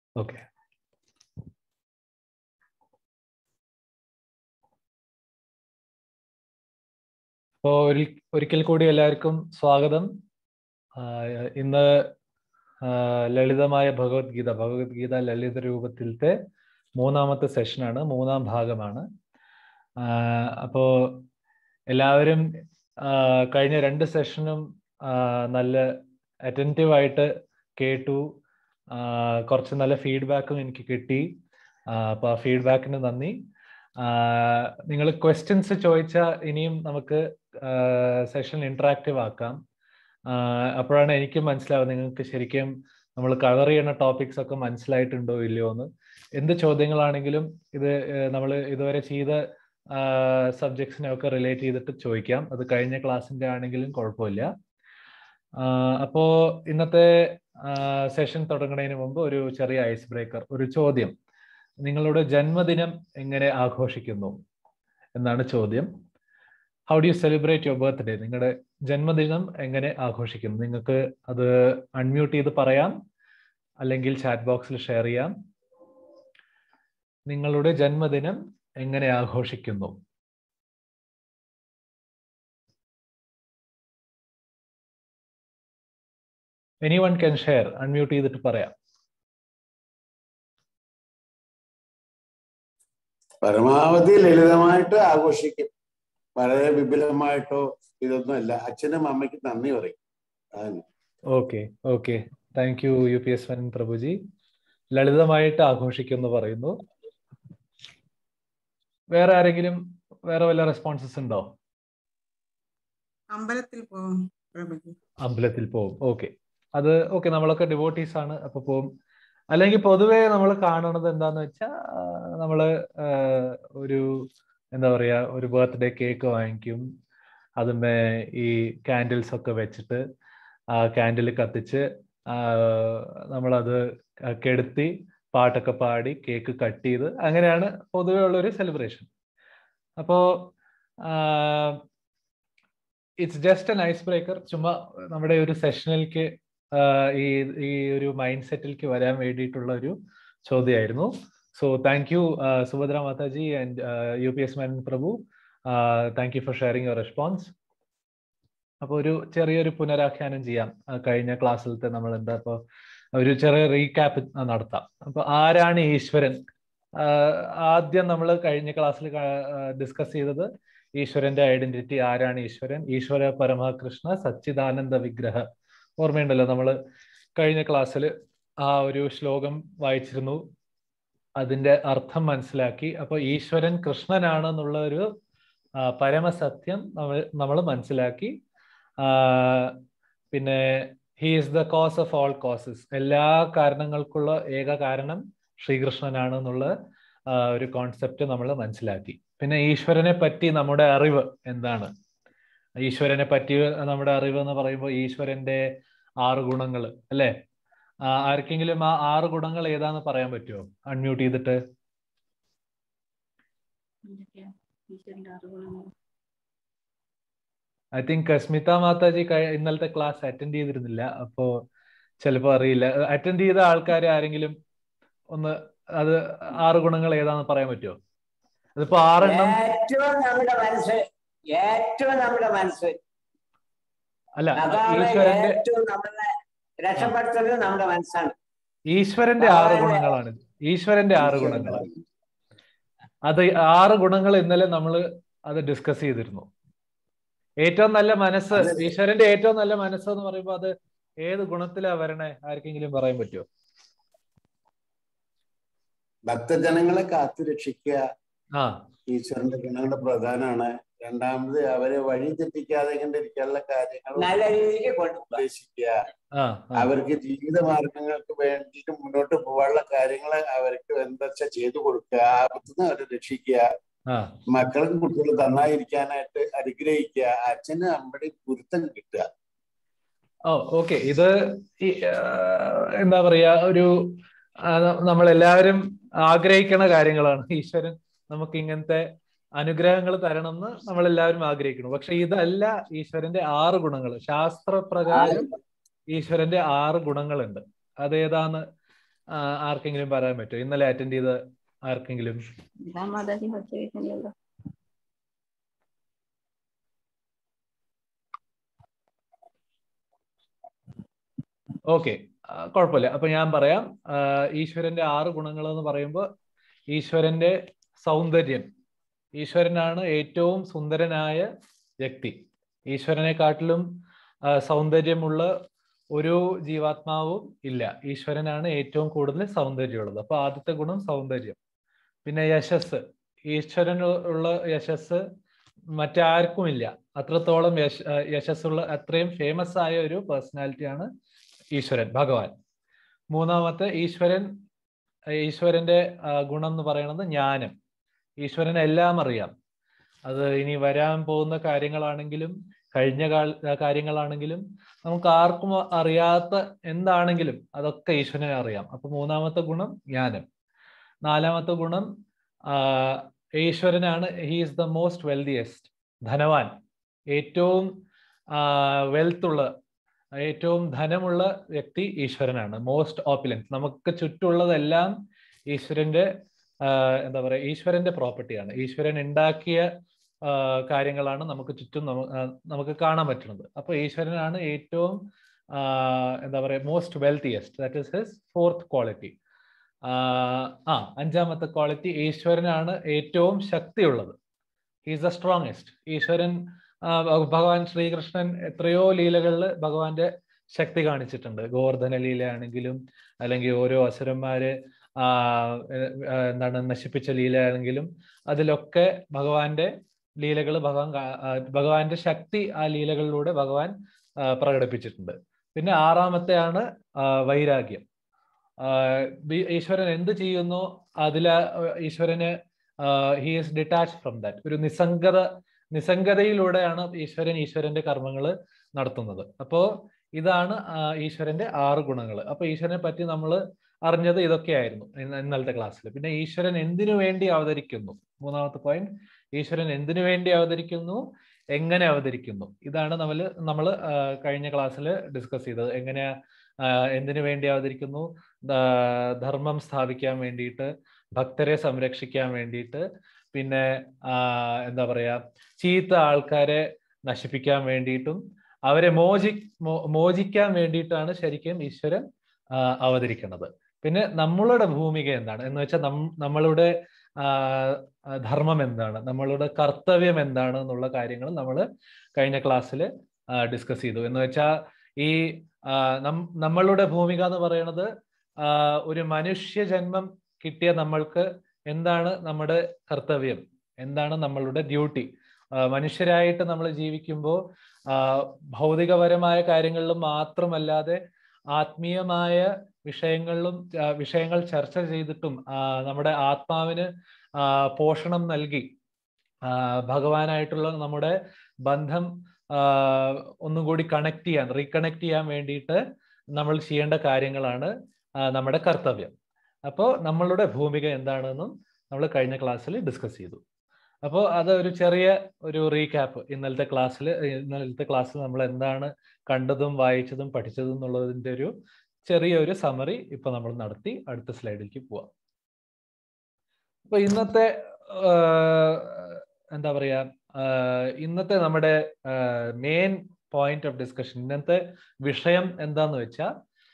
Okay അപ്പോൾ ഒരിക്കൽ കൂടി എല്ലാവർക്കും സ്വാഗതം ഇന്ന് ലളിതമായ ഭഗവത്ഗീത ഭഗവത്ഗീത ലളിത രൂപത്തിലത്തെ മൂന്നാമത്തെ സെഷനാണ് മൂന്നാം ഭാഗമാണ് അപ്പോ എല്ലാവരും കഴിഞ്ഞ രണ്ട് സെഷനും നല്ല അറ്റൻറ്റീവ് ആയിട്ട് കേട്ടു കുറച്ച് നല്ല ഫീഡ്ബാക്കും എനിക്ക് കിട്ടി അപ്പൊ ആ ഫീഡ്ബാക്കിന് നന്ദി നിങ്ങൾ ക്വസ്റ്റ്യൻസ് ചോദിച്ചാൽ ഇനിയും നമുക്ക് സെഷൻ ഇന്ററാക്റ്റീവ് ആക്കാം അപ്പോഴാണ് എനിക്ക് മനസ്സിലാവുന്നത് നിങ്ങൾക്ക് ശരിക്കും നമ്മൾ കവർ ചെയ്യുന്ന ടോപ്പിക്സ് ഒക്കെ മനസ്സിലായിട്ടുണ്ടോ ഇല്ലയോ എന്ന് എന്ത് ചോദ്യങ്ങളാണെങ്കിലും ഇത് നമ്മൾ ഇതുവരെ ചെയ്ത സബ്ജക്ട്സിനെ ഒക്കെ റിലേറ്റ് ചെയ്തിട്ട് ചോദിക്കാം അത് കഴിഞ്ഞ ക്ലാസ്സിന്റെ ആണെങ്കിലും കുഴപ്പമില്ല അപ്പോ ഇന്നത്തെ സെഷൻ തുടങ്ങുന്നതിന് മുമ്പ് ഒരു ചെറിയ ഐസ് ബ്രേക്കർ ഒരു ചോദ്യം നിങ്ങളുടെ ജന്മദിനം എങ്ങനെ ആഘോഷിക്കുന്നു എന്നാണ് ചോദ്യം how do you celebrate your birthday നിങ്ങളുടെ ജന്മദിനം എങ്ങനെ ആഘോഷിക്കുന്നു നിങ്ങൾക്ക് അത് അൺമ്യൂട്ട് ചെയ്ത് പറയാം അല്ലെങ്കിൽ ചാറ്റ് ബോക്സിൽ ഷെയർ ചെയ്യാം നിങ്ങളുടെ ജന്മദിനം എങ്ങനെ ആഘോഷിക്കുന്നു anyone can share unmute ചെയ്തിട്ട് പറയാം പരമാവധി ലളിതമായിട്ട് ആഘോഷിക്കും വളരെ വിപുലമായിട്ടോ ഇതൊന്നും അല്ല അച്ഛനും അമ്മയ്ക്കും നന്ദി പറയും അതാണ് okay okay thank you U P S വൻ പ്രഭുജി ലളിതമായിട്ട് ആഘോഷിക്കും എന്ന് പറയുന്നു വേറെ ആരെങ്കിലും വേറെ വല്ല റെസ്പോൺസസ് ഉണ്ടോ അമ്പലത്തിൽ പോകും പ്രഭുജി അമ്പലത്തിൽ പോകും ഓക്കെ അത് ഓക്കെ നമ്മളൊക്കെ ഡിവോട്ടീസ് ആണ് അപ്പൊ പോകും അല്ലെങ്കിൽ പൊതുവെ നമ്മൾ കാണുന്നത് എന്താന്ന് വെച്ചാൽ നമ്മള് ഒരു എന്താ പറയാ ഒരു ബർത്ത്ഡേ കേക്ക് വാങ്ങിക്കും അതുമേ ഈ കാൻഡിൽസ് ഒക്കെ വെച്ചിട്ട് ആ കാൻഡിൽ കത്തിച്ച് നമ്മളത് കെടുത്തി പാട്ടൊക്കെ പാടി കേക്ക് കട്ട് ചെയ്ത് അങ്ങനെയാണ് പൊതുവെ ഉള്ള ഒരു സെലിബ്രേഷൻ അപ്പോ it's just an ice breaker ചുമ്മാ നമ്മുടെ ഒരു സെഷനിലേക്ക് ഈ ഈ ഒരു മൈൻഡ് സെറ്റിലേക്ക് വരാൻ വേണ്ടിയിട്ടുള്ള ഒരു ചോദ്യമായിരുന്നു സോ താങ്ക് യു സുഭദ്ര മാതാജി ആൻഡ് യു പി എസ് മൻ പ്രഭു thank you for sharing your response അപ്പോൾ ഒരു ചെറിയൊരു പുനരാഖ്യാനം ചെയ്യാം കഴിഞ്ഞ ക്ലാസ്സിലത്തെ നമ്മൾ എന്താ ഇപ്പോൾ ഒരു ചെറിയ റീക്യാപ്പ് നടത്താം അപ്പൊ ആരാണ് ഈശ്വരൻ ആദ്യം നമ്മൾ കഴിഞ്ഞ ക്ലാസ്സിൽ ഡിസ്കസ് ചെയ്തത് ഈശ്വരന്റെ ഐഡന്റിറ്റി ആരാണ് ഈശ്വരൻ ഈശ്വര പരമകൃഷ്ണ സച്ചിദാനന്ദ വിഗ്രഹ ഓർമ്മയുണ്ടല്ലോ നമ്മൾ കഴിഞ്ഞ ക്ലാസ്സിൽ ആ ഒരു ശ്ലോകം വായിച്ചിരുന്നു അതിന്റെ അർത്ഥം മനസ്സിലാക്കി അപ്പൊ ഈശ്വരൻ കൃഷ്ണനാണെന്നുള്ള ഒരു പരമസത്യം നമ്മൾ നമ്മൾ മനസ്സിലാക്കി പിന്നെ he is the cause of all causes എല്ലാ കാരണങ്ങൾക്കുള്ള ഏക കാരണം ശ്രീകൃഷ്ണനാണ് എന്നുള്ള ഒരു കോൺസെപ്റ്റ് നമ്മൾ മനസ്സിലാക്കി പിന്നെ ഈശ്വരനെ പറ്റി നമ്മുടെ അറിവ് എന്താണ് ഈശ്വരനെ പറ്റി നമ്മുടെ അറിവ് എന്ന് പറയുമ്പോൾ ഈശ്വരന്റെ ആറ് ഗുണങ്ങൾ അല്ലേ ആർക്കെങ്കിലും ആ ആറ് ഗുണങ്ങൾ ഏതാന്ന് പറയാൻ പറ്റുമോ അൺമ്യൂട്ട് ചെയ്തിട്ട് ഐ തിങ്ക് സ്മിത മാതാജി ഇന്നലത്തെ ക്ലാസ് അറ്റൻഡ് ചെയ്തിരുന്നില്ല അപ്പോ ചിലപ്പോ അറിയില്ല അറ്റൻഡ് ചെയ്ത ആൾക്കാർ ആരെങ്കിലും ഒന്ന് അത് ആറ് ഗുണങ്ങൾ ഏതാന്ന് പറയാൻ പറ്റുമോ അതിപ്പോ ആറെണ്ണം ഏറ്റവും നമ്മുടെ മനസ്സ് ഏറ്റവും നമ്മുടെ മനസ്സ് അല്ല അതാണ് ഈശ്വരന്റെ ഏറ്റവും നമ്മളെ രക്ഷപ്പെടുത്തുന്നത് നമ്മുടെ മനസ്സാണ് ഈശ്വരന്റെ ആറ് ഗുണങ്ങളാണ് ഈശ്വരന്റെ ആറ് ഗുണങ്ങൾ അത് ആറ് ഗുണങ്ങൾ ഇന്നലെ നമ്മൾ അത് ഡിസ്കസ് ചെയ്തിരുന്നു ഏറ്റവും നല്ല മനസ്സ് ഈശ്വരന്റെ ഏറ്റവും നല്ല മനസ്സ് എന്ന് പറയുമ്പോൾ അത് ഏത് ഗുണത്തിലാ വരണേ ആർക്കെങ്കിലും പറയാൻ പറ്റുമോ ഭക്തജനങ്ങളെ കാത്തു രക്ഷിക്കുക ആ ഈശ്വരന്റെ ഗുണങ്ങളുടെ പ്രധാനമാണ് രണ്ടാമത് അവരെ വഴി തെറ്റിക്കാതെ കണ്ടിരിക്കാനുള്ള കാര്യങ്ങൾ നല്ല രീതിക്ക് കൊണ്ടുപോകുക ഉപദേശിക്കുക ആ ആ, അവർക്ക് ജീവിത മാർഗങ്ങൾക്ക് വേണ്ടിയിട്ട് മുന്നോട്ട് പോകാനുള്ള കാര്യങ്ങൾ അവർക്ക് എന്താ വെച്ചാൽ ചെയ്തു കൊടുക്കുക ആപത്തുനിന്ന് അവരെ രക്ഷിക്കുക ആ മക്കളും കുട്ടികളും നന്നായിരിക്കാനായിട്ട് അനുഗ്രഹിക്കുക അച്ഛനും അമ്മയുടെയും ഗുരുത്തം കിട്ടുക ഓ ഓക്കെ ഇത് ഈ, ആ, എന്താ പറയാ ഒരു നമ്മൾ എല്ലാവരും ആഗ്രഹിക്കുന്ന കാര്യങ്ങളാണ് ഈശ്വരൻ നമുക്ക് ഇങ്ങനത്തെ അനുഗ്രഹങ്ങൾ തരണം എന്ന് നമ്മൾ എല്ലാവരും ആഗ്രഹിക്കുന്നു പക്ഷെ ഇതല്ല ഈശ്വരന്റെ ആറ് ഗുണങ്ങൾ ശാസ്ത്രപ്രകാരം ഈശ്വരന്റെ ആറ് ഗുണങ്ങളുണ്ട് അതേതാന്ന് ആ, ആർക്കെങ്കിലും പറയാൻ പറ്റുമോ ഇന്നലെ അറ്റൻഡ് ചെയ്ത ആർക്കെങ്കിലും ഇതാ മാതാജി പ്രത്യേകിച്ചല്ലോ ഓക്കെ കുഴപ്പമില്ല അപ്പൊ ഞാൻ പറയാം ആ, ഈശ്വരന്റെ ആറ് ഗുണങ്ങൾ എന്ന് പറയുമ്പോൾ ഈശ്വരന്റെ സൗന്ദര്യം ഈശ്വരനാണ് ഏറ്റവും സുന്ദരനായ വ്യക്തി ഈശ്വരനെക്കാട്ടിലും ആ, സൗന്ദര്യമുള്ള ഒരു ജീവാത്മാവും ഇല്ല ഈശ്വരനാണ് ഏറ്റവും കൂടുതൽ സൗന്ദര്യമുള്ളത് അപ്പൊ ആദ്യത്തെ ഗുണം സൗന്ദര്യം പിന്നെ യശസ് ഈശ്വരന് ഉള്ള യശസ് മറ്റാർക്കുമില്ല അത്രത്തോളം യശ ആ, യശസ്സുള്ള അത്രയും ഫേമസ് ആയ ഒരു പേഴ്സണാലിറ്റിയാണ് ഈശ്വരൻ ഭഗവാൻ മൂന്നാമത്തെ ഈശ്വരൻ ഈശ്വരന്റെ ആ, ഗുണം എന്ന് പറയുന്നത് ജ്ഞാനം ഈശ്വരന് എല്ലാം അറിയാം അത് ഇനി വരാൻ പോകുന്ന കാര്യങ്ങളാണെങ്കിലും കഴിഞ്ഞ കാല കാര്യങ്ങളാണെങ്കിലും നമുക്ക് ആർക്കും അറിയാത്ത എന്താണെങ്കിലും അതൊക്കെ ഈശ്വരനെ അറിയാം അപ്പൊ മൂന്നാമത്തെ ഗുണം ജ്ഞാനം നാലാമത്തെ ഗുണം ആ, ഈശ്വരനാണ് he is the most wealthiest ധനവാൻ ഏറ്റവും വെൽത്ത് ഉള്ള ഏറ്റവും ധനമുള്ള വ്യക്തി ഈശ്വരനാണ് മോസ്റ്റ് ഓപ്പിലൻസ് നമുക്ക് ചുറ്റുമുള്ളതെല്ലാം ഈശ്വരന്റെ ആ, എന്താ പറയാ ഈശ്വരന്റെ പ്രോപ്പർട്ടിയാണ് ഈശ്വരൻ ഉണ്ടാക്കിയ ആ, കാര്യങ്ങളാണ് നമുക്ക് ചുറ്റും നമു- ആ, നമുക്ക് കാണാൻ പറ്റുന്നത് അപ്പൊ ഈശ്വരനാണ് ഏറ്റവും ആ, എന്താ പറയാ most wealthiest that is his fourth quality ആ അഞ്ചാമത്തെ ക്വാളിറ്റി ഈശ്വരനാണ് ഏറ്റവും ശക്തിയുള്ളത് ഈസ് ദ സ്ട്രോങ്സ്റ്റ് ഈശ്വരൻ ആ, ഭ- ഭഗവാൻ ശ്രീകൃഷ്ണൻ എത്രയോ ലീലകളിൽ ഭഗവാന്റെ ശക്തി കാണിച്ചിട്ടുണ്ട് ഗോവർദ്ധന ലീലയാണെങ്കിലും അല്ലെങ്കിൽ ഓരോ അസുരന്മാര് ആ, എ- ആ, എന്താണ് നശിപ്പിച്ച ലീലയാണെങ്കിലും അതിലൊക്കെ ഭഗവാന്റെ ലീലകൾ ഭഗവാൻ കാ- ആ, ഭഗവാന്റെ ശക്തി ആ ലീലകളിലൂടെ ഭഗവാൻ ആ, പ്രകടിപ്പിച്ചിട്ടുണ്ട് പിന്നെ ആറാമത്തെയാണ് ആ, വൈരാഗ്യം ആ, ബി- ഈശ്വരൻ എന്ത് ചെയ്യുന്നു അതിൽ ഈശ്വരന് he is detach from that ഒരു നിസ്സംഗത നിസ്സംഗതയിലൂടെയാണ് ഈശ്വരൻ ഈശ്വരന്റെ കർമ്മങ്ങൾ നടത്തുന്നത് അപ്പോ ഇതാണ് ആ, ഈശ്വരന്റെ ആറ് ഗുണങ്ങൾ അപ്പൊ ഈശ്വരനെ പറ്റി നമ്മൾ അറിഞ്ഞത് ഇതൊക്കെയായിരുന്നു ഇന്ന- ഇന്നലത്തെ ക്ലാസ്സിൽ പിന്നെ ഈശ്വരൻ എന്തിനു വേണ്ടി അവതരിക്കുന്നു മൂന്നാമത്തെ പോയിന്റ് ഈശ്വരൻ എന്തിനു വേണ്ടി അവതരിക്കുന്നു എങ്ങനെ അവതരിക്കുന്നു ഇതാണ് നമ്മൾ നമ്മൾ കഴിഞ്ഞ ക്ലാസ്സിൽ ഡിസ്കസ് ചെയ്തത് എങ്ങനെയാ ആ, എന്തിനു വേണ്ടി അവതരിക്കുന്നു ദ- ധർമ്മം സ്ഥാപിക്കാൻ വേണ്ടിയിട്ട് ഭക്തരെ സംരക്ഷിക്കാൻ വേണ്ടിയിട്ട് പിന്നെ ആ, എന്താ പറയാ ചീത്ത ആൾക്കാരെ നശിപ്പിക്കാൻ വേണ്ടിയിട്ടും അവരെ മോചി മോ- മോചിക്കാൻ വേണ്ടിയിട്ടാണ് ശരിക്കും ഈശ്വരൻ ആ, അവതരിക്കുന്നത് പിന്നെ നമ്മളുടെ ഭൂമിക എന്താണ് എന്ന് വെച്ചാൽ നം- നമ്മളുടെ ആ, ആ, ധർമ്മം എന്താണ് നമ്മളുടെ കർത്തവ്യം എന്താണ് എന്നുള്ള കാര്യങ്ങൾ നമ്മൾ കഴിഞ്ഞ ക്ലാസ്സിൽ ഡിസ്കസ് ചെയ്തു എന്ന് വെച്ചാൽ ഈ ആ, നം- നമ്മളുടെ ഭൂമിക എന്ന് പറയുന്നത് ആ, ഒരു മനുഷ്യ ജന്മം കിട്ടിയ നമ്മൾക്ക് എന്താണ് നമ്മുടെ കർത്തവ്യം എന്താണ് നമ്മളുടെ ഡ്യൂട്ടി മനുഷ്യരായിട്ട് നമ്മൾ ജീവിക്കുമ്പോൾ ഭൗതികപരമായ കാര്യങ്ങളിലും മാത്രമല്ലാതെ ആത്മീയമായ വിഷയങ്ങളിലും ആ, വിഷയങ്ങൾ ചർച്ച ചെയ്തിട്ടും ആ, നമ്മുടെ ആത്മാവിന് ആ, പോഷണം നൽകി ആ, ഭഗവാനായിട്ടുള്ള നമ്മുടെ ബന്ധം ആ, ഒന്നും കൂടി കണക്ട് ചെയ്യാൻ റീകണക്ട് ചെയ്യാൻ വേണ്ടിയിട്ട് നമ്മൾ ചെയ്യേണ്ട കാര്യങ്ങളാണ് ആ, നമ്മുടെ കർത്തവ്യം അപ്പോൾ നമ്മളുടെ ഭൂമിക എന്താണെന്നും നമ്മൾ കഴിഞ്ഞ ക്ലാസ്സിൽ ഡിസ്കസ് ചെയ്തു അപ്പോൾ അത് ഒരു ചെറിയ ഒരു റീക്യാപ്പ് ഇന്നലത്തെ ക്ലാസ്സിൽ ഇന്നലത്തെ ക്ലാസ്സിൽ നമ്മൾ എന്താണ് കണ്ടതും വായിച്ചതും പഠിച്ചതും എന്നുള്ളതിന്റെ ഒരു ചെറിയ ഒരു സമറി ഇപ്പൊ നമ്മൾ നടത്തി അടുത്ത സ്ലൈഡിലേക്ക് പോവാം അപ്പൊ ഇന്നത്തെ ആ, എന്താ പറയാ ആ, ഇന്നത്തെ നമ്മുടെ മെയിൻ പോയിന്റ് ഓഫ് ഡിസ്കഷൻ ഇന്നത്തെ വിഷയം എന്താന്ന് വെച്ചാൽ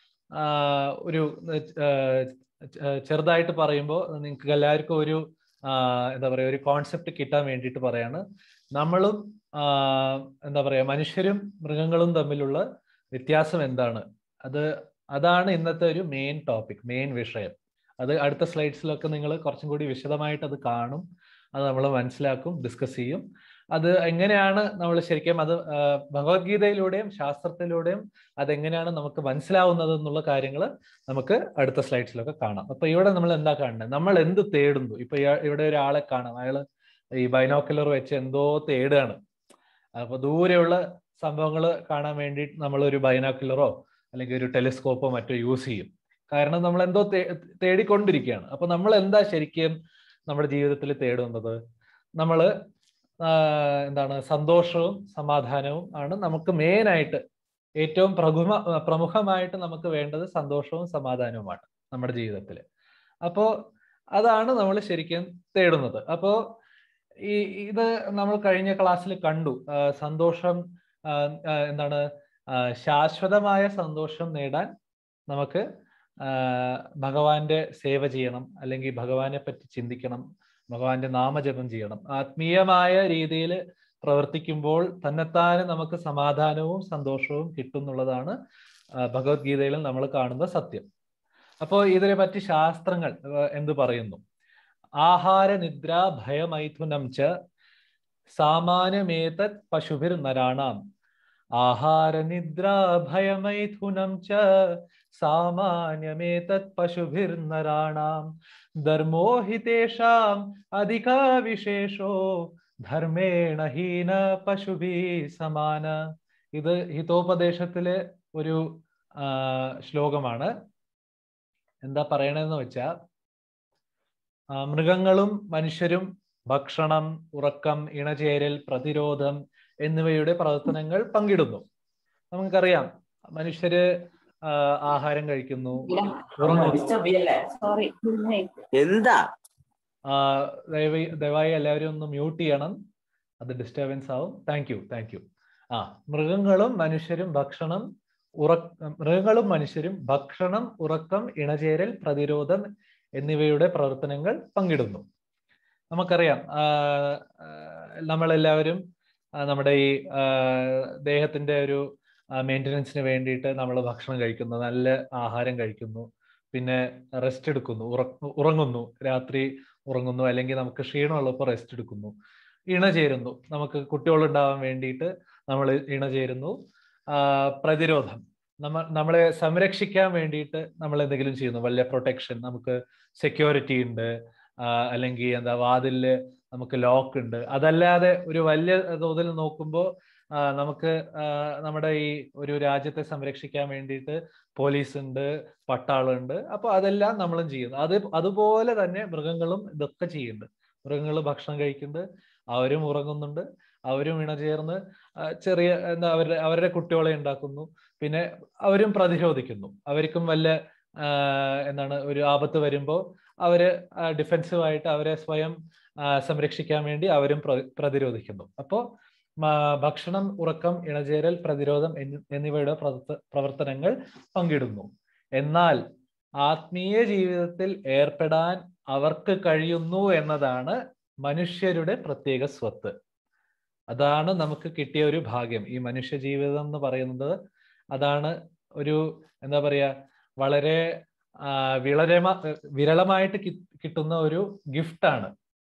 ഒരു ആ, ചെ- ചെറുതായിട്ട് പറയുമ്പോൾ നിങ്ങൾക്ക് എല്ലാവർക്കും ഒരു ആ, എന്താ പറയാ ഒരു കോൺസെപ്റ്റ് കിട്ടാൻ വേണ്ടിയിട്ട് പറയാണ് നമ്മളും ആ, എന്താ പറയാ മനുഷ്യരും മൃഗങ്ങളും തമ്മിലുള്ള വ്യത്യാസം എന്താണ് അത് അതാണ് ഇന്നത്തെ ഒരു മെയിൻ ടോപ്പിക് മെയിൻ വിഷയം അത് അടുത്ത സ്ലൈഡ്സിലൊക്കെ നിങ്ങൾ കുറച്ചും കൂടി വിശദമായിട്ട് അത് കാണും അത് നമ്മൾ മനസ്സിലാക്കും ഡിസ്കസ് ചെയ്യും അത് എങ്ങനെയാണ് നമ്മൾ ശരിക്കും അത് ആ, ഭഗവത്ഗീതയിലൂടെയും ശാസ്ത്രത്തിലൂടെയും അതെങ്ങനെയാണ് നമുക്ക് മനസ്സിലാവുന്നത് എന്നുള്ള കാര്യങ്ങൾ നമുക്ക് അടുത്ത സ്ലൈഡ്സിലൊക്കെ കാണാം അപ്പൊ ഇവിടെ നമ്മൾ എന്താ കാണുന്നത് നമ്മൾ എന്ത് തേടുന്നു ഇപ്പൊ ഇയാ- ഇവിടെ ഒരാളെ കാണാം അയാള് ഈ ബൈനോക്കുലർ വെച്ച് എന്തോ തേടുകയാണ് അപ്പൊ ദൂരെയുള്ള സംഭവങ്ങൾ കാണാൻ വേണ്ടി നമ്മൾ ഒരു ബൈനോക്കുലറോ അല്ലെങ്കിൽ ഒരു ടെലിസ്കോപ്പോ മറ്റോ യൂസ് ചെയ്യും കാരണം നമ്മൾ എന്തോ തേ- തേടിക്കൊണ്ടിരിക്കുകയാണ് അപ്പൊ നമ്മൾ എന്താ ശരിക്കും നമ്മുടെ ജീവിതത്തിൽ തേടുന്നത് നമ്മൾ എന്താണ് സന്തോഷവും സമാധാനവും ആണ് നമുക്ക് മെയിൻ ആയിട്ട് ഏറ്റവും പ്രമുഖ പ്രമുഖമായിട്ട് നമുക്ക് വേണ്ടത് സന്തോഷവും സമാധാനവുമാണ് നമ്മുടെ ജീവിതത്തിൽ അപ്പോൾ അതാണ് നമ്മൾ ശരിക്കും തേടുന്നത് അപ്പോൾ ഈ ഇത് നമ്മൾ കഴിഞ്ഞ ക്ലാസ്സിൽ കണ്ടു ആ, സന്തോഷം ആ, ആ, എന്താണ് ആ, ശാശ്വതമായ സന്തോഷം നേടാൻ നമുക്ക് ആ, ഭഗവാന്റെ സേവ ചെയ്യണം അല്ലെങ്കിൽ ഭഗവാനെ പറ്റി ചിന്തിക്കണം ഭഗവാന്റെ നാമജപം ചെയ്യണം ആത്മീയമായ രീതിയിൽ പ്രവർത്തിക്കുമ്പോൾ തന്നെത്താനെ നമുക്ക് സമാധാനവും സന്തോഷവും കിട്ടും എന്നുള്ളതാണ് ആ, ഭഗവത്ഗീതയിൽ നമ്മൾ കാണുന്ന സത്യം അപ്പോൾ ഇതിനെ പറ്റി ശാസ്ത്രങ്ങൾ ആ, എന്ത് പറയുന്നു ആഹാര നിദ്ര ഭയമൈഥുനം ച സാമാന്യമേതത് പശുഭിർ നരാണാം ആഹാര നിദ്ര ഭയമൈഥുനം ച സാമാന്യമേതത് പശുഭിർ നരാണാം ധർമ്മോ ഹി തേഷാം അധിക വിശേഷോ ധർമ്മേണ ഹീന പശുഭി സമാന ഇത് ഹിതോപദേശത്തിലെ ഒരു ആ, ശ്ലോകമാണ് എന്താ പറയണെന്ന് വെച്ചാൽ ആ, മൃഗങ്ങളും മനുഷ്യരും ഭക്ഷണം ഉറക്കം ഇണചേരൽ പ്രതിരോധം എന്നിവയുടെ പ്രവർത്തനങ്ങൾ പങ്കിടുന്നു നമുക്കറിയാം മനുഷ്യര് ആ, ആഹാരം കഴിക്കുന്നു ഉറങ്ങുന്നു ഡിസ്റ്റർബ് ചെയ്യല്ലേ സോറി എന്താ ആ, ദയവായി ദയവായി എല്ലാവരും ഒന്ന് മ്യൂട്ട് ചെയ്യണം അത് ഡിസ്റ്റർബൻസ് ആവും താങ്ക് യു താങ്ക് യു ആ മൃഗങ്ങളും മനുഷ്യരും ഭക്ഷണം ഉറ മൃഗങ്ങളും മനുഷ്യരും ഭക്ഷണം ഉറക്കം ഇണചേരൽ പ്രതിരോധം എന്നിവയുടെ പ്രവർത്തനങ്ങൾ പങ്കിടുന്നു നമുക്കറിയാം ആ, ആ, നമ്മളെല്ലാവരും ആ, നമ്മുടെ ഈ ആ, ദേഹത്തിന്റെ ഒരു മെയിൻ്റനൻസിന് വേണ്ടിയിട്ട് നമ്മൾ ഭക്ഷണം കഴിക്കുന്നു നല്ല ആഹാരം കഴിക്കുന്നു പിന്നെ റെസ്റ്റ് എടുക്കുന്നു ഉറ- ഉറങ്ങുന്നു രാത്രി ഉറങ്ങുന്നു അല്ലെങ്കിൽ നമുക്ക് ക്ഷീണമുള്ളപ്പോൾ റെസ്റ്റ് എടുക്കുന്നു ഇണ ചേരുന്നു നമുക്ക് കുട്ടികളുണ്ടാവാൻ വേണ്ടിയിട്ട് നമ്മൾ ഇണ ചേരുന്നു ആ, പ്രതിരോധം നമ്മ നമ്മളെ സംരക്ഷിക്കാൻ വേണ്ടിയിട്ട് നമ്മൾ എന്തെങ്കിലും ചെയ്യുന്നു വലിയ പ്രൊട്ടക്ഷൻ നമുക്ക് സെക്യൂരിറ്റി ഉണ്ട് ആ, അല്ലെങ്കിൽ എന്താ വാതിലില് നമുക്ക് ലോക്ക് ഉണ്ട് അതല്ലാതെ ഒരു വലിയ തോതിൽ നോക്കുമ്പോൾ നമുക്ക് ആ, നമ്മുടെ ഈ ഒരു രാജ്യത്തെ സംരക്ഷിക്കാൻ വേണ്ടിയിട്ട് പോലീസ് ഉണ്ട് പട്ടാളുണ്ട് അപ്പൊ അതെല്ലാം നമ്മളും ചെയ്യുന്നു അത് അതുപോലെ തന്നെ മൃഗങ്ങളും ഇതൊക്കെ ചെയ്യുന്നുണ്ട് മൃഗങ്ങൾ ഭക്ഷണം കഴിക്കുന്നുണ്ട് അവരും ഉറങ്ങുന്നുണ്ട് അവരും ഇണചേർന്ന് ആ, ചെറിയ എന്താ അവരുടെ അവരുടെ കുട്ടികളെ ഉണ്ടാക്കുന്നു പിന്നെ അവരും പ്രതിരോധിക്കുന്നു അവർക്കും വല്ല ആ, എന്താണ് ഒരു ആപത്ത് വരുമ്പോൾ അവര് ഡിഫെൻസീവ് ആയിട്ട് അവരെ സ്വയം ആ, സംരക്ഷിക്കാൻ വേണ്ടി അവരും പ്ര- പ്രതിരോധിക്കുന്നു അപ്പോൾ ഭക്ഷണം ഉറക്കം ഇണചേരൽ പ്രതിരോധം എന്നി- എന്നിവയുടെ പ്രവർത്ത- പ്രവർത്തനങ്ങൾ പങ്കിടുന്നു എന്നാൽ ആത്മീയ ജീവിതത്തിൽ ഏർപ്പെടാൻ അവർക്ക് കഴിയുന്നു എന്നതാണ് മനുഷ്യരുടെ പ്രത്യേക സ്വത്ത് അതാണ് നമുക്ക് കിട്ടിയ ഒരു ഭാഗ്യം ഈ മനുഷ്യ ജീവിതം എന്ന് പറയുന്നത് അതാണ് ഒരു എന്താ പറയാ വളരെ ആ, വിളരമ വിരളമായിട്ട് കി- കിട്ടുന്ന ഒരു ഗിഫ്റ്റാണ്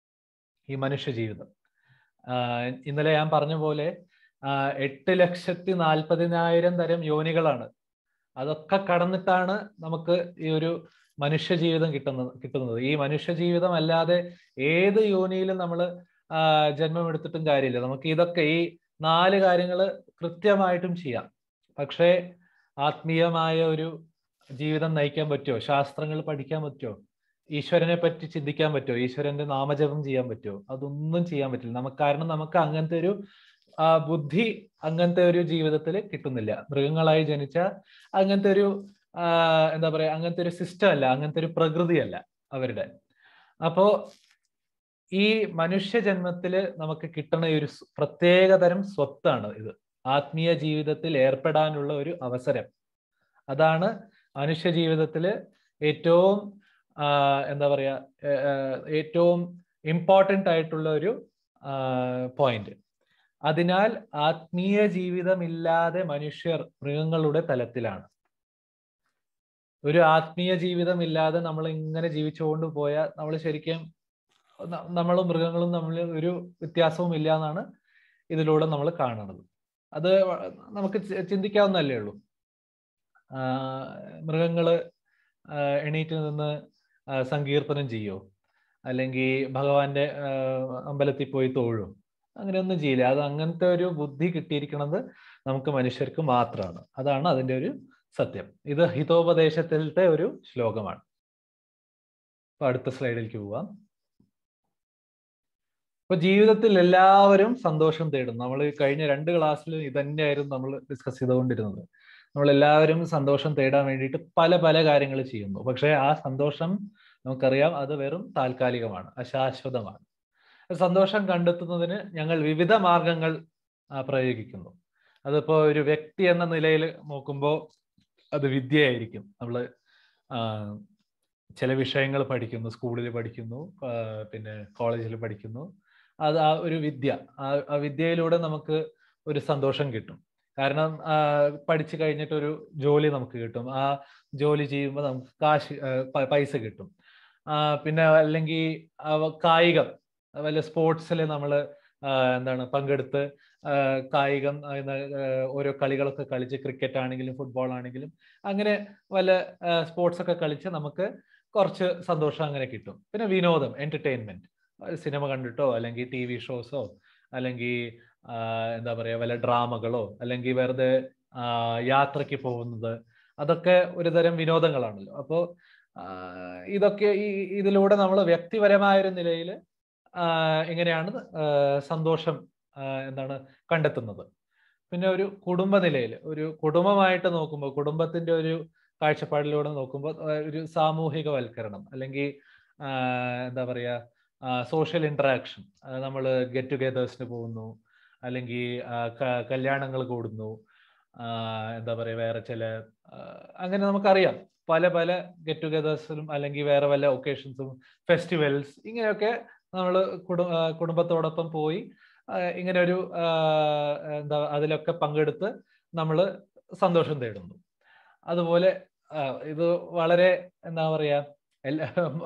ഈ മനുഷ്യ ജീവിതം ആ, ഇന്നലെ ഞാൻ പറഞ്ഞ പോലെ ആ, എട്ട് ലക്ഷത്തി നാൽപ്പതിനായിരം തരം യോനികളാണ് അതൊക്കെ കടന്നിട്ടാണ് നമുക്ക് ഈ ഒരു മനുഷ്യ ജീവിതം കിട്ടുന്നത് കിട്ടുന്നത് ഈ മനുഷ്യ ജീവിതം അല്ലാതെ ഏത് യോനിയിലും നമ്മൾ ജന്മം എടുത്തിട്ടും കാര്യമില്ല നമുക്ക് ഇതൊക്കെ ഈ നാല് കാര്യങ്ങൾ കൃത്യമായിട്ടും ചെയ്യാം പക്ഷേ ആത്മീയമായ ഒരു ജീവിതം നയിക്കാൻ പറ്റുമോ ശാസ്ത്രങ്ങൾ പഠിക്കാൻ പറ്റുമോ ഈശ്വരനെ പറ്റി ചിന്തിക്കാൻ പറ്റുമോ ഈശ്വരന്റെ നാമജപം ചെയ്യാൻ പറ്റുമോ അതൊന്നും ചെയ്യാൻ പറ്റില്ല നമുക്ക് കാരണം നമുക്ക് അങ്ങനത്തെ ഒരു ആ, ബുദ്ധി അങ്ങനത്തെ ഒരു ജീവിതത്തിൽ കിട്ടുന്നില്ല മൃഗങ്ങളായി ജനിച്ച അങ്ങനത്തെ ഒരു ആ, എന്താ പറയാ അങ്ങനത്തെ ഒരു സിസ്റ്റം അല്ല അങ്ങനത്തെ ഒരു പ്രകൃതിയല്ല അവരുടെ അപ്പോ ഈ മനുഷ്യ ജന്മത്തില് നമുക്ക് കിട്ടുന്ന ഒരു സ് പ്രത്യേകതരം സ്വത്താണ് ഇത് ആത്മീയ ജീവിതത്തിൽ ഏർപ്പെടാനുള്ള ഒരു അവസരം അതാണ് മനുഷ്യ ജീവിതത്തില് ഏറ്റവും ആ, എന്താ പറയാ ഏ, ഏ, ഏറ്റവും ഇമ്പോർട്ടൻ്റ് ആയിട്ടുള്ള ഒരു പോയിന്റ് അതിനാൽ ആത്മീയ ജീവിതമില്ലാതെ മനുഷ്യർ മൃഗങ്ങളുടെ തലത്തിലാണ് ഒരു ആത്മീയ ജീവിതം ഇല്ലാതെ നമ്മൾ ഇങ്ങനെ ജീവിച്ചുകൊണ്ട് പോയാൽ നമ്മൾ ശരിക്കും ന- നമ്മളും മൃഗങ്ങളും തമ്മിൽ ഒരു വ്യത്യാസവും ഇല്ല എന്നാണ് ഇതിലൂടെ നമ്മൾ കാണുന്നത് അത് വ- നമുക്ക് ചി- ചിന്തിക്കാവുന്നതല്ലേ ഉള്ളൂ ആ, മൃഗങ്ങള് ആ, എണീറ്റ് നിന്ന് ആ, സങ്കീർത്തനം ചെയ്യോ അല്ലെങ്കിൽ ഭഗവാന്റെ ആ, അമ്പലത്തിൽ പോയി തൊഴും അങ്ങനെയൊന്നും ചെയ്യില്ല അത് അങ്ങനത്തെ ഒരു ബുദ്ധി കിട്ടിയിരിക്കുന്നത് നമുക്ക് മനുഷ്യർക്ക് മാത്രമാണ് അതാണ് അതിന്റെ ഒരു സത്യം ഇത് ഹിതോപദേശത്തിലത്തെ ഒരു ശ്ലോകമാണ് അപ്പൊ അടുത്ത സ്ലൈഡിലേക്ക് പോവാം അപ്പൊ ജീവിതത്തിൽ എല്ലാവരും സന്തോഷം തേടും നമ്മൾ കഴിഞ്ഞ രണ്ട് ക്ലാസ്സിലും ഇത് തന്നെയായിരുന്നു നമ്മൾ ഡിസ്കസ് ചെയ്തുകൊണ്ടിരുന്നത് നമ്മൾ എല്ലാവരും സന്തോഷം തേടാൻ വേണ്ടിയിട്ട് പല പല കാര്യങ്ങൾ ചെയ്യുന്നു പക്ഷേ ആ സന്തോഷം നമുക്കറിയാം അത് വെറും താൽക്കാലികമാണ് അശാശ്വതമാണ് സന്തോഷം കണ്ടെത്തുന്നതിന് ഞങ്ങൾ വിവിധ മാർഗങ്ങൾ ആ, പ്രയോഗിക്കുന്നു അതിപ്പോ ഒരു വ്യക്തി എന്ന നിലയിൽ നോക്കുമ്പോൾ അത് വിദ്യയായിരിക്കും നമ്മൾ ചില വിഷയങ്ങൾ പഠിക്കുന്നു സ്കൂളിൽ പഠിക്കുന്നു ആ, പിന്നെ കോളേജിൽ പഠിക്കുന്നു അത് ആ ഒരു വിദ്യ ആ ആ വിദ്യയിലൂടെ നമുക്ക് ഒരു സന്തോഷം കിട്ടും കാരണം ആ, പഠിച്ചു കഴിഞ്ഞിട്ട് ഒരു ജോലി നമുക്ക് കിട്ടും ആ ജോലി ചെയ്യുമ്പോൾ നമുക്ക് കാശ് ആ, പ- പൈസ കിട്ടും ആ, പിന്നെ അല്ലെങ്കിൽ കായികം വല്ല സ്പോർട്സിൽ നമ്മൾ എന്താണ് പങ്കെടുത്ത് ആ, കായികം ആ, എന്താ, ആ, ഓരോ കളികളൊക്കെ കളിച്ച് ക്രിക്കറ്റ് ആണെങ്കിലും ഫുട്ബോൾ ആണെങ്കിലും അങ്ങനെ വല്ല സ്പോർട്സ് ഒക്കെ കളിച്ച് നമുക്ക് കുറച്ച് സന്തോഷം അങ്ങനെ കിട്ടും പിന്നെ വിനോദം എന്റർടൈൻമെന്റ് സിനിമ കണ്ടിട്ടോ അല്ലെങ്കിൽ ടി വി ഷോസോ അല്ലെങ്കിൽ ആ, എന്താ പറയാ വല്ല ഡ്രാമകളോ അല്ലെങ്കിൽ വെറുതെ ആ, യാത്രയ്ക്ക് പോകുന്നത് അതൊക്കെ ഒരു തരം വിനോദങ്ങളാണല്ലോ അപ്പോൾ ഇതൊക്കെ ഈ ഇതിലൂടെ നമ്മൾ വ്യക്തിപരമായ ഒരു നിലയിൽ എങ്ങനെയാണ് ആ, സന്തോഷം ആ, എന്താണ് കണ്ടെത്തുന്നത് പിന്നെ ഒരു കുടുംബ നിലയിൽ ഒരു കുടുംബമായിട്ട് നോക്കുമ്പോൾ കുടുംബത്തിന്റെ ഒരു കാഴ്ചപ്പാടിലൂടെ നോക്കുമ്പോൾ ആ, ഒരു സാമൂഹികവൽക്കരണം അല്ലെങ്കിൽ ആ, എന്താ പറയാ സോഷ്യൽ ഇന്ററാക്ഷൻ നമ്മൾ ഗെറ്റ് ടുഗെദേഴ്സിന് പോകുന്നു അല്ലെങ്കിൽ കല്യാണങ്ങൾ കൂടുന്നു ആ, എന്താ പറയാ വേറെ ചില ആ, അങ്ങനെ നമുക്കറിയാം പല പല ഗെറ്റ് ടുഗെദേഴ്സിലും അല്ലെങ്കിൽ വേറെ വല്ല ഒക്കേഷൻസും ഫെസ്റ്റിവൽസ് ഇങ്ങനെയൊക്കെ നമ്മൾ കുടു ആ, കുടുംബത്തോടൊപ്പം പോയി ആ, ഇങ്ങനെ ഒരു ആ, എന്താ അതിലൊക്കെ പങ്കെടുത്ത് നമ്മൾ സന്തോഷം തേടുന്നു അതുപോലെ ആ, ഇത് വളരെ എന്താ പറയാ എല്ലാ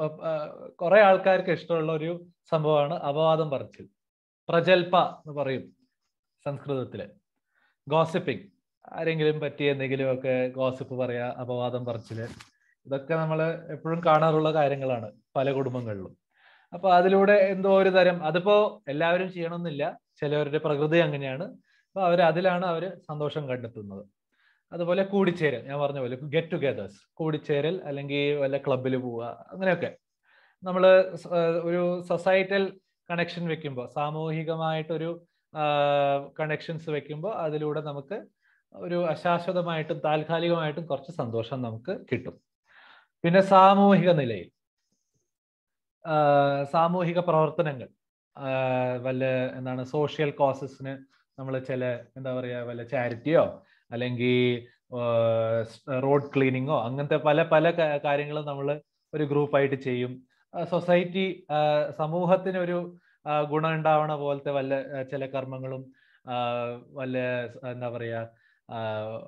കുറെ ആൾക്കാർക്ക് ഇഷ്ടമുള്ള ഒരു സംഭവമാണ് അപവാദം പറച്ചിൽ പ്രജൽപ എന്ന് പറയും സംസ്കൃതത്തില് ഗോസിപ്പിംഗ് ആരെങ്കിലും പറ്റിയ എന്തെങ്കിലും ഒക്കെ ഗോസിപ്പ് പറയാ അപവാദം പറച്ചില് ഇതൊക്കെ നമ്മൾ എപ്പോഴും കാണാറുള്ള കാര്യങ്ങളാണ് പല കുടുംബങ്ങളിലും അപ്പൊ അതിലൂടെ എന്തോ ഒരു തരം അതിപ്പോ എല്ലാവരും ചെയ്യണമെന്നില്ല ചിലവരുടെ പ്രകൃതി അങ്ങനെയാണ് അപ്പൊ അവർ അതിലാണ് അവർ സന്തോഷം കണ്ടെത്തുന്നത് അതുപോലെ കൂടിച്ചേരൽ ഞാൻ പറഞ്ഞ പോലെ ഗെറ്റ് ടുഗെദേഴ്സ് കൂടിച്ചേരൽ അല്ലെങ്കിൽ വല്ല ക്ലബിൽ പോവുക അങ്ങനെയൊക്കെ നമ്മൾ ഒരു സൊസൈറ്റൽ കണക്ഷൻ വെക്കുമ്പോൾ സാമൂഹികമായിട്ടൊരു കണക്ഷൻസ് വെക്കുമ്പോൾ അതിലൂടെ നമുക്ക് ഒരു അശാശ്വതമായിട്ടും താൽക്കാലികമായിട്ടും കുറച്ച് സന്തോഷം നമുക്ക് കിട്ടും പിന്നെ സാമൂഹിക നിലയിൽ ആ, സാമൂഹിക പ്രവർത്തനങ്ങൾ ആ, വല്ല എന്താണ് സോഷ്യൽ കോസസിന് നമ്മൾ ചില എന്താ പറയാ വല്ല ചാരിറ്റിയോ അല്ലെങ്കിൽ റോഡ് ക്ലീനിങ്ങോ അങ്ങനത്തെ പല പല കാര്യങ്ങളും നമ്മൾ ഒരു ഗ്രൂപ്പായിട്ട് ചെയ്യും സൊസൈറ്റി സമൂഹത്തിന് ഒരു ആ, ഗുണം ഉണ്ടാവണ പോലത്തെ വല്ല ആ, ചില കർമ്മങ്ങളും ആ, വല്ല എന്താ പറയാ ആ,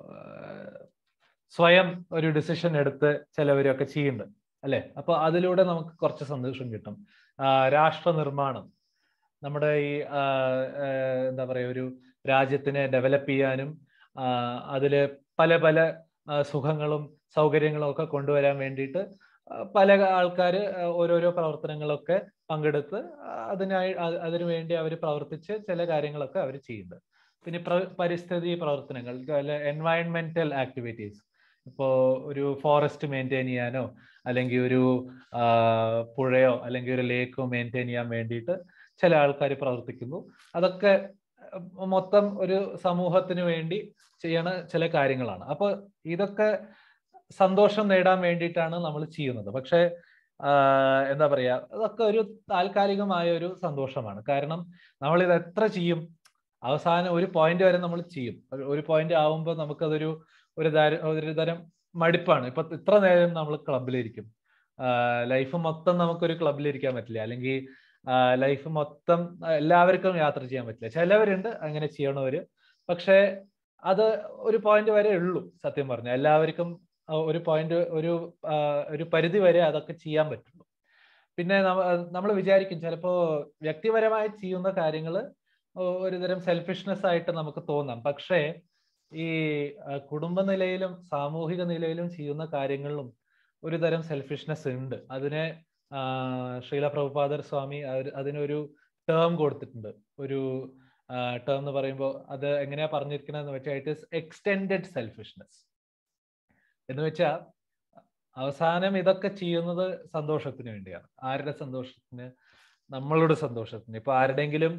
സ്വയം ഒരു ഡിസിഷൻ എടുത്ത് ചിലവരൊക്കെ ചെയ്യുന്നുണ്ട് അല്ലെ അപ്പൊ അതിലൂടെ നമുക്ക് കുറച്ച് സന്തോഷം കിട്ടും ആ, രാഷ്ട്ര നിർമ്മാണം നമ്മുടെ ഈ ആ, ആ, എന്താ പറയാ ഒരു രാജ്യത്തിനെ ഡെവലപ്പ് ചെയ്യാനും ആ, അതില് പല പല ആ, സുഖങ്ങളും സൗകര്യങ്ങളും ഒക്കെ കൊണ്ടുവരാൻ വേണ്ടിയിട്ട് ആ, പല ആൾക്കാർ ഓരോരോ പ്രവർത്തനങ്ങളൊക്കെ പങ്കെടുത്ത് ആ, അതിനായി അ- അതിനു വേണ്ടി അവർ പ്രവർത്തിച്ച് ചില കാര്യങ്ങളൊക്കെ അവർ ചെയ്യുന്നുണ്ട് പിന്നെ പ്ര- പരിസ്ഥിതി പ്രവർത്തനങ്ങൾ എൻവയൺമെന്റൽ ആക്ടിവിറ്റീസ് ഇപ്പോ ഒരു ഫോറസ്റ്റ് മെയിൻറ്റെയിൻ ചെയ്യാനോ അല്ലെങ്കിൽ ഒരു ആ, പുഴയോ അല്ലെങ്കിൽ ഒരു ലേക്കോ മെയിൻറ്റെയിൻ ചെയ്യാൻ വേണ്ടിയിട്ട് ചില ആൾക്കാർ പ്രവർത്തിക്കുന്നു അതൊക്കെ അഹ് മൊത്തം ഒരു സമൂഹത്തിന് വേണ്ടി ചെയ്യണ ചില കാര്യങ്ങളാണ് അപ്പൊ ഇതൊക്കെ സന്തോഷം നേടാൻ വേണ്ടിയിട്ടാണ് നമ്മൾ ചെയ്യുന്നത് പക്ഷെ ആഹ് എന്താ പറയാ അതൊക്കെ ഒരു താൽക്കാലികമായ ഒരു സന്തോഷമാണ് കാരണം നമ്മൾ ഇത് എത്ര ചെയ്യും അവസാനം ഒരു പോയിന്റ് വരെ നമ്മൾ ചെയ്യും ഒരു- ഒരു പോയിന്റ് ആവുമ്പോൾ നമുക്കതൊരു ഒരു തര- ഒരു തരം മടുപ്പാണ് ഇപ്പൊ ഇത്ര നേരം നമ്മൾ ക്ലബിലിരിക്കും ലൈഫ് മൊത്തം നമുക്കൊരു ക്ലബിലിരിക്കാൻ പറ്റില്ല അല്ലെങ്കിൽ ലൈഫ് മൊത്തം ആ, എല്ലാവർക്കും യാത്ര ചെയ്യാൻ പറ്റില്ല ചിലവരുണ്ട് അങ്ങനെ ചെയ്യണവര് പക്ഷേ അത് ഒരു പോയിന്റ് വരെ ഉള്ളൂ സത്യം പറഞ്ഞാൽ എല്ലാവർക്കും ആ, ഒരു പോയിന്റ് ഒരു ആ, ഒരു പരിധി വരെ അതൊക്കെ ചെയ്യാൻ പറ്റുള്ളൂ പിന്നെ നമ്മൾ വിചാരിക്കും ചിലപ്പോ വ്യക്തിപരമായി ചെയ്യുന്ന കാര്യങ്ങൾ ഒരുതരം സെൽഫിഷ്നെസ് ആയിട്ട് നമുക്ക് തോന്നാം പക്ഷേ ഈ ആ, കുടുംബ നിലയിലും സാമൂഹിക നിലയിലും ചെയ്യുന്ന കാര്യങ്ങളിലും ഒരു തരം സെൽഫിഷ്നെസ് ഉണ്ട് അതിനെ ആ, ശ്രീല പ്രഭുപാദർ സ്വാമി അവര് അതിനൊരു ടേം കൊടുത്തിട്ടുണ്ട് ഒരു ടേം എന്ന് പറയുമ്പോൾ അത് എങ്ങനെയാ പറഞ്ഞിരിക്കണെന്ന് വെച്ചാൽ ഇറ്റ് ഇസ് എക്സ്റ്റെൻഡഡ് സെൽഫിഷ്നെസ് എന്ന് വെച്ചാൽ അവസാനം ഇതൊക്കെ ചെയ്യുന്നത് സന്തോഷത്തിന് വേണ്ടിയാണ് ആരുടെ സന്തോഷത്തിന് നമ്മളുടെ സന്തോഷത്തിന് ഇപ്പൊ ആരുടെങ്കിലും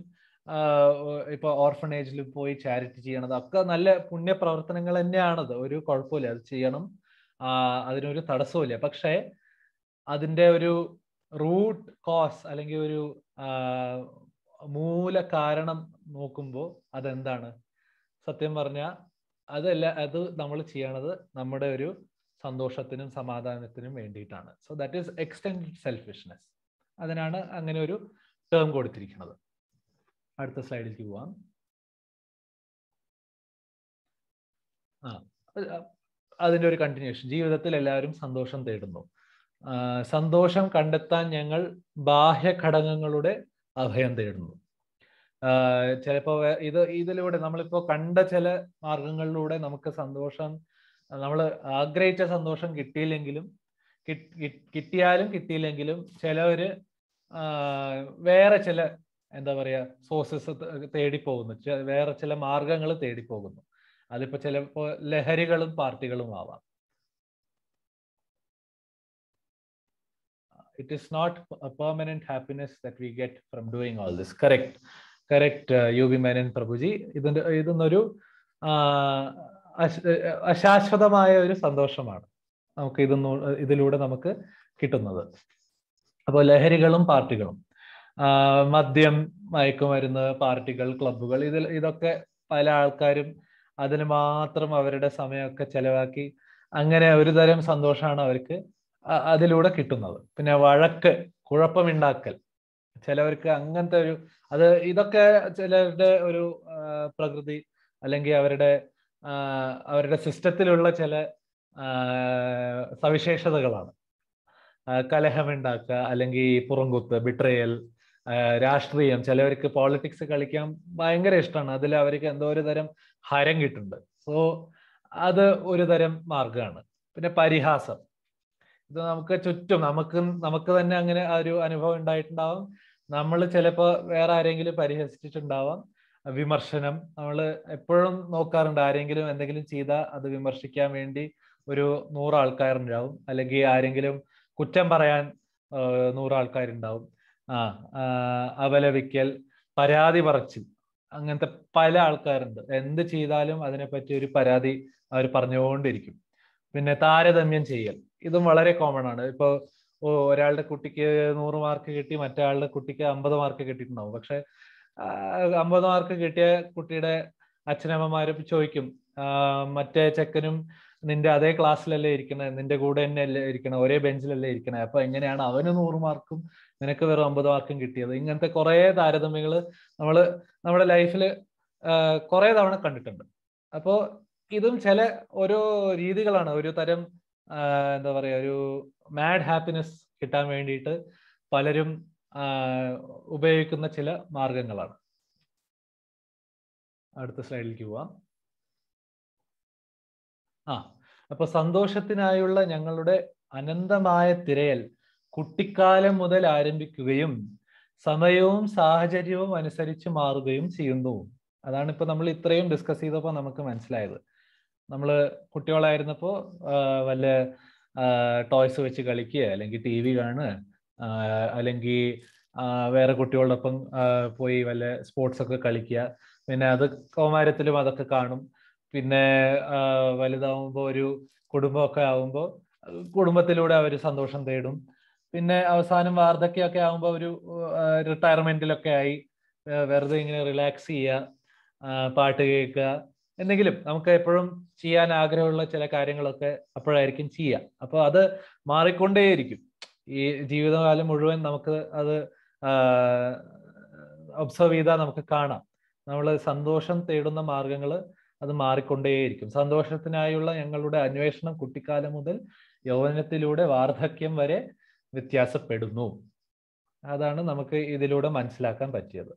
ഇപ്പൊ ഓർഫനേജിൽ പോയി ചാരിറ്റി ചെയ്യണത് ഒക്കെ നല്ല പുണ്യ പ്രവർത്തനങ്ങൾ തന്നെയാണത് ഒരു കുഴപ്പമില്ല അത് ചെയ്യണം ആ, അതിനൊരു തടസ്സമില്ല പക്ഷേ അതിന്റെ ഒരു റൂട്ട് കോസ് അല്ലെങ്കിൽ ഒരു ആ, മൂല കാരണം നോക്കുമ്പോൾ അതെന്താണ് സത്യം പറഞ്ഞാൽ അതല്ല അത് നമ്മൾ ചെയ്യണത് നമ്മുടെ ഒരു സന്തോഷത്തിനും സമാധാനത്തിനും വേണ്ടിയിട്ടാണ് so that is extend selfishness അതിനാണ് അങ്ങനെ ഒരു ടേം കൊടുത്തിരിക്കുന്നത് അടുത്ത സ്ലൈഡിലേക്ക് പോവാം ആ അത് അതിന്റെ ഒരു കണ്ടിന്യൂഷൻ ജീവിതത്തിൽ എല്ലാവരും സന്തോഷം തേടുന്നു ആ, സന്തോഷം കണ്ടെത്താൻ ഞങ്ങൾ ബാഹ്യ ഘടകങ്ങളുടെ അഭയം തേടുന്നു ചിലപ്പോ ഇത് ഇതിലൂടെ നമ്മളിപ്പോ കണ്ട ചില മാർഗങ്ങളിലൂടെ നമുക്ക് സന്തോഷം നമ്മൾ ആഗ്രഹിച്ച സന്തോഷം കിട്ടിയില്ലെങ്കിലും കിട്ട്- കിട്ട്- കിട്ടിയാലും കിട്ടിയില്ലെങ്കിലും ചിലവര് ആ, വേറെ ചില എന്താ പറയാ സോഴ്സസ് തേടി പോകുന്നു ചെ- വേറെ ചില മാർഗങ്ങൾ തേടി പോകുന്നു അതിപ്പോ ചിലപ്പോ ലഹരികളും പാർട്ടികളും ആവാം it is not a permanent happiness that we get from doing all this correct correct uh, U B Menon Prabhuji ഇതിന്റെ ഇതൊന്നൊരു ആ, അശ- അശാശ്വതമായ ഒരു സന്തോഷമാണ് നമുക്ക് ഇതൊന്നു ഇതിലൂടെ നമുക്ക് കിട്ടുന്നത് അപ്പോൾ ലഹരികളും പാർട്ടികളും ആ, മദ്യം മയക്കുമരുന്ന് പാർട്ടികൾ ക്ലബ്ബുകൾ ഇതിൽ ഇതൊക്കെ പല ആൾക്കാരും അതിന് മാത്രം അവരുടെ സമയമൊക്കെ ചെലവാക്കി അങ്ങനെ ഒരു തരം സന്തോഷമാണ് അവർക്ക് അ- അതിലൂടെ കിട്ടുന്നത് പിന്നെ വഴക്ക് കുഴപ്പമുണ്ടാക്കൽ ചിലവർക്ക് അങ്ങനത്തെ ഒരു അത് ഇതൊക്കെ ചിലരുടെ ഒരു ആ, പ്രകൃതി അല്ലെങ്കിൽ അവരുടെ ആ, അവരുടെ സിസ്റ്റത്തിലുള്ള ചില ആ, സവിശേഷതകളാണ് ആ, കലഹമുണ്ടാക്കുക അല്ലെങ്കിൽ പുറംകുത്ത് ബിട്രയൽ രാഷ്ട്രീയം ചിലവർക്ക് പോളിറ്റിക്സ് കളിക്കാൻ ഭയങ്കര ഇഷ്ടമാണ് അതിൽ അവർക്ക് എന്തോ ഒരു തരം ഹരം കിട്ടുന്നുണ്ട് സോ അത് ഒരു തരം മാർഗമാണ് പിന്നെ പരിഹാസം ഇത് നമുക്ക് ചുറ്റും നമുക്ക് നമുക്ക് തന്നെ അങ്ങനെ ആ ഒരു അനുഭവം ഉണ്ടായിട്ടുണ്ടാവും നമ്മൾ ചിലപ്പോ വേറെ ആരെങ്കിലും പരിഹസിച്ചിട്ടുണ്ടാവാം വിമർശനം നമ്മൾ എപ്പോഴും നോക്കാറുണ്ട് ആരെങ്കിലും എന്തെങ്കിലും ചെയ്താൽ അത് വിമർശിക്കാൻ വേണ്ടി ഒരു നൂറ് ആൾക്കാരുണ്ടാവും അല്ലെങ്കിൽ ആരെങ്കിലും കുറ്റം പറയാൻ ആ, നൂറ് ആൾക്കാരുണ്ടാവും ആ ആ, അപലപിക്കൽ പരാതി പറച്ചിൽ അങ്ങനത്തെ പല ആൾക്കാരുണ്ട് എന്ത് ചെയ്താലും അതിനെപ്പറ്റി ഒരു പരാതി അവർ പറഞ്ഞുകൊണ്ടിരിക്കും പിന്നെ താരതമ്യം ചെയ്യൽ ഇതും വളരെ കോമൺ ആണ് ഇപ്പൊ ഓ ഒരാളുടെ കുട്ടിക്ക് നൂറ് മാർക്ക് കിട്ടി മറ്റേ കുട്ടിക്ക് അമ്പത് മാർക്ക് കിട്ടിയിട്ടുണ്ടാവും പക്ഷെ അമ്പത് മാർക്ക് കിട്ടിയ കുട്ടിയുടെ അച്ഛനമ്മമാരും ചോദിക്കും ആ, മറ്റേ ചെക്കനും നിന്റെ അതേ ക്ലാസ്സിലല്ലേ ഇരിക്കണേ നിന്റെ കൂടെ തന്നെ അല്ലേ ഇരിക്കണേ ഒരേ ബെഞ്ചിലല്ലേ ഇരിക്കണേ അപ്പൊ എങ്ങനെയാണ് അവന് നൂറ് മാർക്കും നിനക്ക് വെറും അമ്പത് മാർക്കും കിട്ടിയത് ഇങ്ങനത്തെ കുറെ താരതമ്യങ്ങൾ നമ്മൾ നമ്മുടെ ലൈഫിൽ കുറെ തവണ കണ്ടിട്ടുണ്ട് അപ്പോ ഇതും ചില ഓരോ രീതികളാണ് ഒരു തരം ആ, എന്താ പറയാ ഒരു മാഡ് ഹാപ്പിനെസ് കിട്ടാൻ വേണ്ടിയിട്ട് പലരും ആ, ഉപയോഗിക്കുന്ന ചില മാർഗങ്ങളാണ് അടുത്ത സ്ലൈഡിലേക്ക് പോവാം ആ അപ്പൊ സന്തോഷത്തിനായുള്ള ഞങ്ങളുടെ അനന്തമായ തിരയൽ കുട്ടിക്കാലം മുതൽ ആരംഭിക്കുകയും സമയവും സാഹചര്യവും അനുസരിച്ച് മാറുകയും ചെയ്യുന്നു അതാണ് ഇപ്പൊ നമ്മൾ ഇത്രയും ഡിസ്കസ് ചെയ്തപ്പോൾ നമുക്ക് മനസ്സിലായത് നമ്മൾ കുട്ടികളായിരുന്നപ്പോൾ വല്ല ടോയ്സ് വെച്ച് കളിക്കുക അല്ലെങ്കിൽ ടി വി കാണുക അല്ലെങ്കിൽ വേറെ കുട്ടികളോടൊപ്പം ആ, പോയി വല്ല സ്പോർട്സ് ഒക്കെ കളിക്കുക പിന്നെ അത് കൗമാരത്തിലും അതൊക്കെ കാണും പിന്നെ ആ, വലുതാവുമ്പോൾ ഒരു കുടുംബമൊക്കെ ആവുമ്പോൾ കുടുംബത്തിലൂടെ അവർ സന്തോഷം തേടും പിന്നെ അവസാനം വാർദ്ധക്യമൊക്കെ ആവുമ്പോൾ ഒരു റിട്ടയർമെന്റിലൊക്കെ ആയി ആ, വെറുതെ ഇങ്ങനെ റിലാക്സ് ചെയ്യുക ആ, പാട്ട് കേൾക്കുക എന്തെങ്കിലും നമുക്ക് എപ്പോഴും ചെയ്യാൻ ആഗ്രഹമുള്ള ചില കാര്യങ്ങളൊക്കെ അപ്പോഴായിരിക്കും ചെയ്യുക അപ്പോൾ അത് മാറിക്കൊണ്ടേയിരിക്കും ഈ ജീവിതകാലം മുഴുവൻ നമുക്ക് അത് ഒബ്സർവ് ചെയ്താൽ നമുക്ക് കാണാം നമ്മൾ സന്തോഷം തേടുന്ന മാർഗങ്ങൾ അത് മാറിക്കൊണ്ടേയിരിക്കും സന്തോഷത്തിനായുള്ള ഞങ്ങളുടെ അന്വേഷണം കുട്ടിക്കാലം മുതൽ യൗവനത്തിലൂടെ വാർദ്ധക്യം വരെ വ്യത്യാസപ്പെടുന്നു അതാണ് നമുക്ക് ഇതിലൂടെ മനസ്സിലാക്കാൻ പറ്റിയത്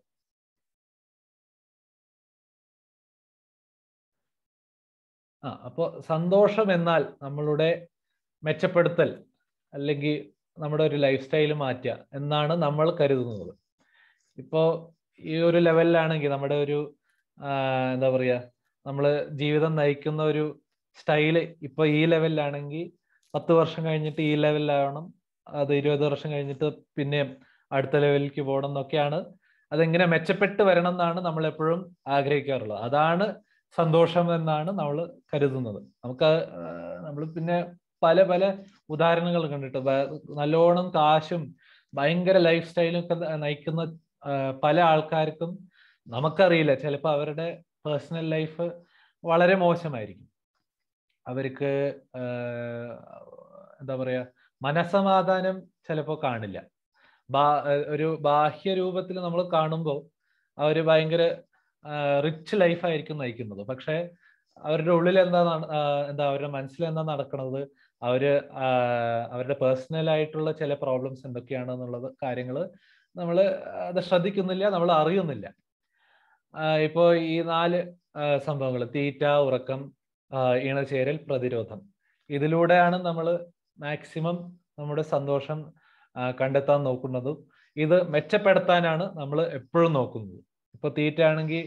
ആ അപ്പോൾ സന്തോഷം എന്നാൽ നമ്മളുടെ മെച്ചപ്പെടുത്തൽ അല്ലെങ്കിൽ നമ്മുടെ ഒരു ലൈഫ് സ്റ്റൈൽ മാറ്റുക എന്നാണ് നമ്മൾ കരുതുന്നത് ഇപ്പോൾ ഈ ഒരു ലെവലിലാണെങ്കിൽ നമ്മുടെ ഒരു ആ, എന്താ പറയുക നമ്മൾ ജീവിതം നയിക്കുന്ന ഒരു സ്റ്റൈല് ഇപ്പൊ ഈ ലെവലിലാണെങ്കിൽ പത്ത് വർഷം കഴിഞ്ഞിട്ട് ഈ ലെവലിലാവണം അത് ഇരുപത് വർഷം കഴിഞ്ഞിട്ട് പിന്നെ അടുത്ത ലെവലിലേക്ക് പോകണം എന്നൊക്കെയാണ് അതെങ്ങനെ മെച്ചപ്പെട്ട് വരണം എന്നാണ് നമ്മൾ എപ്പോഴും ആഗ്രഹിക്കാറുള്ളത് അതാണ് സന്തോഷം എന്നാണ് നമ്മൾ കരുതുന്നത് നമുക്ക് നമ്മൾ പിന്നെ പല പല ഉദാഹരണങ്ങൾ കണ്ടിട്ട് വ- നല്ലോണം കാശും ഭയങ്കര ലൈഫ് സ്റ്റൈലും ഒക്കെ നയിക്കുന്ന ആ, പല ആൾക്കാർക്കും നമുക്കറിയില്ല ചിലപ്പോൾ അവരുടെ പേഴ്സണൽ ലൈഫ് വളരെ മോശമായിരിക്കും അവർക്ക് ആ, എന്താ പറയാ മനസമാധാനം ചിലപ്പോൾ കാണില്ല ബാ ഒരു ബാഹ്യ രൂപത്തിൽ നമ്മൾ കാണുമ്പോൾ അവർ ഭയങ്കര റിച്ച് ലൈഫായിരിക്കും നയിക്കുന്നത് പക്ഷെ അവരുടെ ഉള്ളിൽ എന്താ നട- ആ, എന്താ അവരുടെ മനസ്സിൽ എന്താ നടക്കുന്നത് അവര് ആ, അവരുടെ പേഴ്സണൽ ആയിട്ടുള്ള ചില പ്രോബ്ലംസ് എന്തൊക്കെയാണെന്നുള്ളത് കാര്യങ്ങൾ നമ്മൾ അത് ശ്രദ്ധിക്കുന്നില്ല നമ്മൾ അറിയുന്നില്ല ആ, ഇപ്പോ ഈ നാല് സംഭവങ്ങൾ തീറ്റ ഉറക്കം ആ, ഇണചേരൽ പ്രതിരോധം ഇതിലൂടെയാണ് നമ്മൾ മാക്സിമം നമ്മുടെ സന്തോഷം ആ, കണ്ടെത്താൻ നോക്കുന്നതും ഇത് മെച്ചപ്പെടുത്താനാണ് നമ്മൾ എപ്പോഴും നോക്കുന്നത് ഇപ്പൊ തീറ്റ ആണെങ്കിൽ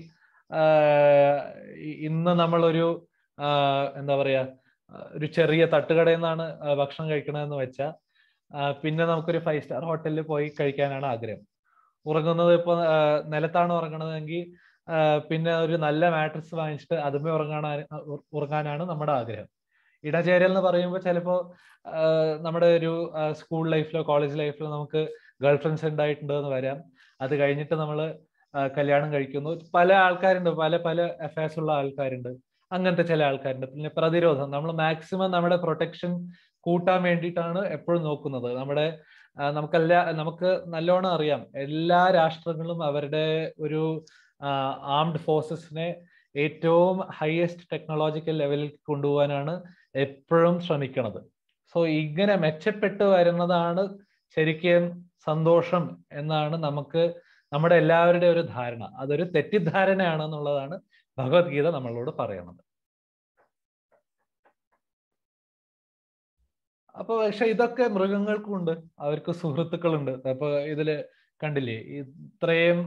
ഇന്ന് നമ്മളൊരു ആ, എന്താ പറയാ ആ, ഒരു ചെറിയ തട്ടുകടയിൽ നിന്നാണ് ആ, ഭക്ഷണം കഴിക്കണമെന്ന് വെച്ചാൽ പിന്നെ നമുക്കൊരു ഫൈവ് സ്റ്റാർ ഹോട്ടലിൽ പോയി കഴിക്കാനാണ് ആഗ്രഹം ഉറങ്ങുന്നത് ഇപ്പൊ ആ, നിലത്താണ് ഉറങ്ങണതെങ്കിൽ ആ, പിന്നെ ഒരു നല്ല മാട്രസ് വാങ്ങിച്ചിട്ട് അതുമേ ഉറങ്ങാൻ ഉറങ്ങാനാണ് നമ്മുടെ ആഗ്രഹം ഇടചേരൽ എന്ന് പറയുമ്പോൾ ചിലപ്പോൾ നമ്മുടെ ഒരു സ്കൂൾ ലൈഫിലോ കോളേജ് ലൈഫിലോ നമുക്ക് ഗേൾ ഫ്രണ്ട്സ് ഉണ്ടായിട്ടുണ്ട് എന്ന് വരാം അത് കഴിഞ്ഞിട്ട് നമ്മൾ കല്യാണം കഴിക്കുന്നു പല ആൾക്കാരുണ്ട് പല പല അഫയേഴ്സ് ഉള്ള ആൾക്കാരുണ്ട് അങ്ങനത്തെ ചില ആൾക്കാരുണ്ട് പിന്നെ പ്രതിരോധം നമ്മൾ മാക്സിമം നമ്മുടെ പ്രൊട്ടക്ഷൻ കൂട്ടാൻ വേണ്ടിയിട്ടാണ് എപ്പോഴും നോക്കുന്നത് നമ്മുടെ ആ, നമുക്കെല്ലാ നമുക്ക് നല്ലോണം അറിയാം എല്ലാ രാഷ്ട്രങ്ങളും അവരുടെ ഒരു ആംഡ് ഫോഴ്സസിനെ ഏറ്റവും ഹയസ്റ്റ് ടെക്നോളജിക്കൽ ലെവലിൽ കൊണ്ടുപോകാനാണ് എപ്പോഴും ശ്രമിക്കുന്നത് സോ ഇങ്ങനെ മെച്ചപ്പെട്ട് വരുന്നതാണ് ശരിക്കും സന്തോഷം എന്നാണ് നമുക്ക് നമ്മുടെ എല്ലാവരുടെ ഒരു ധാരണ അതൊരു തെറ്റിദ്ധാരണയാണെന്നുള്ളതാണ് ഭഗവത്ഗീത നമ്മളോട് പറയുന്നത് അപ്പൊ പക്ഷെ ഇതൊക്കെ മൃഗങ്ങൾക്കും ഉണ്ട് അവർക്ക് സുഹൃത്തുക്കളുണ്ട് അപ്പൊ ഇതില് കണ്ടില്ലേ ഇത്രയും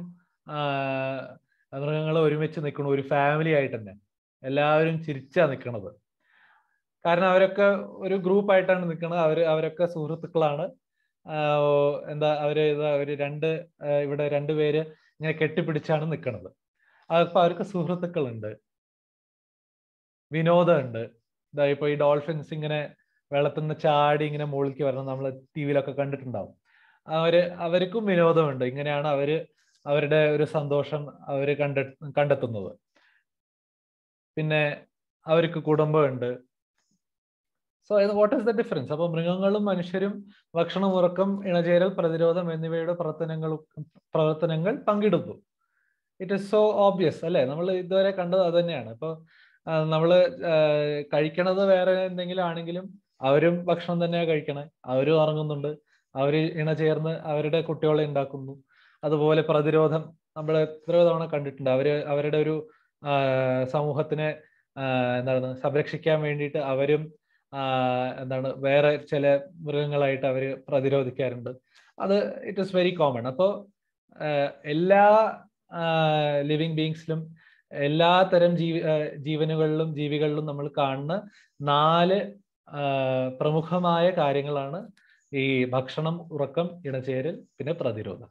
മൃഗങ്ങൾ ഒരുമിച്ച് നിൽക്കണു ഒരു ഫാമിലി ആയിട്ട് തന്നെ എല്ലാവരും ചിരിച്ചാ നിൽക്കണത് കാരണം അവരൊക്കെ ഒരു ഗ്രൂപ്പ് ആയിട്ടാണ് നിൽക്കുന്നത് അവര് അവരൊക്കെ സുഹൃത്തുക്കളാണ് ആഹ് എന്താ അവര് ഇതാ ഒരു രണ്ട് ആഹ് ഇവിടെ രണ്ടുപേര് ഇങ്ങനെ കെട്ടിപ്പിടിച്ചാണ് നിൽക്കുന്നത് അപ്പൊ അവർക്ക് സുഹൃത്തുക്കളുണ്ട് വിനോദമുണ്ട് ഇതാ ഇപ്പൊ ഈ ഡോൾഫിൻസ് ഇങ്ങനെ വെള്ളത്തിൽ നിന്ന് ചാടി ഇങ്ങനെ മുകളിലേക്ക് വരണം നമ്മൾ ടി വിയിലൊക്കെ കണ്ടിട്ടുണ്ടാവും അവര് അവർക്കും വിനോദമുണ്ട് ഇങ്ങനെയാണ് അവര് അവരുടെ ഒരു സന്തോഷം അവര് കണ്ടെ കണ്ടെത്തുന്നത് പിന്നെ അവർക്ക് കുടുംബമുണ്ട് so what is the difference അപ്പൊ മൃഗങ്ങളും മനുഷ്യരും ഭക്ഷണം ഉറക്കം ഇണചേരൽ പ്രതിരോധം എന്നിവയുടെ പ്രവർത്തനങ്ങൾ പ്രവർത്തനങ്ങൾ പങ്കിടുന്നു ഇറ്റ് ഇസ് സോ ഓബ്വിയസ് അല്ലെ നമ്മൾ ഇതുവരെ കണ്ടത് അത് തന്നെയാണ് ഇപ്പൊ നമ്മൾ കഴിക്കണത് വേറെ എന്തെങ്കിലും ആണെങ്കിലും അവരും ഭക്ഷണം തന്നെയാണ് കഴിക്കണേ അവരും ഉറങ്ങുന്നുണ്ട് അവര് ഇണചേർന്ന് അവരുടെ കുട്ടികളെ ഉണ്ടാക്കുന്നു അതുപോലെ പ്രതിരോധം നമ്മൾ എത്രയോ തവണ കണ്ടിട്ടുണ്ട് അവര് അവരുടെ ഒരു സമൂഹത്തിനെ എന്താണ് സംരക്ഷിക്കാൻ വേണ്ടിയിട്ട് അവരും എന്താണ് വേറെ ചില മൃഗങ്ങളായിട്ട് അവർ പ്രതിരോധിക്കാറുണ്ട് അത് ഇറ്റ് ഇസ് വെരി കോമൺ അപ്പോൾ എല്ലാ ലിവിങ് ബീങ്സിലും എല്ലാ തരം ജീവ ജീവനുകളിലും ജീവികളിലും നമ്മൾ കാണുന്ന നാല് പ്രമുഖമായ കാര്യങ്ങളാണ് ഈ ഭക്ഷണം ഉറക്കം ഇണചേരൽ പിന്നെ പ്രതിരോധം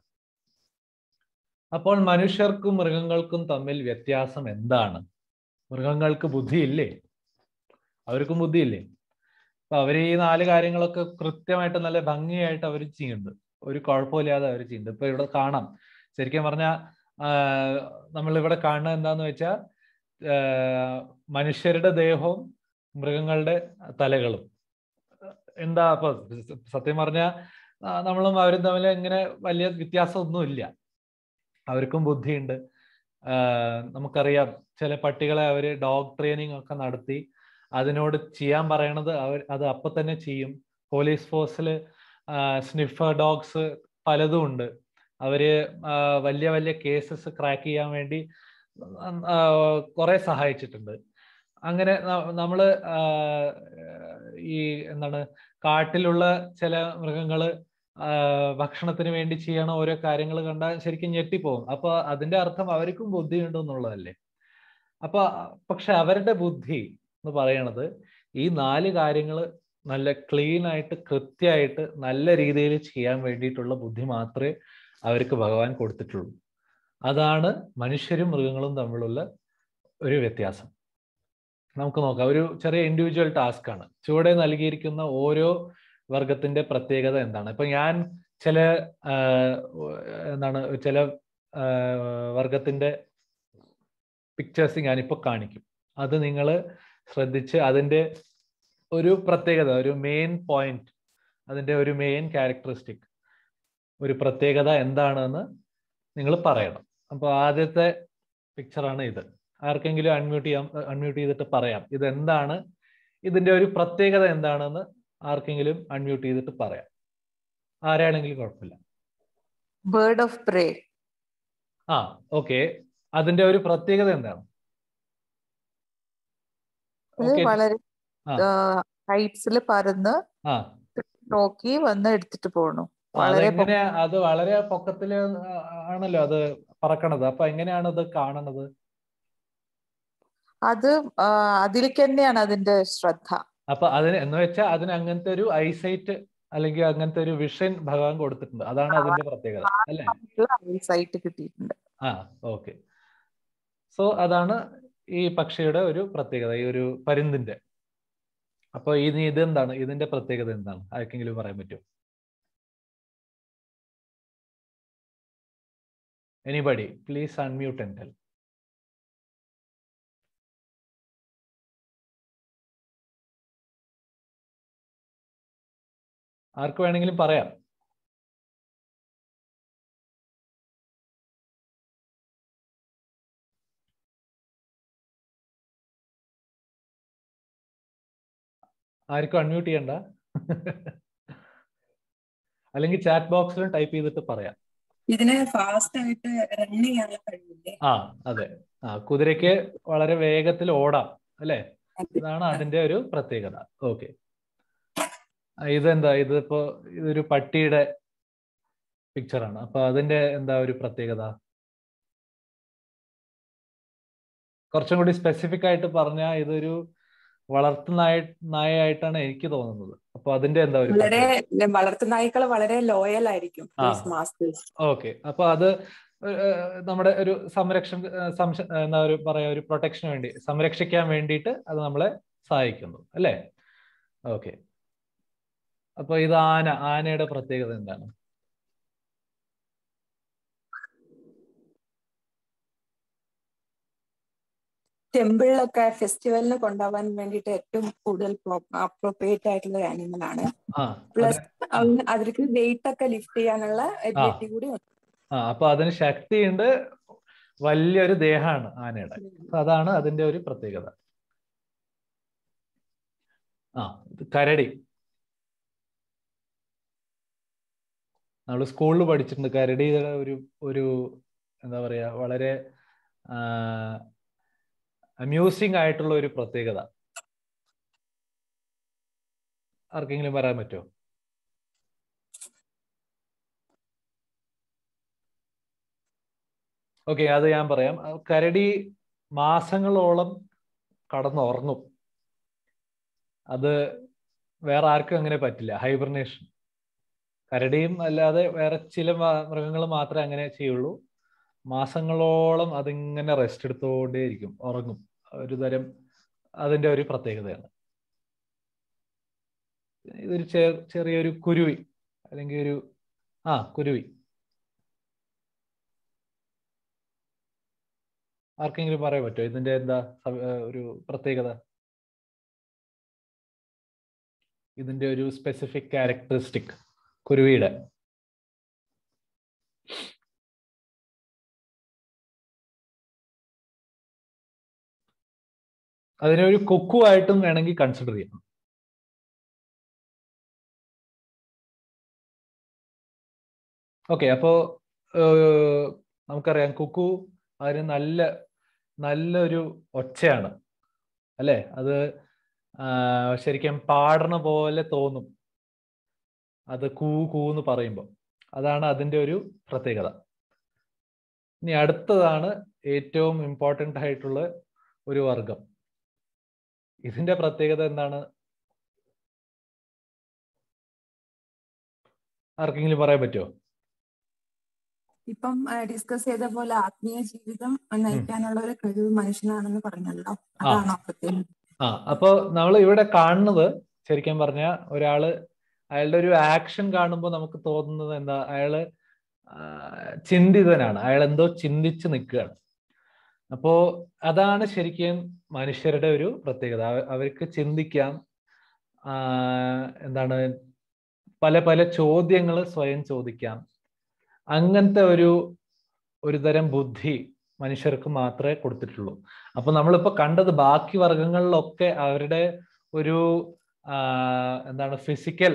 അപ്പോൾ മനുഷ്യർക്കും മൃഗങ്ങൾക്കും തമ്മിൽ വ്യത്യാസം എന്താണ് മൃഗങ്ങൾക്ക് ബുദ്ധിയില്ലേ അവർക്കും ബുദ്ധിയില്ലേ അപ്പൊ അവർ ഈ നാല് കാര്യങ്ങളൊക്കെ കൃത്യമായിട്ട് നല്ല ഭംഗിയായിട്ട് അവർ ചെയ്യുന്നുണ്ട് ഒരു കുഴപ്പമില്ലാതെ അവർ ചെയ്യുന്നുണ്ട് ഇപ്പൊ ഇവിടെ കാണാം ശരിക്കും പറഞ്ഞാൽ നമ്മൾ ഇവിടെ കാണുന്നത് എന്താന്ന് വെച്ചാൽ മനുഷ്യരുടെ ദേഹവും മൃഗങ്ങളുടെ തലകളും എന്താ അപ്പൊ സത്യം പറഞ്ഞാൽ നമ്മളും അവരും തമ്മിൽ ഇങ്ങനെ വലിയ വ്യത്യാസമൊന്നുമില്ല അവർക്കും ബുദ്ധിയുണ്ട് നമുക്കറിയാം ചില പട്ടികളെ അവര് ഡോഗ് ട്രെയിനിങ് ഒക്കെ നടത്തി അതിനോട് ചെയ്യാൻ പറയണത് അവർ അത് അപ്പൊ തന്നെ ചെയ്യും പോലീസ് ഫോഴ്സിൽ സ്നിഫർ ഡോഗ്സ് പലതും ഉണ്ട് അവര് വലിയ വലിയ കേസസ് ക്രാക്ക് ചെയ്യാൻ വേണ്ടി കുറെ സഹായിച്ചിട്ടുണ്ട് അങ്ങനെ നമ്മൾ ഈ എന്താണ് കാട്ടിലുള്ള ചില മൃഗങ്ങള് ഭക്ഷണത്തിന് വേണ്ടി ചെയ്യണ ഓരോ കാര്യങ്ങൾ കണ്ടാൽ ശരിക്കും ഞെട്ടിപ്പോകും അപ്പൊ അതിന്റെ അർത്ഥം അവർക്കും ബുദ്ധിയുണ്ട് എന്നുള്ളതല്ലേ അപ്പൊ പക്ഷെ അവരുടെ ബുദ്ധി എന്ന് പറയണത് ഈ നാല് കാര്യങ്ങൾ നല്ല ക്ലീൻ ആയിട്ട് കൃത്യമായിട്ട് നല്ല രീതിയിൽ ചെയ്യാൻ വേണ്ടിയിട്ടുള്ള ബുദ്ധി മാത്രമേ അവർക്ക് ഭഗവാൻ കൊടുത്തിട്ടുള്ളൂ അതാണ് മനുഷ്യരും മൃഗങ്ങളും തമ്മിലുള്ള ഒരു മനുഷ്യരും മൃഗങ്ങളും തമ്മിലുള്ള ഒരു വ്യത്യാസം നമുക്ക് നോക്കാം ഒരു ചെറിയ ഇൻഡിവിജ്വൽ ടാസ്ക് ആണ് ചുവടെ നൽകിയിരിക്കുന്ന ഓരോ വർഗത്തിന്റെ പ്രത്യേകത എന്താണ് ഇപ്പൊ ഞാൻ ചില ആഹ്, എന്താണ് ചില ആഹ്, വർഗത്തിന്റെ പിക്ചേഴ്സ് ഞാനിപ്പോ കാണിക്കും അത് നിങ്ങൾ ശ്രദ്ധിച്ച് അതിന്റെ ഒരു പ്രത്യേകത ഒരു മെയിൻ പോയിന്റ് അതിന്റെ ഒരു മെയിൻ ക്യാരക്ടറിസ്റ്റിക് ഒരു പ്രത്യേകത എന്താണെന്ന് നിങ്ങൾ പറയണം അപ്പോൾ ആദ്യത്തെ പിക്ചറാണ് ഇത് ആർക്കെങ്കിലും അൺമ്യൂട്ട് ചെയ്യാം അൺമ്യൂട്ട് ചെയ്തിട്ട് പറയാം ഇത് എന്താണ് ഇതിന്റെ ഒരു പ്രത്യേകത എന്താണെന്ന് ആർക്കെങ്കിലും അൺമ്യൂട്ട് ചെയ്തിട്ട് പറയാം ആരാണെങ്കിലും കുഴപ്പമില്ല ബേർഡ് ഓഫ് പ്രേ ആ ഓക്കെ അതിന്റെ ഒരു പ്രത്യേകത എന്താണ് ഇത് Okay. വളരെ ആ. ഹൈറ്റ്സിൽ പറന്ന് ആ നോക്കി വന്ന് എടുത്തിട്ട് പോണു വളരെ അതെങ്ങനെ അത് വളരെ പൊക്കത്തില് ആ- ആണല്ലോ അത് പറക്കണത് അപ്പൊ എങ്ങനെയാണ് അത് കാണണത് അത് ആ, അതിലേക്ക് തന്നെയാണ് അതിന്റെ ശ്രദ്ധ അപ്പൊ അതിന് എന്ന് വെച്ചാൽ അതിന് അങ്ങനത്തെ ഒരു ഐസൈറ്റ് അല്ലെങ്കിൽ അങ്ങനത്തെ ഒരു വിഷൻ ഭഗവാൻ കൊടുത്തിട്ടുണ്ട് അതാണ് അതിന്റെ പ്രത്യേകത അല്ലേ സൈറ്റ് കിട്ടിയിട്ടുണ്ട് ആ ഓക്കെ സോ അതാണ് ഈ പക്ഷിയുടെ ഒരു പ്രത്യേകത ഈ ഒരു പരുന്തിന്റെ അപ്പൊ ഇനി ഇതെന്താണ് ഇതിന്റെ പ്രത്യേകത എന്താണ് ആർക്കെങ്കിലും പറയാൻ പറ്റുമോ anybody please unmute and tell ആർക്ക് വേണമെങ്കിലും പറയാം ആർക്കും അൺമ്യൂട്ട് ചെയ്യണ്ട അല്ലെങ്കിൽ ചാറ്റ് ബോക്സിലും ടൈപ്പ് ചെയ്തിട്ട് പറയാം ഇതിന് ഫാസ്റ്റ് ആയിട്ട് റൺ ചെയ്യാൻ കഴിയില്ലേ ആ അതെ ആ കുതിരയ്ക്ക് വളരെ വേഗത്തിൽ ഓടാം അല്ലേ അതെ. ഇതാണ് അതിന്റെ ഒരു പ്രത്യേകത ഓക്കെ ഇതെന്താ ഇതിപ്പോ ഇതൊരു പട്ടിയുടെ പിക്ചറാണ് അപ്പൊ അതിന്റെ എന്താ ഒരു പ്രത്യേകത കുറച്ചും കൂടി സ്പെസിഫിക് ആയിട്ട് പറഞ്ഞാൽ ഇതൊരു വളർത്തു നായ നായയായിട്ടാണ് എനിക്ക് തോന്നുന്നത് അപ്പൊ അതിന്റെ എന്താ ഒരു വളരെ പ്രത്യേകത? വളർത്തു നായ്ക്കൾ വളരെ ലോയൽ ആയിരിക്കും ആ. മാസ്റ്റേഴ്സ് ഓക്കെ അപ്പൊ അത് ഏഹ്, നമ്മുടെ ഒരു സംരക്ഷണ ഏഹ്, സംശ എന്താ ഒരു പറയാ ഒരു പ്രൊട്ടക്ഷന് വേണ്ടി സംരക്ഷിക്കാൻ വേണ്ടിയിട്ട് അത് നമ്മളെ സഹായിക്കുന്നു അല്ലേ ഓക്കെ അപ്പൊ ഇത് ആന ആനയുടെ പ്രത്യേകത എന്താണ് ടെമ്പിളിലൊക്കെ ഫെസ്റ്റിവലിന് കൊണ്ടുപോകാൻ വേണ്ടിയിട്ട് ഏറ്റവും കൂടുതൽ അപ്രോപ്രിയേറ്റ് ആയിട്ടുള്ള ഒരു ആനിമൽ ആണ് ആ പ്ലസ് അത് അവർക്ക് വെയിറ്റ് ഒക്കെ ലിഫ്റ്റ് ചെയ്യാനുള്ള എബിലിറ്റി കൂടി ഉണ്ട്. ആ അപ്പൊ അതിന് ശക്തിയുണ്ട് വലിയൊരു ദേഹമാണ് ആനയുടെ അപ്പൊ അതാണ് അതിന്റെ ഒരു പ്രത്യേകത ആ ഇത് കരടി നമ്മൾ സ്കൂളിൽ പഠിച്ചിട്ടുണ്ട് കരടിയുടെ ഒരു ഒരു എന്താ പറയാ വളരെ അമ്യൂസിങ് ആയിട്ടുള്ള ഒരു പ്രത്യേകത ആർക്കെങ്കിലും പറയാൻ പറ്റുമോ ഓക്കെ അത് ഞാൻ പറയാം അഹ് കരടി മാസങ്ങളോളം കടന്നുറങ്ങും അത് വേറെ ആർക്കും അങ്ങനെ പറ്റില്ല ഹൈബർനേഷൻ കരടിയും അല്ലാതെ വേറെ ചില മൃഗങ്ങൾ മാത്രമേ അങ്ങനെ ചെയ്യുള്ളൂ മാസങ്ങളോളം അതിങ്ങനെ റെസ്റ്റ് എടുത്തുകൊണ്ടേയിരിക്കും ഉറങ്ങും ഒരു തരം അതിന്റെ ഒരു പ്രത്യേകതയാണ് ഇതൊരു ചെ- ചെറിയൊരു കുരുവി അല്ലെങ്കിൽ ഒരു ആ കുരുവി ആർക്കെങ്കിലും പറയാൻ പറ്റുമോ ഇതിന്റെ എന്താ സവ- ഏർ ഒരു പ്രത്യേകത ഇതിന്റെ ഒരു സ്പെസിഫിക് ക്യാരക്ടറിസ്റ്റിക് കുരുവിയുടെ അതിനെ ഒരു കൊക്കു ആയിട്ടും വേണമെങ്കിൽ കൺസിഡർ ചെയ്യാം ഓക്കെ അപ്പോ ഏർ, നമുക്കറിയാം കുക്കു അതിന് നല്ല നല്ലൊരു ഒച്ചയാണ് അല്ലേ അത് ആ, ശരിക്കും പാടണ പോലെ തോന്നും അത് കൂ കൂന്ന് പറയുമ്പോൾ അതാണ് അതിന്റെ ഒരു പ്രത്യേകത ഇനി അടുത്തതാണ് ഏറ്റവും ഇമ്പോർട്ടൻ്റ് ആയിട്ടുള്ള ഒരു വർഗം ഇതിന്റെ പ്രത്യേകത എന്താണ് ആർക്കെങ്കിലും പറയാൻ പറ്റുമോ ഇപ്പം ഡിസ്കസ് ചെയ്ത പോലെ ആത്മീയ ജീവിതം നയിക്കാനുള്ള ഒരു കഴിവ് മനുഷ്യനാണെന്ന് പറഞ്ഞല്ലോ അതാണോ പ്രത്യേകം ആ അപ്പോ നമ്മൾ ഇവിടെ കാണുന്നത് ശരിക്കും പറഞ്ഞ ഒരാള് അയാളുടെ ഒരു ആക്ഷൻ കാണുമ്പോൾ നമുക്ക് തോന്നുന്നത് എന്താ അയാള് ആ, ചിന്തിതനാണ് അയാൾ എന്തോ ചിന്തിച്ച് നിൽക്കുകയാണ് അപ്പോ അതാണ് ശരിക്കും മനുഷ്യരുടെ ഒരു പ്രത്യേകത അവ- അവർക്ക് ചിന്തിക്കാം ആ, എന്താണ് പല പല ചോദ്യങ്ങൾ സ്വയം ചോദിക്കാം അങ്ങനത്തെ ഒരു ഒരു തരം ബുദ്ധി മനുഷ്യർക്ക് മാത്രമേ കൊടുത്തിട്ടുള്ളൂ അപ്പൊ നമ്മളിപ്പോ കണ്ടത് ബാക്കി വർഗങ്ങളിലൊക്കെ അവരുടെ ഒരു ആ, എന്താണ് ഫിസിക്കൽ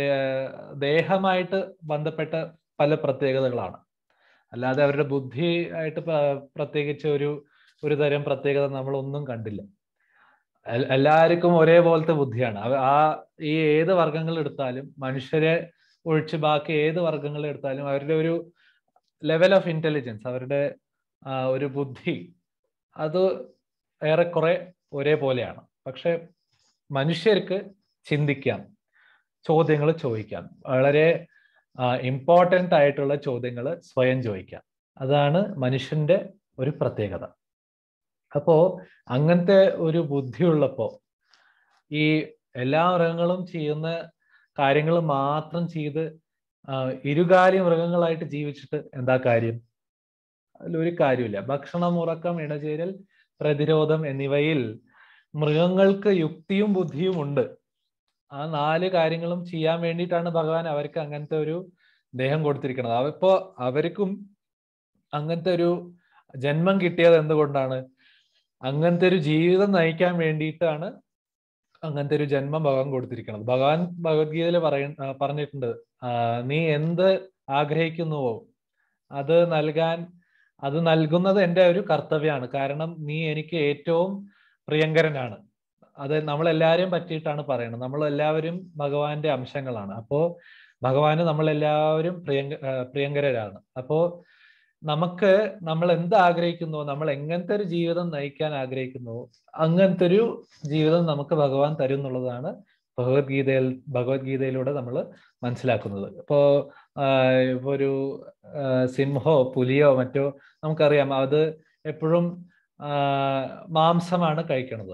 ദേഹമായിട്ട് ബന്ധപ്പെട്ട പല പ്രത്യേകതകളാണ് അല്ലാതെ അവരുടെ ബുദ്ധി ആയിട്ട് പ്ര- പ്രത്യേകിച്ച് ഒരു ഒരു തരം പ്രത്യേകത നമ്മളൊന്നും കണ്ടില്ല എൽ- എല്ലാവർക്കും ഒരേപോലത്തെ ബുദ്ധിയാണ് അവ- ആ ഈ ഏത് വർഗങ്ങൾ എടുത്താലും മനുഷ്യരെ ഒഴിച്ച് ബാക്കി ഏത് വർഗങ്ങൾ എടുത്താലും അവരുടെ ഒരു ലെവൽ ഓഫ് ഇന്റലിജൻസ് അവരുടെ ആ, ഒരു ബുദ്ധി അത് ഏറെക്കുറെ ഒരേപോലെയാണ് പക്ഷെ മനുഷ്യർക്ക് ചിന്തിക്കാം ചോദ്യങ്ങൾ ചോദിക്കാം വളരെ ഇമ്പോർട്ടൻ്റ് ആയിട്ടുള്ള ചോദ്യങ്ങൾ സ്വയം ചോദിക്കാം അതാണ് മനുഷ്യന്റെ ഒരു പ്രത്യേകത അപ്പോ അങ്ങനത്തെ ഒരു ബുദ്ധിയുള്ളപ്പോ ഈ എല്ലാ മൃഗങ്ങളും ചെയ്യുന്ന കാര്യങ്ങൾ മാത്രം ചെയ്ത് ആ, ഇരുകാലി മൃഗങ്ങളായിട്ട് ജീവിച്ചിട്ട് എന്താ കാര്യം അതിലൊരു കാര്യമില്ല ഭക്ഷണം ഉറക്കം ഇണചേരൽ പ്രതിരോധം എന്നിവയിൽ മൃഗങ്ങൾക്ക് യുക്തിയും ബുദ്ധിയും ഉണ്ട് ആ നാല് കാര്യങ്ങളും ചെയ്യാൻ വേണ്ടിയിട്ടാണ് ഭഗവാൻ അവർക്ക് അങ്ങനത്തെ ഒരു ദേഹം കൊടുത്തിരിക്കുന്നത് അവ- ഇപ്പോ അവർക്കും അങ്ങനത്തെ ഒരു ജന്മം കിട്ടിയത് എന്തുകൊണ്ടാണ് അങ്ങനത്തെ ഒരു ജീവിതം നയിക്കാൻ വേണ്ടിയിട്ടാണ് അങ്ങനത്തെ ഒരു ജന്മം ഭഗവാൻ കൊടുത്തിരിക്കുന്നത് ഭഗവാൻ ഭഗവത്ഗീതയിൽ പറയ ആ, പറഞ്ഞിട്ടുണ്ട് ആ, നീ എന്ത് ആഗ്രഹിക്കുന്നുവോ അത് നൽകാൻ അത് നൽകുന്നത് എൻ്റെ ഒരു കർത്തവ്യമാണ് കാരണം നീ എനിക്ക് ഏറ്റവും പ്രിയങ്കരനാണ് അത് നമ്മളെല്ലാവരെയും പറ്റിയിട്ടാണ് പറയുന്നത് നമ്മൾ എല്ലാവരും ഭഗവാന്റെ അംശങ്ങളാണ് അപ്പോ ഭഗവാന് നമ്മളെല്ലാവരും പ്രിയങ്ക ആ, പ്രിയങ്കരരാണ് അപ്പോ നമുക്ക് നമ്മൾ എന്ത് ആഗ്രഹിക്കുന്നുവോ നമ്മൾ എങ്ങനത്തെ ഒരു ജീവിതം നയിക്കാൻ ആഗ്രഹിക്കുന്നുവോ അങ്ങനത്തെ ഒരു ജീവിതം നമുക്ക് ഭഗവാൻ തരും എന്നുള്ളതാണ് ഭഗവത്ഗീതയിൽ ഭഗവത്ഗീതയിലൂടെ നമ്മൾ മനസ്സിലാക്കുന്നത് ഇപ്പോ ആഹ് ഇപ്പൊ ഒരു ആഹ് സിംഹോ പുലിയോ മറ്റോ നമുക്കറിയാം അത് എപ്പോഴും ആഹ് മാംസമാണ് കഴിക്കണത്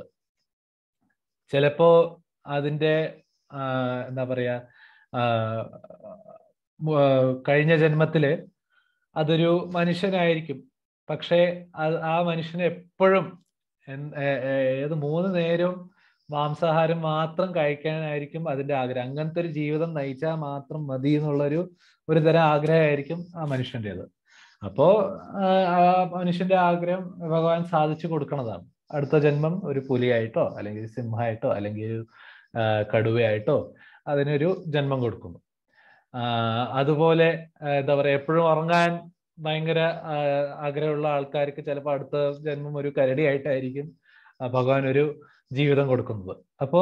ചിലപ്പോ അതിന്റെ ആഹ് എന്താ പറയാ ആഹ് മു- ആഹ് കഴിഞ്ഞ ജന്മത്തില് അതൊരു മനുഷ്യനായിരിക്കും പക്ഷേ അത് ആ മനുഷ്യന് എപ്പോഴും എന്ത് ഏ- ഏ- ഏത് മൂന്ന് നേരവും മാംസാഹാരം മാത്രം കഴിക്കാനായിരിക്കും അതിന്റെ ആഗ്രഹം അങ്ങനത്തെ ഒരു ജീവിതം നയിച്ചാൽ മാത്രം മതി എന്നുള്ളൊരു ഒരു തരം ആഗ്രഹമായിരിക്കും ആ മനുഷ്യൻ്റെത് അപ്പോ ആ ആ മനുഷ്യന്റെ ആഗ്രഹം ഭഗവാൻ സാധിച്ചു കൊടുക്കണതാണ് അടുത്ത ജന്മം ഒരു പുലിയായിട്ടോ അല്ലെങ്കിൽ സിംഹമായിട്ടോ അല്ലെങ്കിൽ ഒരു ആ, കടുവയായിട്ടോ അതിനൊരു ജന്മം കൊടുക്കുന്നു ആ, അതുപോലെ ആ, എന്താ പറയാ എപ്പോഴും ഉറങ്ങാൻ ഭയങ്കര ആ, ആഗ്രഹമുള്ള ആൾക്കാർക്ക് ചിലപ്പോൾ അടുത്ത ജന്മം ഒരു കരടിയായിട്ടായിരിക്കും ആ, ഭഗവാൻ ഒരു ജീവിതം കൊടുക്കുന്നത് അപ്പോ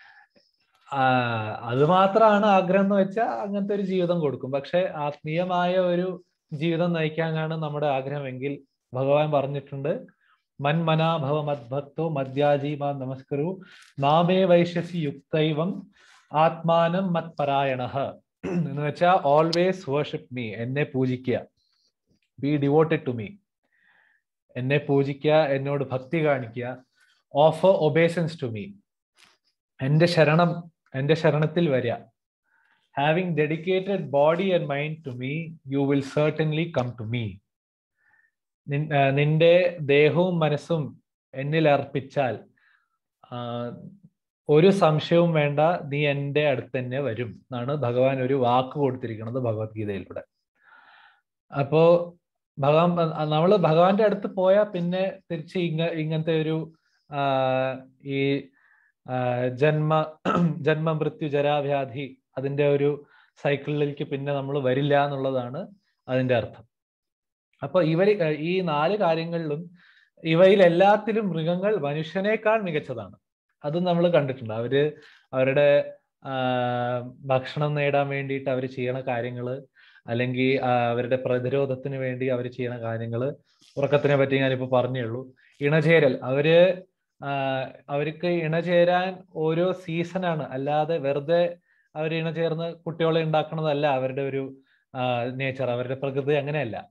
ആ, അത് മാത്രമാണ് ആഗ്രഹം എന്ന് വെച്ചാൽ അങ്ങനത്തെ ഒരു ജീവിതം കൊടുക്കും പക്ഷെ ആത്മീയമായ ഒരു ജീവിതം നയിക്കാനാണ് നമ്മുടെ ആഗ്രഹമെങ്കിൽ ഭഗവാൻ പറഞ്ഞിട്ടുണ്ട് മന്മനാഭവ മദ്ഭക്തോ മദ്യാജി മാ നമസ്കരു മാമേ വൈശ്യസി യുക്തൈവം ആത്മാനം മത്പരായണ എന്ന് വെച്ചാൽ ഓൾവേസ് വർഷിപ്പ് മീ എന്നെ പൂജിക്കുക ബി ഡിവോട്ടഡ് ടു മീ എന്നെ പൂജിക്കുക എന്നോട് ഭക്തി കാണിക്കുക ഓഫർ ഒബേസൻസ് ടു മീ എന്റെ ശരണം എന്റെ ശരണത്തിൽ വരിക having dedicated body and mind to me you will certainly come to me നിന്റെ ദേഹവും മനസ്സും എന്നിൽ അർപ്പിച്ചാൽ ആ, ഒരു സംശയവും വേണ്ട നീ എൻ്റെ അടുത്ത് തന്നെ വരും എന്നാണ് ഭഗവാൻ ഒരു വാക്ക് കൊടുത്തിരിക്കുന്നത് ഭഗവത്ഗീതയിലൂടെ അപ്പോ ഭഗവാൻ നമ്മൾ ഭഗവാന്റെ അടുത്ത് പോയാൽ പിന്നെ തിരിച്ച് ഇങ്ങ ഇങ്ങനത്തെ ഒരു ആ, ഈ ആ, ജന്മ ജന്മ മൃത്യു ജരാവ്യാധി അതിന്റെ ഒരു സൈക്കിളിലേക്ക് പിന്നെ നമ്മൾ വരില്ല എന്നുള്ളതാണ് അതിന്റെ അർത്ഥം അപ്പൊ ഇവര് ഈ നാല് കാര്യങ്ങളിലും ഇവയിൽ എല്ലാത്തിലും മൃഗങ്ങൾ മനുഷ്യനേക്കാൾ മികച്ചതാണ് അതും നമ്മൾ കണ്ടിട്ടുണ്ട് അവര് അവരുടെ ആ, ഭക്ഷണം നേടാൻ വേണ്ടിയിട്ട് അവർ ചെയ്യണ കാര്യങ്ങള് അല്ലെങ്കിൽ ആ, അവരുടെ പ്രതിരോധത്തിന് വേണ്ടി അവർ ചെയ്യണ കാര്യങ്ങള് ഉറക്കത്തിനെ പറ്റി ഞാനിപ്പോ പറഞ്ഞേ ഉള്ളൂ ഇണചേരൽ അവര് ആ, അവർക്ക് ഇണചേരാൻ ഓരോ സീസണാണ് അല്ലാതെ വെറുതെ അവർ ഇണചേർന്ന് കുട്ടികളെ ഉണ്ടാക്കണതല്ല അവരുടെ ഒരു നേച്ചർ അവരുടെ പ്രകൃതി അങ്ങനെയല്ല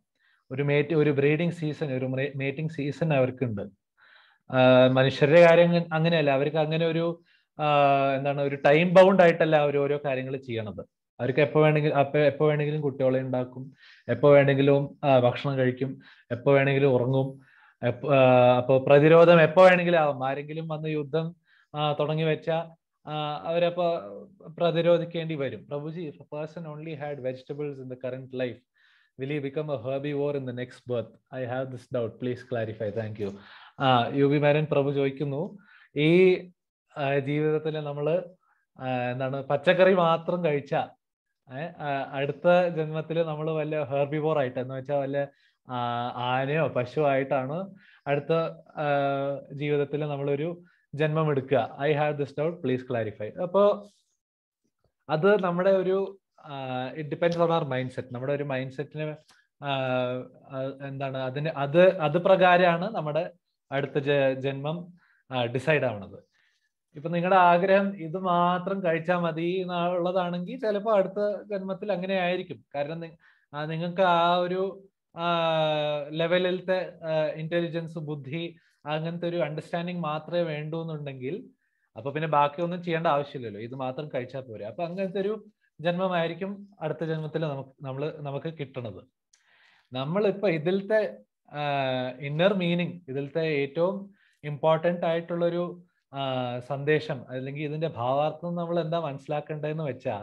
ഒരു മേറ്റ് ഒരു ബ്രീഡിങ് സീസൺ ഒരു മേറ്റിംഗ് സീസൺ അവർക്കുണ്ട് മനുഷ്യരുടെ കാര്യം അങ്ങ- അങ്ങനെയല്ല അവർക്ക് അങ്ങനെ ഒരു ആഹ് എന്താണ് ഒരു ടൈം ബൗണ്ട് ആയിട്ടല്ല അവർ ഓരോ കാര്യങ്ങൾ ചെയ്യണത് അവർക്ക് എപ്പോ വേണമെങ്കിലും അപ്പൊ എപ്പോ വേണമെങ്കിലും കുട്ടികളെ ഉണ്ടാക്കും എപ്പോ വേണമെങ്കിലും ആ, ഭക്ഷണം കഴിക്കും എപ്പോ വേണമെങ്കിലും ഉറങ്ങും എപ്പോ അപ്പൊ പ്രതിരോധം എപ്പോ വേണമെങ്കിലും ആവും ആരെങ്കിലും വന്ന് യുദ്ധം ആ, തുടങ്ങി വെച്ച അവരപ്പോ പ്രതിരോധിക്കേണ്ടി വരും Prabhuji person only had vegetables in the current life will he become a herbivore in the next birth I have this doubt please clarify thank you ആ യു ബി മേനൻ പ്രഭു ചോദിക്കുന്നു ഈ ജീവിതത്തിൽ നമ്മൾ എന്താണ് പച്ചക്കറി മാത്രം കഴിച്ച അടുത്ത ജന്മത്തിൽ നമ്മൾ വല്ല ഹെർബിവോർ ആയിട്ട് എന്ന് വെച്ചാൽ വല്ല ആ, ആനയോ പശു ആയിട്ടാണ് അടുത്ത ജീവിതത്തിൽ നമ്മളൊരു ജന്മം എടുക്കുക I have this doubt please clarify അപ്പോൾ അത് നമ്മുടെ ഒരു it depends on our mind set നമ്മുടെ ഒരു മൈൻഡ് സെറ്റിന് എന്താണ് അതിന് അത് അത് പ്രകാരമാണ് നമ്മുടെ അടുത്ത ജ- ജന്മം ഡിസൈഡ് ആവണത് ഇപ്പൊ നിങ്ങളുടെ ആഗ്രഹം ഇത് മാത്രം കഴിച്ചാൽ മതി എന്നുള്ളതാണെങ്കിൽ ചിലപ്പോൾ അടുത്ത ജന്മത്തിൽ അങ്ങനെ ആയിരിക്കും കാരണം നി- ആ നിങ്ങൾക്ക് ആ ഒരു ലെവലിലത്തെ ഇന്റലിജൻസ് ബുദ്ധി അങ്ങനത്തെ ഒരു അണ്ടർസ്റ്റാൻഡിങ് മാത്രമേ വേണ്ടൂ എന്നുണ്ടെങ്കിൽ അപ്പൊ പിന്നെ ബാക്കിയൊന്നും ചെയ്യേണ്ട ആവശ്യമില്ലല്ലോ ഇത് മാത്രം കഴിച്ചാൽ പോരെ അപ്പൊ അങ്ങനത്തെ ഒരു ജന്മമായിരിക്കും അടുത്ത ജന്മത്തിൽ നമുക്ക് നമ്മൾ നമുക്ക് കിട്ടണത് നമ്മളിപ്പോ ഇതിലത്തെ ഇന്നർ മീനിങ് ഇതിലത്തെ ഏറ്റവും ഇമ്പോർട്ടൻ്റ് ആയിട്ടുള്ളൊരു ആ, സന്ദേശം അല്ലെങ്കിൽ ഇതിന്റെ ഭാവാർത്ഥം നമ്മൾ എന്താ മനസ്സിലാക്കേണ്ടതെന്ന് വെച്ചാൽ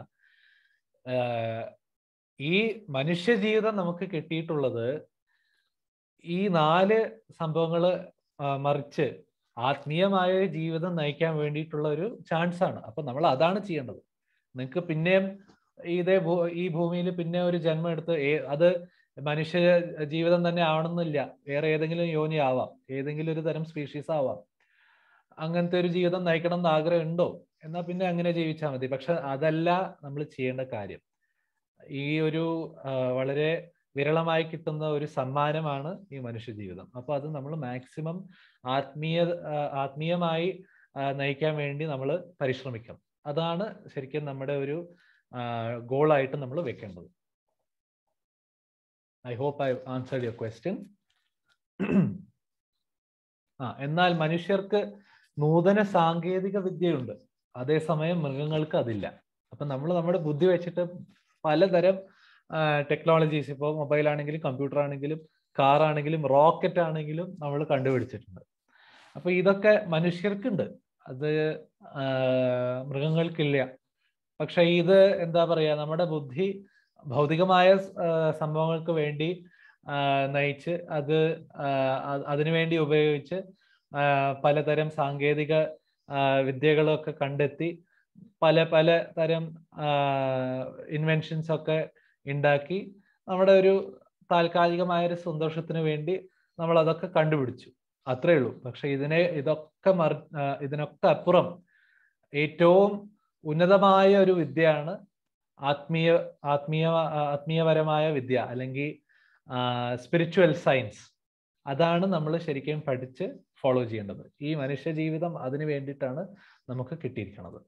ഈ മനുഷ്യ ജീവിതം നമുക്ക് കിട്ടിയിട്ടുള്ളത് ഈ നാല് സംഭവങ്ങൾ മറിച്ച് ആത്മീയമായ ഒരു ജീവിതം നയിക്കാൻ വേണ്ടിയിട്ടുള്ള ഒരു ചാൻസ് ആണ് അപ്പൊ നമ്മൾ അതാണ് ചെയ്യേണ്ടത് നിങ്ങൾക്ക് പിന്നെയും ഇതേ ഭൂ ഈ ഭൂമിയിൽ പിന്നെ ഒരു ജന്മം എടുത്ത് ഏ- അത് മനുഷ്യ ജീവിതം തന്നെ ആവണമെന്നില്ല വേറെ ഏതെങ്കിലും യോനി ആവാം ഏതെങ്കിലും ഒരു തരം സ്പീഷീസ് ആവാം അങ്ങനത്തെ ഒരു ജീവിതം നയിക്കണം എന്ന് ആഗ്രഹം ഉണ്ടോ എന്നാൽ പിന്നെ അങ്ങനെ ജീവിച്ചാൽ മതി പക്ഷെ അതല്ല നമ്മൾ ചെയ്യേണ്ട കാര്യം ഈ ഒരു ആ, വളരെ വിരളമായി കിട്ടുന്ന ഒരു സമ്മാനമാണ് ഈ മനുഷ്യ ജീവിതം അപ്പൊ അത് നമ്മൾ മാക്സിമം ആത്മീയ ആ, ആത്മീയമായി ആ, നയിക്കാൻ വേണ്ടി നമ്മൾ പരിശ്രമിക്കണം അതാണ് ശരിക്കും നമ്മുടെ ഒരു ഗോളായിട്ട് നമ്മൾ വെക്കേണ്ടത് I hope I answered your question ആ എന്നാൽ മനുഷ്യർക്ക് നൂതന സാങ്കേതിക വിദ്യയുണ്ട് അതേസമയം മൃഗങ്ങൾക്ക് അതില്ല അപ്പൊ നമ്മൾ നമ്മുടെ ബുദ്ധി വെച്ചിട്ട് പലതരം ടെക്നോളജീസ് ഇപ്പോൾ മൊബൈൽ ആണെങ്കിലും കമ്പ്യൂട്ടർ ആണെങ്കിലും കാർ ആണെങ്കിലും റോക്കറ്റ് ആണെങ്കിലും നമ്മൾ കണ്ടുപിടിച്ചിട്ടുണ്ട് അപ്പൊ ഇതൊക്കെ മനുഷ്യർക്കുണ്ട് അത് ആ, മൃഗങ്ങൾക്കില്ല പക്ഷെ ഇത് എന്താ പറയാ നമ്മുടെ ബുദ്ധി ഭൗതികമായ ആ, സംഭവങ്ങൾക്ക് വേണ്ടി ആ, നയിച്ച് അത് ആ, അ- അതിനുവേണ്ടി ഉപയോഗിച്ച് ആ, പലതരം സാങ്കേതിക ആ, വിദ്യകളൊക്കെ കണ്ടെത്തി പല പല തരം ഇൻവെൻഷൻസ് ഒക്കെ ഉണ്ടാക്കി നമ്മുടെ ഒരു താൽക്കാലികമായ ഒരു സന്തോഷത്തിന് വേണ്ടി നമ്മൾ അതൊക്കെ കണ്ടുപിടിച്ചു അത്രേ ഉള്ളൂ പക്ഷെ ഇതിനെ ഇതൊക്കെ മറി ആ, ഇതിനൊക്കെ അപ്പുറം ഏറ്റവും ഉന്നതമായ ഒരു വിദ്യയാണ് ആത്മീയ ആത്മീയ ആത്മീയപരമായ വിദ്യ അല്ലെങ്കിൽ സ്പിരിച്വൽ സയൻസ് അതാണ് നമ്മൾ ശരിക്കും പഠിച്ച് ഫോളോ ചെയ്യേണ്ടത് ഈ മനുഷ്യ ജീവിതം അതിനു വേണ്ടിയിട്ടാണ് നമുക്ക് കിട്ടിയിരിക്കുന്നത്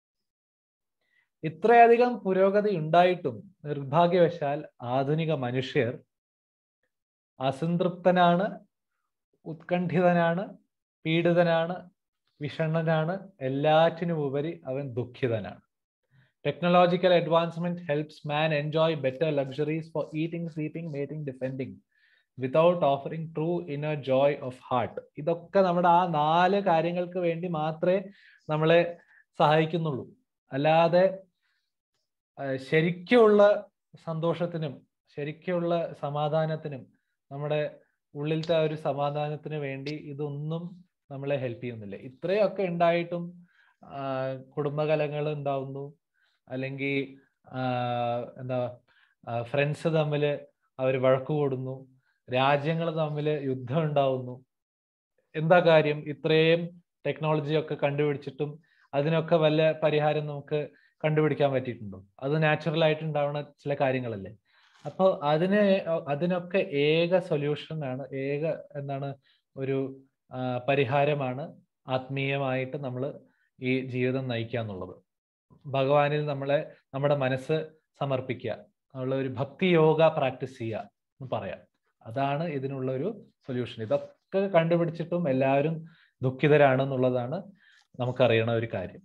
ഇത്രയധികം പുരോഗതി ഉണ്ടായിട്ടും നിർഭാഗ്യവശാൽ ആധുനിക മനുഷ്യർ അസംതൃപ്തനാണ് ഉത്കണ്ഠിതനാണ് പീഡിതനാണ് വിഷണ്ണനാണ് എല്ലാറ്റിനും ഉപരി അവൻ ദുഃഖിതനാണ് technological advancement helps man enjoy better luxuries for eating sleeping mating defending without offering true inner joy of heart ഇതൊക്കെ നമ്മുടെ ആ നാല് കാര്യങ്ങൾക്ക് വേണ്ടി മാത്രമേ നമ്മളെ സഹായിക്കുന്നുള്ളൂ അല്ലാതെ ആ, ശരിക്കുള്ള സന്തോഷത്തിനും ശരിക്കുള്ള സമാധാനത്തിനും നമ്മുടെ ഉള്ളിലത്തെ ആ ഒരു സമാധാനത്തിന് വേണ്ടി ഇതൊന്നും നമ്മളെ ഹെൽപ്പ് ചെയ്യുന്നില്ല ഇത്രയൊക്കെ ഉണ്ടായിട്ടും ആ, കുടുംബകലങ്ങൾ ഉണ്ടാവുന്നു അല്ലെങ്കിൽ എന്താ ഫ്രണ്ട്സ് തമ്മിൽ അവർ വഴക്ക് കൂടുന്നു രാജ്യങ്ങൾ തമ്മിൽ യുദ്ധം ഉണ്ടാവുന്നു എന്താ കാര്യം ഇത്രയും ടെക്നോളജി ഒക്കെ കണ്ടുപിടിച്ചിട്ടും അതിനൊക്കെ വല്ല പരിഹാരം നമുക്ക് കണ്ടുപിടിക്കാൻ പറ്റിയിട്ടുണ്ടോ അത് നാച്ചുറൽ ആയിട്ട് ഉണ്ടാവുന്ന ചില കാര്യങ്ങളല്ലേ അപ്പോൾ അതിന് അതിനൊക്കെ ഏക സൊല്യൂഷൻ ആണ് ഏക എന്താണ് ഒരു ആ, പരിഹാരമാണ് ആത്മീയമായിട്ട് നമ്മൾ ഈ ജീവിതം നയിക്കുക എന്നുള്ളത് ഭഗവാനിൽ നമ്മളെ നമ്മുടെ മനസ്സ് സമർപ്പിക്കുക നമ്മൾ ഒരു ഭക്തി യോഗ പ്രാക്ടീസ് ചെയ്യുക എന്ന് പറയാം അതാണ് ഇതിനുള്ള ഒരു സൊല്യൂഷൻ ഇതൊക്കെ കണ്ടുപിടിച്ചിട്ടും എല്ലാവരും ദുഃഖിതരാണെന്നുള്ളതാണ് നമുക്കറിയണ ഒരു കാര്യം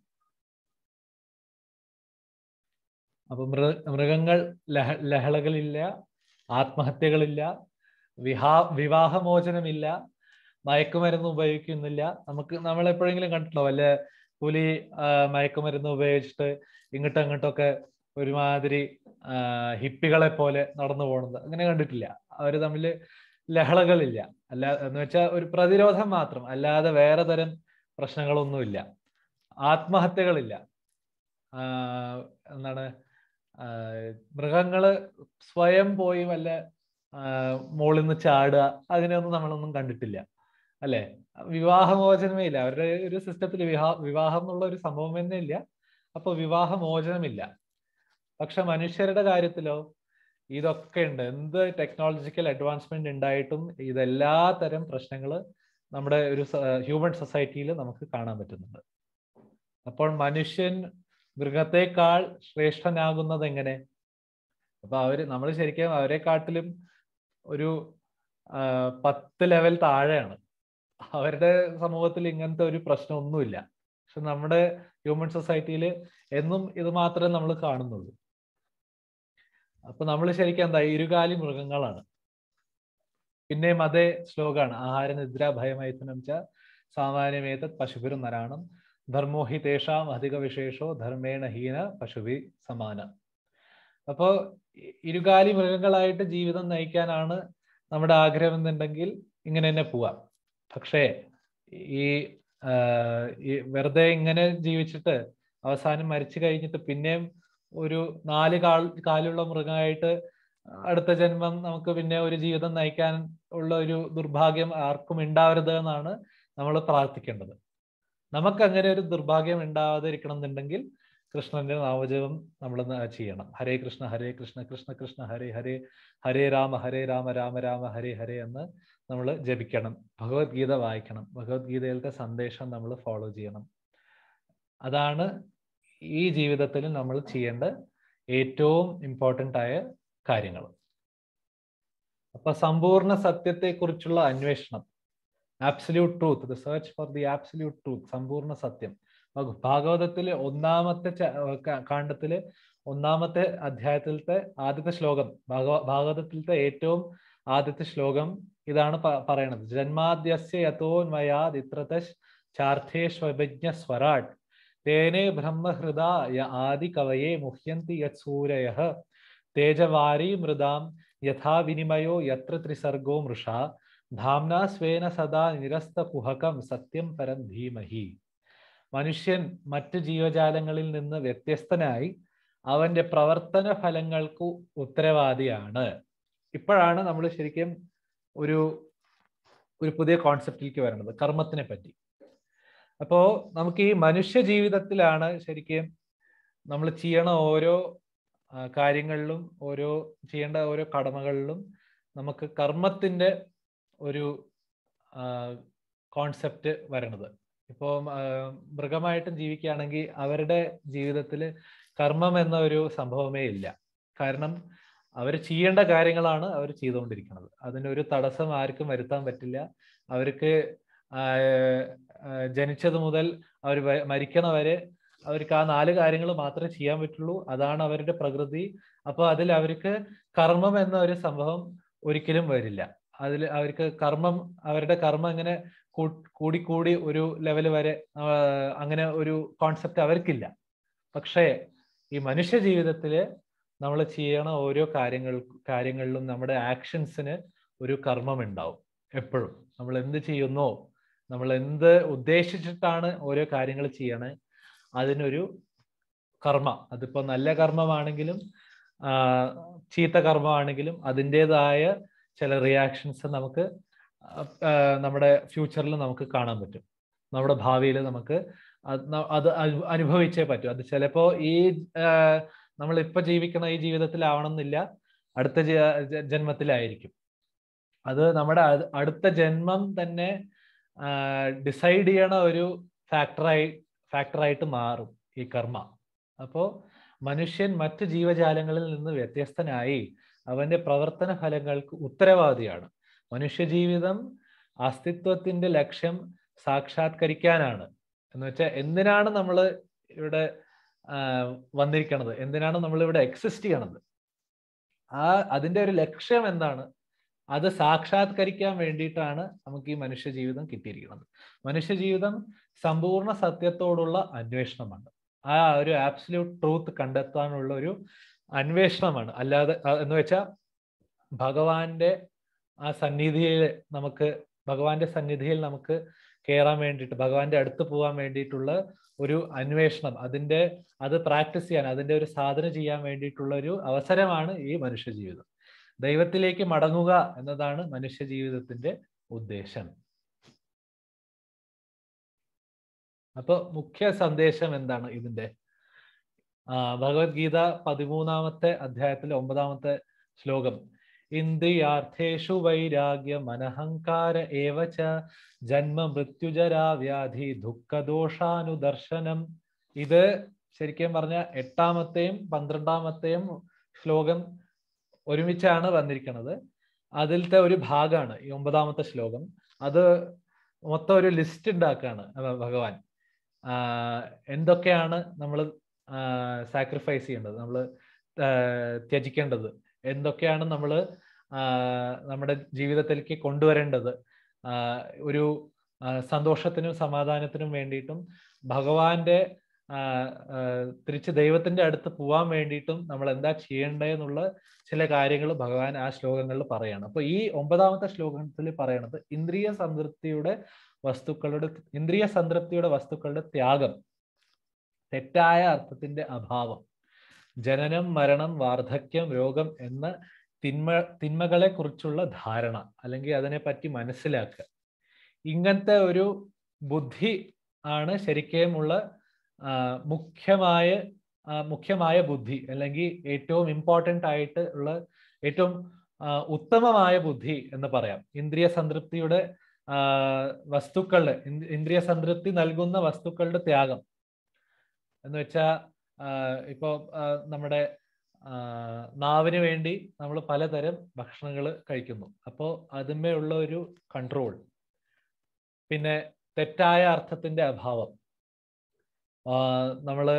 അപ്പൊ മൃ മൃഗങ്ങൾ ലഹ ലഹളകളില്ല ആത്മഹത്യകളില്ല വിഹാ വിവാഹമോചനമില്ല മയക്കുമരുന്ന് ഉപയോഗിക്കുന്നില്ല നമുക്ക് നമ്മൾ എപ്പോഴെങ്കിലും കണ്ടിട്ടുണ്ടോ വല്ല പുലി ആ, മയക്കുമരുന്ന് ഉപയോഗിച്ചിട്ട് ഇങ്ങോട്ടും അങ്ങോട്ടൊക്കെ ഒരുമാതിരി ആ, ഹിപ്പികളെ പോലെ നടന്നു പോകുന്നത് അങ്ങനെ കണ്ടിട്ടില്ല അവര് തമ്മിൽ ലഹളകളില്ല അല്ല എന്ന് വെച്ചാൽ ഒരു പ്രതിരോധം മാത്രം അല്ലാതെ വേറെ തരം പ്രശ്നങ്ങളൊന്നുമില്ല ആത്മഹത്യകളില്ല ആ, എന്താണ് ആ, മൃഗങ്ങള് സ്വയം പോയി വല്ല ആ, മുകളിൽ നിന്ന് ചാടുക അതിനൊന്നും നമ്മളൊന്നും കണ്ടിട്ടില്ല അല്ലെ വിവാഹമോചനമേ ഇല്ല അവരുടെ ഒരു സിസ്റ്റത്തിൽ വിവാഹ വിവാഹം എന്നുള്ള ഒരു സംഭവം തന്നെ ഇല്ല അപ്പൊ വിവാഹമോചനമില്ല പക്ഷെ മനുഷ്യരുടെ കാര്യത്തിലോ ഇതൊക്കെ ഉണ്ട് എന്ത് ടെക്നോളജിക്കൽ അഡ്വാൻസ്മെന്റ് ഉണ്ടായിട്ടും ഇതെല്ലാ തരം പ്രശ്നങ്ങൾ നമ്മുടെ ഒരു ഹ്യൂമൻ സൊസൈറ്റിയിൽ നമുക്ക് കാണാൻ പറ്റുന്നുണ്ട് അപ്പോൾ മനുഷ്യൻ മൃഗത്തെക്കാൾ ശ്രേഷ്ഠനാകുന്നത് എങ്ങനെ അപ്പൊ അവര് നമ്മൾ ശരിക്കും അവരെക്കാട്ടിലും ഒരു ആ, പത്ത് ലെവൽ താഴെയാണ് അവരുടെ സമൂഹത്തിൽ ഇങ്ങനത്തെ ഒരു പ്രശ്നമൊന്നുമില്ല പക്ഷെ നമ്മുടെ ഹ്യൂമൻ സൊസൈറ്റിയിൽ എന്നും ഇത് മാത്രമേ നമ്മൾ കാണുന്നുള്ളൂ അപ്പൊ നമ്മൾ ശരിക്കും എന്താ ഇരുകാലി മൃഗങ്ങളാണ് പിന്നെയും അതേ ശ്ലോകാണ് ആഹാര നിദ്ര ഭയമൈഥുനം ച സാമാന്യമേതത് പശുഭിരും നരാണം ധർമ്മോ ഹി തേഷാം അധിക വിശേഷോ ധർമ്മേണ ഹീന പശുഭി സമാന അപ്പോ ഇ- ഇരുകാലി മൃഗങ്ങളായിട്ട് ജീവിതം നയിക്കാനാണ് നമ്മുടെ ആഗ്രഹം എന്നുണ്ടെങ്കിൽ ഇങ്ങനെ തന്നെ പോവാം പക്ഷേ ഈ ആ, ഈ വെറുതെ ഇങ്ങനെ ജീവിച്ചിട്ട് അവസാനം മരിച്ചു കഴിഞ്ഞിട്ട് പിന്നെയും ഒരു നാല് കാൽ കാലുള്ള മൃഗമായിട്ട് അടുത്ത ജന്മം നമുക്ക് പിന്നെ ഒരു ജീവിതം നയിക്കാൻ ഉള്ള ഒരു ദുർഭാഗ്യം ആർക്കും ഉണ്ടാവരുത് എന്നാണ് നമ്മൾ പ്രാർത്ഥിക്കേണ്ടത് നമുക്ക് അങ്ങനെ ഒരു ദുർഭാഗ്യം ഉണ്ടാവാതിരിക്കണം എന്നുണ്ടെങ്കിൽ കൃഷ്ണന്റെ നാമജപം നമ്മൾ ചെയ്യണം ഹരേ കൃഷ്ണ ഹരേ കൃഷ്ണ കൃഷ്ണ കൃഷ്ണ ഹരേ ഹരേ ഹരേ രാമ ഹരേ രാമ രാമ രാമ ഹരേ ഹരേ എന്ന് നമ്മൾ ജപിക്കണം ഭഗവത്ഗീത വായിക്കണം ഭഗവത്ഗീതയിലത്തെ സന്ദേശം നമ്മൾ ഫോളോ ചെയ്യണം അതാണ് ഈ ജീവിതത്തിൽ നമ്മൾ ചെയ്യേണ്ട ഏറ്റവും ഇമ്പോർട്ടൻ്റ് ആയ കാര്യങ്ങൾ അപ്പൊ സമ്പൂർണ്ണ സത്യത്തെക്കുറിച്ചുള്ള അന്വേഷണം absolute truth the search for the absolute truth സമ്പൂർണ്ണ സത്യം ഭഗ- ഭാഗവതത്തിലെ ഒന്നാമത്തെ ച- ക- കാണ്ഡത്തിലെ ഒന്നാമത്തെ അധ്യായത്തിലത്തെ ആദ്യത്തെ ശ്ലോകം ഭാഗവ ഭാഗവതത്തിലത്തെ ഏറ്റവും ആദ്യത്തെ ശ്ലോകം ഇതാണ് പ- പറയണത് ജന്മാദ്യസ്യ യഥോന്മയാദ് ഇത്രതശ് ചാർത്ഥേഷ്വഭിജ്ഞ സ്വരാട് തേനേ ബ്രഹ്മഹൃദ യ ആദി കവയെ മുഹ്യന്തി യത് സൂരയ തേജവാരി മൃദാം യഥാ വിനിമയോ യത്ര ത്രിസർഗോ മൃഷ ധാംനാ സ്വേന സദാ നിരസ്ത കുഹകം സത്യം പരം ധീമഹി മനുഷ്യൻ മറ്റ് ജീവജാലങ്ങളിൽ നിന്ന് വ്യത്യസ്തനായി അവന്റെ പ്രവർത്തന ഫലങ്ങൾക്ക് ഉത്തരവാദിയാണ് ഇപ്പോഴാണ് നമ്മൾ ശരിക്കും ഒരു ഒരു പുതിയ കോൺസെപ്റ്റിലേക്ക് വരുന്നത് കർമ്മത്തിനെ പറ്റി അപ്പോ നമുക്ക് ഈ മനുഷ്യ ജീവിതത്തിലാണ് ശരിക്കും നമ്മൾ ചെയ്യണ ഓരോ ആ, കാര്യങ്ങളിലും ഓരോ ചെയ്യേണ്ട ഓരോ കടമകളിലും നമുക്ക് കർമ്മത്തിന്റെ ഒരു കോൺസെപ്റ്റ് വരണത് ഇപ്പോൾ മൃഗമായിട്ടും ജീവിക്കുകയാണെങ്കിൽ അവരുടെ ജീവിതത്തിൽ കർമ്മം എന്ന ഒരു സംഭവമേ ഇല്ല കാരണം അവർ ചെയ്യേണ്ട കാര്യങ്ങളാണ് അവർ ചെയ്തുകൊണ്ടിരിക്കുന്നത് അതിനൊരു തടസ്സം ആർക്കും വരുത്താൻ പറ്റില്ല അവർക്ക് ആ, ആ, ജനിച്ചത് മുതൽ അവർ മരിക്കണ വരെ അവർക്ക് ആ നാല് കാര്യങ്ങൾ മാത്രമേ ചെയ്യാൻ പറ്റുള്ളൂ അതാണ് അവരുടെ പ്രകൃതി അപ്പൊ അതിൽ അവർക്ക് കർമ്മം എന്ന ഒരു സംഭവം ഒരിക്കലും വരില്ല അതിൽ അവർക്ക് കർമ്മം അവരുടെ കർമ്മം ഇങ്ങനെ കൂ- കൂടിക്കൂടി ഒരു ലെവൽ വരെ ആ, അങ്ങനെ ഒരു കോൺസെപ്റ്റ് അവർക്കില്ല പക്ഷേ ഈ മനുഷ്യ ജീവിതത്തില് നമ്മൾ ചെയ്യണ ഓരോ കാര്യങ്ങൾ കാര്യങ്ങളിലും നമ്മുടെ ആക്ഷൻസിന് ഒരു കർമ്മം ഉണ്ടാവും എപ്പോഴും നമ്മൾ എന്ത് ചെയ്യുന്നോ നമ്മൾ എന്ത് ഉദ്ദേശിച്ചിട്ടാണ് ഓരോ കാര്യങ്ങൾ ചെയ്യണേ അതിനൊരു കർമ്മ അതിപ്പോ നല്ല കർമ്മമാണെങ്കിലും ആ, ചീത്ത കർമ്മമാണെങ്കിലും അതിൻ്റെതായ ചില റിയാക്ഷൻസ് നമുക്ക് ആ, ആ, നമ്മുടെ ഫ്യൂച്ചറിൽ നമുക്ക് കാണാൻ പറ്റും നമ്മുടെ ഭാവിയിൽ നമുക്ക് അത് ന- അത് അനു- അനുഭവിച്ചേ പറ്റൂ അത് ചിലപ്പോ ഈ നമ്മൾ ഇപ്പൊ ജീവിക്കണ ഈ ജീവിതത്തിലാവണമെന്നില്ല അടുത്ത ജ- ജ- ജന്മത്തിലായിരിക്കും അത് നമ്മുടെ അ- അടുത്ത ജന്മം തന്നെ ഡിസൈഡ് ചെയ്യണ ഒരു ഫാക്ടറായി ഫാക്ടറായിട്ട് മാറും ഈ കർമ്മ അപ്പോ മനുഷ്യൻ മറ്റ് ജീവജാലങ്ങളിൽ നിന്ന് വ്യത്യസ്തനായി അവന്റെ പ്രവർത്തന ഫലങ്ങൾക്ക് ഉത്തരവാദിയാണ് മനുഷ്യജീവിതം അസ്തിത്വത്തിന്റെ ലക്ഷ്യം സാക്ഷാത്കരിക്കാനാണ് എന്ന് വെച്ചാൽ എന്തിനാണ് നമ്മൾ ഇവിടെ ആ, വന്നിരിക്കണത് എന്തിനാണ് നമ്മൾ ഇവിടെ എക്സിസ്റ്റ് ചെയ്യണത് ആ അതിന്റെ ഒരു ലക്ഷ്യം എന്താണ് അത് സാക്ഷാത്കരിക്കാൻ വേണ്ടിയിട്ടാണ് നമുക്ക് ഈ മനുഷ്യ ജീവിതം കിട്ടിയിരിക്കുന്നത് മനുഷ്യ ജീവിതം സമ്പൂർണ്ണ സത്യത്തോടുള്ള അന്വേഷണമാണ് ആ ഒരു ആബ്സല്യൂട്ട് ട്രൂത്ത് കണ്ടെത്താനുള്ള ഒരു അന്വേഷണമാണ് അല്ലാതെ ആ, എന്ന് വെച്ചാൽ ഭഗവാന്റെ ആ സന്നിധിയിൽ നമുക്ക് ഭഗവാന്റെ സന്നിധിയിൽ നമുക്ക് കയറാൻ വേണ്ടിയിട്ട് ഭഗവാന്റെ അടുത്ത് പോകാൻ വേണ്ടിയിട്ടുള്ള ഒരു അന്വേഷണം അതിന്റെ അത് പ്രാക്ടീസ് ചെയ്യാൻ അതിന്റെ ഒരു സാധന ചെയ്യാൻ വേണ്ടിയിട്ടുള്ള ഒരു അവസരമാണ് ഈ മനുഷ്യ ജീവിതം ദൈവത്തിലേക്ക് മടങ്ങുക എന്നതാണ് മനുഷ്യ ജീവിതത്തിന്റെ ഉദ്ദേശം അപ്പൊ മുഖ്യ സന്ദേശം എന്താണ് ഇതിന്റെ ആ ഭഗവത്ഗീത പതിമൂന്നാമത്തെ അധ്യായത്തിലെ ഒമ്പതാമത്തെ ശ്ലോകം ഇന്ദ്രിയാർത്ഥേഷു വൈരാഗ്യ മനഹങ്കാര ഏവച ജന്മ മൃത്യുജരാ വ്യാധി ദുഃഖദോഷാനുദർശനം ഇത് ശരിക്കും പറഞ്ഞ എട്ടാമത്തെയും പന്ത്രണ്ടാമത്തെയും ശ്ലോകം ഒരുമിച്ചാണ് വന്നിരിക്കുന്നത് അതിലത്തെ ഒരു ഭാഗമാണ് ഈ ഒമ്പതാമത്തെ ശ്ലോകം അത് മൊത്തം ഒരു ലിസ്റ്റ് ഉണ്ടാക്കുകയാണ് ഭ- ഭഗവാൻ ആഹ് എന്തൊക്കെയാണ് നമ്മൾ സാക്രിഫൈസ് ചെയ്യേണ്ടത് നമ്മൾ ത്യജിക്കേണ്ടത് എന്തൊക്കെയാണ് നമ്മൾ നമ്മുടെ ജീവിതത്തിലേക്ക് കൊണ്ടുവരേണ്ടത് ആഹ് ഒരു ആഹ് സന്തോഷത്തിനും സമാധാനത്തിനും വേണ്ടിയിട്ടും ഭഗവാന്റെ ആഹ് ആഹ് തിരിച്ച് ദൈവത്തിന്റെ അടുത്ത് പോവാൻ വേണ്ടിയിട്ടും നമ്മൾ എന്താ ചെയ്യേണ്ടതെന്നുള്ള ചില കാര്യങ്ങൾ ഭഗവാൻ ആ ശ്ലോകങ്ങളിൽ പറയാണ് അപ്പൊ ഈ ഒമ്പതാമത്തെ ശ്ലോകത്തിൽ പറയണത് ഇന്ദ്രിയ സംതൃപ്തിയുടെ വസ്തുക്കളുടെ ഇന്ദ്രിയ സംതൃപ്തിയുടെ വസ്തുക്കളുടെ ത്യാഗം തെറ്റായ അർത്ഥത്തിന്റെ അഭാവം ജനനം മരണം വാർദ്ധക്യം രോഗം എന്ന തിന്മ തിന്മകളെ കുറിച്ചുള്ള ധാരണ അല്ലെങ്കിൽ അതിനെപ്പറ്റി മനസ്സിലാക്കുക ഇങ്ങനത്തെ ഒരു ബുദ്ധി ആണ് ശരിക്കുമുള്ള ആ, മുഖ്യമായ ആ, മുഖ്യമായ ബുദ്ധി അല്ലെങ്കിൽ ഏറ്റവും ഇമ്പോർട്ടൻ്റ് ആയിട്ട് ഉള്ള ഏറ്റവും ആ, ഉത്തമമായ ബുദ്ധി എന്ന് പറയാം ഇന്ദ്രിയ സംതൃപ്തിയുടെ ആ, വസ്തുക്കളുടെ ഇന്ദ്- ഇന്ദ്രിയ സംതൃപ്തി നൽകുന്ന വസ്തുക്കളുടെ ത്യാഗം എന്ന് വെച്ചാൽ ഇപ്പോൾ നമ്മുടെ ആ, നാവിന് വേണ്ടി നമ്മൾ പലതരം ഭക്ഷണങ്ങൾ കഴിക്കുന്നു അപ്പോൾ അതിന്മേലുള്ള ഒരു കൺട്രോൾ പിന്നെ തെറ്റായ അർത്ഥത്തിന്റെ അഭാവം നമ്മൾ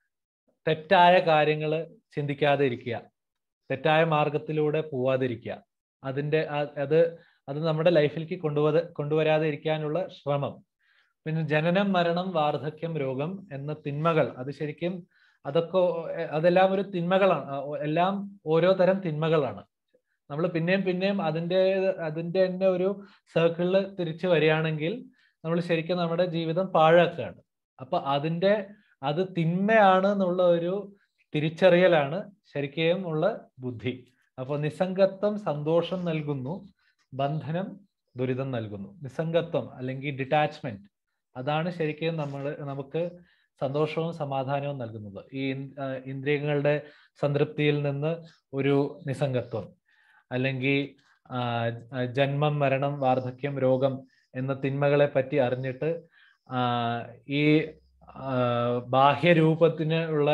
തെറ്റായ കാര്യങ്ങൾ ചിന്തിക്കാതെ ഇരിക്കുക തെറ്റായ മാർഗത്തിലൂടെ പോവാതിരിക്കുക അതിന്റെ ആ- അത് അത് നമ്മുടെ ലൈഫിലേക്ക് കൊണ്ടുവര കൊണ്ടുവരാതെ ഇരിക്കാനുള്ള ശ്രമം പിന്നെ ജനനം മരണം വാർദ്ധക്യം രോഗം എന്ന തിന്മകൾ അത് ശരിക്കും അതൊക്കെ ഓ- എ- അതെല്ലാം ഒരു തിന്മകളാണ് ആ, ഓ- എല്ലാം ഓരോ തരം തിന്മകളാണ് നമ്മൾ പിന്നെയും പിന്നെയും അതിന്റെ അതിന്റെ തന്നെ ഒരു സർക്കിളിൽ തിരിച്ചു വരികയാണെങ്കിൽ നമ്മൾ ശരിക്കും നമ്മുടെ ജീവിതം പാഴാക്കുകയാണ് അപ്പൊ അതിന്റെ അത് തിന്മയാണ് എന്നുള്ള ഒരു തിരിച്ചറിയലാണ് ശരിക്കും ഉള്ള ബുദ്ധി അപ്പൊ നിസ്സംഗത്വം സന്തോഷം നൽകുന്നു ബന്ധനം ദുരിതം നൽകുന്നു നിസ്സംഗത്വം അല്ലെങ്കിൽ ഡിറ്റാച്ച്മെന്റ് അതാണ് ശരിക്കും നമ്മൾ നമുക്ക് സന്തോഷവും സമാധാനവും നൽകുന്നത് ഈ ഇൻ- ആ, ഇന്ദ്രിയങ്ങളുടെ സംതൃപ്തിയിൽ നിന്ന് ഒരു നിസ്സംഗത്വം അല്ലെങ്കിൽ ആ, ആ, ജന്മം മരണം വാർദ്ധക്യം രോഗം എന്ന തിന്മകളെ പറ്റി അറിഞ്ഞിട്ട് ആ, ഈ ആ, ബാഹ്യരൂപത്തിന് ഉള്ള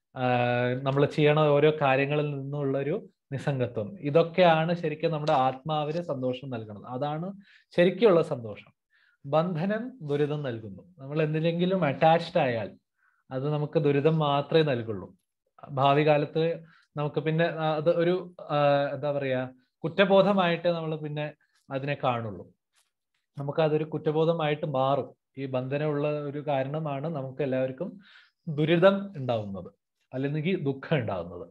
നമ്മൾ ചെയ്യണ ഓരോ കാര്യങ്ങളിൽ നിന്നുള്ള ഒരു നിസ്സംഗത്വം ഇതൊക്കെയാണ് ശരിക്കും നമ്മുടെ ആത്മാവിന് സന്തോഷം നൽകുന്നത് അതാണ് ശരിക്കുള്ള സന്തോഷം ബന്ധനം ദുരിതം നൽകുന്നു നമ്മൾ എന്തിനെങ്കിലും അറ്റാച്ച്ഡ് ആയാൽ അത് നമുക്ക് ദുരിതം മാത്രമേ നൽകുള്ളൂ ഭാവി കാലത്ത് നമുക്ക് പിന്നെ ആ, അത് ഒരു ആ, എന്താ പറയാ കുറ്റബോധമായിട്ട് നമ്മൾ പിന്നെ അതിനെ കാണുള്ളൂ നമുക്ക് അതൊരു കുറ്റബോധമായിട്ട് മാറും ഈ ബന്ധനമുള്ള ഒരു കാരണമാണ് നമുക്ക് എല്ലാവർക്കും ദുരിതം ഉണ്ടാവുന്നത് അല്ലെങ്കിൽ ദുഃഖം ഉണ്ടാവുന്നത്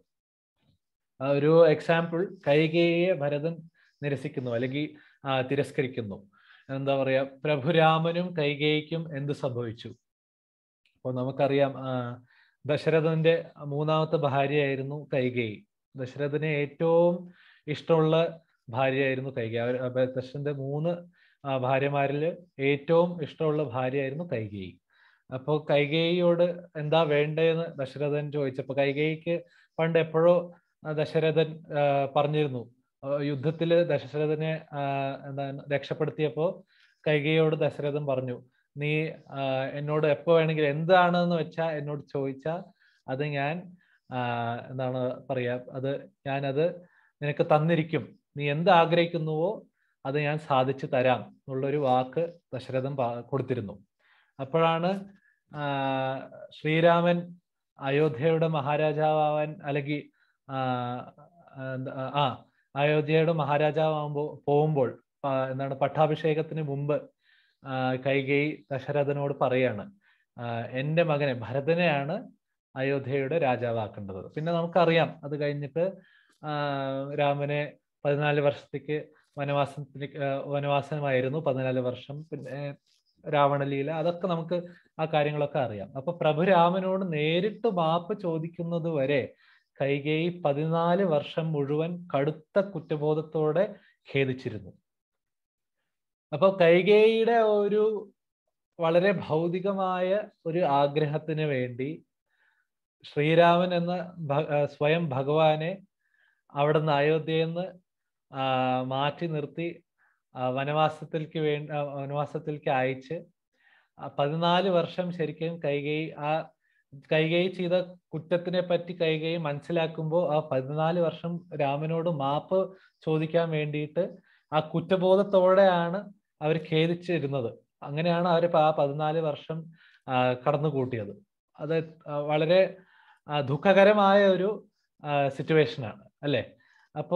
ആ ഒരു എക്സാമ്പിൾ കൈകേയെ ഭരതൻ നിരസിക്കുന്നു അല്ലെങ്കിൽ ആ, തിരസ്കരിക്കുന്നു എന്താ പറയാ പ്രഭുരാമനും കൈകേയിക്കും എന്ത് സംഭവിച്ചു അപ്പോൾ നമുക്കറിയാം ആ, ദശരഥന്റെ മൂന്നാമത്തെ ഭാര്യയായിരുന്നു കൈകേയി ദശരഥന് ഏറ്റവും ഇഷ്ടമുള്ള ഭാര്യയായിരുന്നു കൈകേയി അവർ അപ്പൊ ദശരഥന്റെ മൂന്ന് ആ, ഭാര്യമാരിൽ ഏറ്റവും ഇഷ്ടമുള്ള ഭാര്യയായിരുന്നു കൈകേയി അപ്പോൾ കൈകേയിയോട് എന്താ വേണ്ടതെന്ന് ദശരഥൻ ചോദിച്ചപ്പോൾ കൈകേയിക്ക് പണ്ട് എപ്പോഴോ ആ, ദശരഥൻ ആ, പറഞ്ഞിരുന്നു ആ, യുദ്ധത്തില് ദശരഥനെ ആ, എന്താണ് രക്ഷപ്പെടുത്തിയപ്പോ കൈകേയിയോട് ദശരഥൻ പറഞ്ഞു നീ ആ, എന്നോട് എപ്പോ വേണമെങ്കിലും എന്താണെന്ന് വെച്ചാ എന്നോട് ചോദിച്ചാ അത് ഞാൻ ആ, എന്താണ് പറയാ അത് ഞാനത് നിനക്ക് തന്നിരിക്കും നീ എന്ത് ആഗ്രഹിക്കുന്നുവോ അത് ഞാൻ സാധിച്ചു തരാം എന്നുള്ളൊരു വാക്ക് ദശരഥൻ പാ- കൊടുത്തിരുന്നു അപ്പോഴാണ് ആ, ശ്രീരാമൻ അയോധ്യയുടെ മഹാരാജാവാൻ അല്ലെങ്കിൽ ആ, എന്താ- ആ അയോധ്യയുടെ മഹാരാജാവാകുമ്പോൾ പോകുമ്പോൾ ആ, എന്താണ് പട്ടാഭിഷേകത്തിന് മുമ്പ് ആ, കൈകേയി ദശരഥനോട് പറയാണ് ആ, എൻ്റെ മകനെ ഭരതനെയാണ് അയോധ്യയുടെ രാജാവാക്കേണ്ടത് പിന്നെ നമുക്കറിയാം അത് കഴിഞ്ഞിട്ട് ആ, രാമനെ പതിനാല് വർഷത്തേക്ക് വനവാസത്തിന് വനവാസമായിരുന്നു പതിനാല് വർഷം പിന്നെ രാവണലീല അതൊക്കെ നമുക്ക് ആ കാര്യങ്ങളൊക്കെ അറിയാം അപ്പൊ പ്രഭു രാമനോട് നേരിട്ട് മാപ്പ് ചോദിക്കുന്നത് വരെ കൈകേയി പതിനാല് വർഷം മുഴുവൻ കടുത്ത കുറ്റബോധത്തോടെ ഖേദിച്ചിരുന്നു അപ്പൊ കൈകേയിയുടെ ഒരു വളരെ ഭൗതികമായ ഒരു ആഗ്രഹത്തിന് വേണ്ടി ശ്രീരാമൻ എന്ന ഭ- ആ, സ്വയം ഭഗവാനെ അവിടുന്ന് അയോധ്യയിൽ നിന്ന് ആ, മാറ്റി നിർത്തി ആ, വനവാസത്തിലേക്ക് വേണ്ടി വനവാസത്തിലേക്ക് അയച്ച് ആ പതിനാല് വർഷം ശരിക്കും കൈകൈ ആ കൈകൈ ചെയ്ത കുറ്റത്തിനെ പറ്റി കൈകൈ മനസ്സിലാക്കുമ്പോൾ ആ പതിനാല് വർഷം രാമനോട് മാപ്പ് ചോദിക്കാൻ വേണ്ടിയിട്ട് ആ കുറ്റബോധത്തോടെയാണ് അവർ ഖേദിച്ചിരുന്നത് അങ്ങനെയാണ് അവർ ആ പതിനാല് വർഷം ആ, കടന്നുകൂട്ടിയത് അത് ആ, വളരെ ആ, ദുഃഖകരമായ ഒരു സിറ്റുവേഷൻ ആണ് അല്ലെ അപ്പോ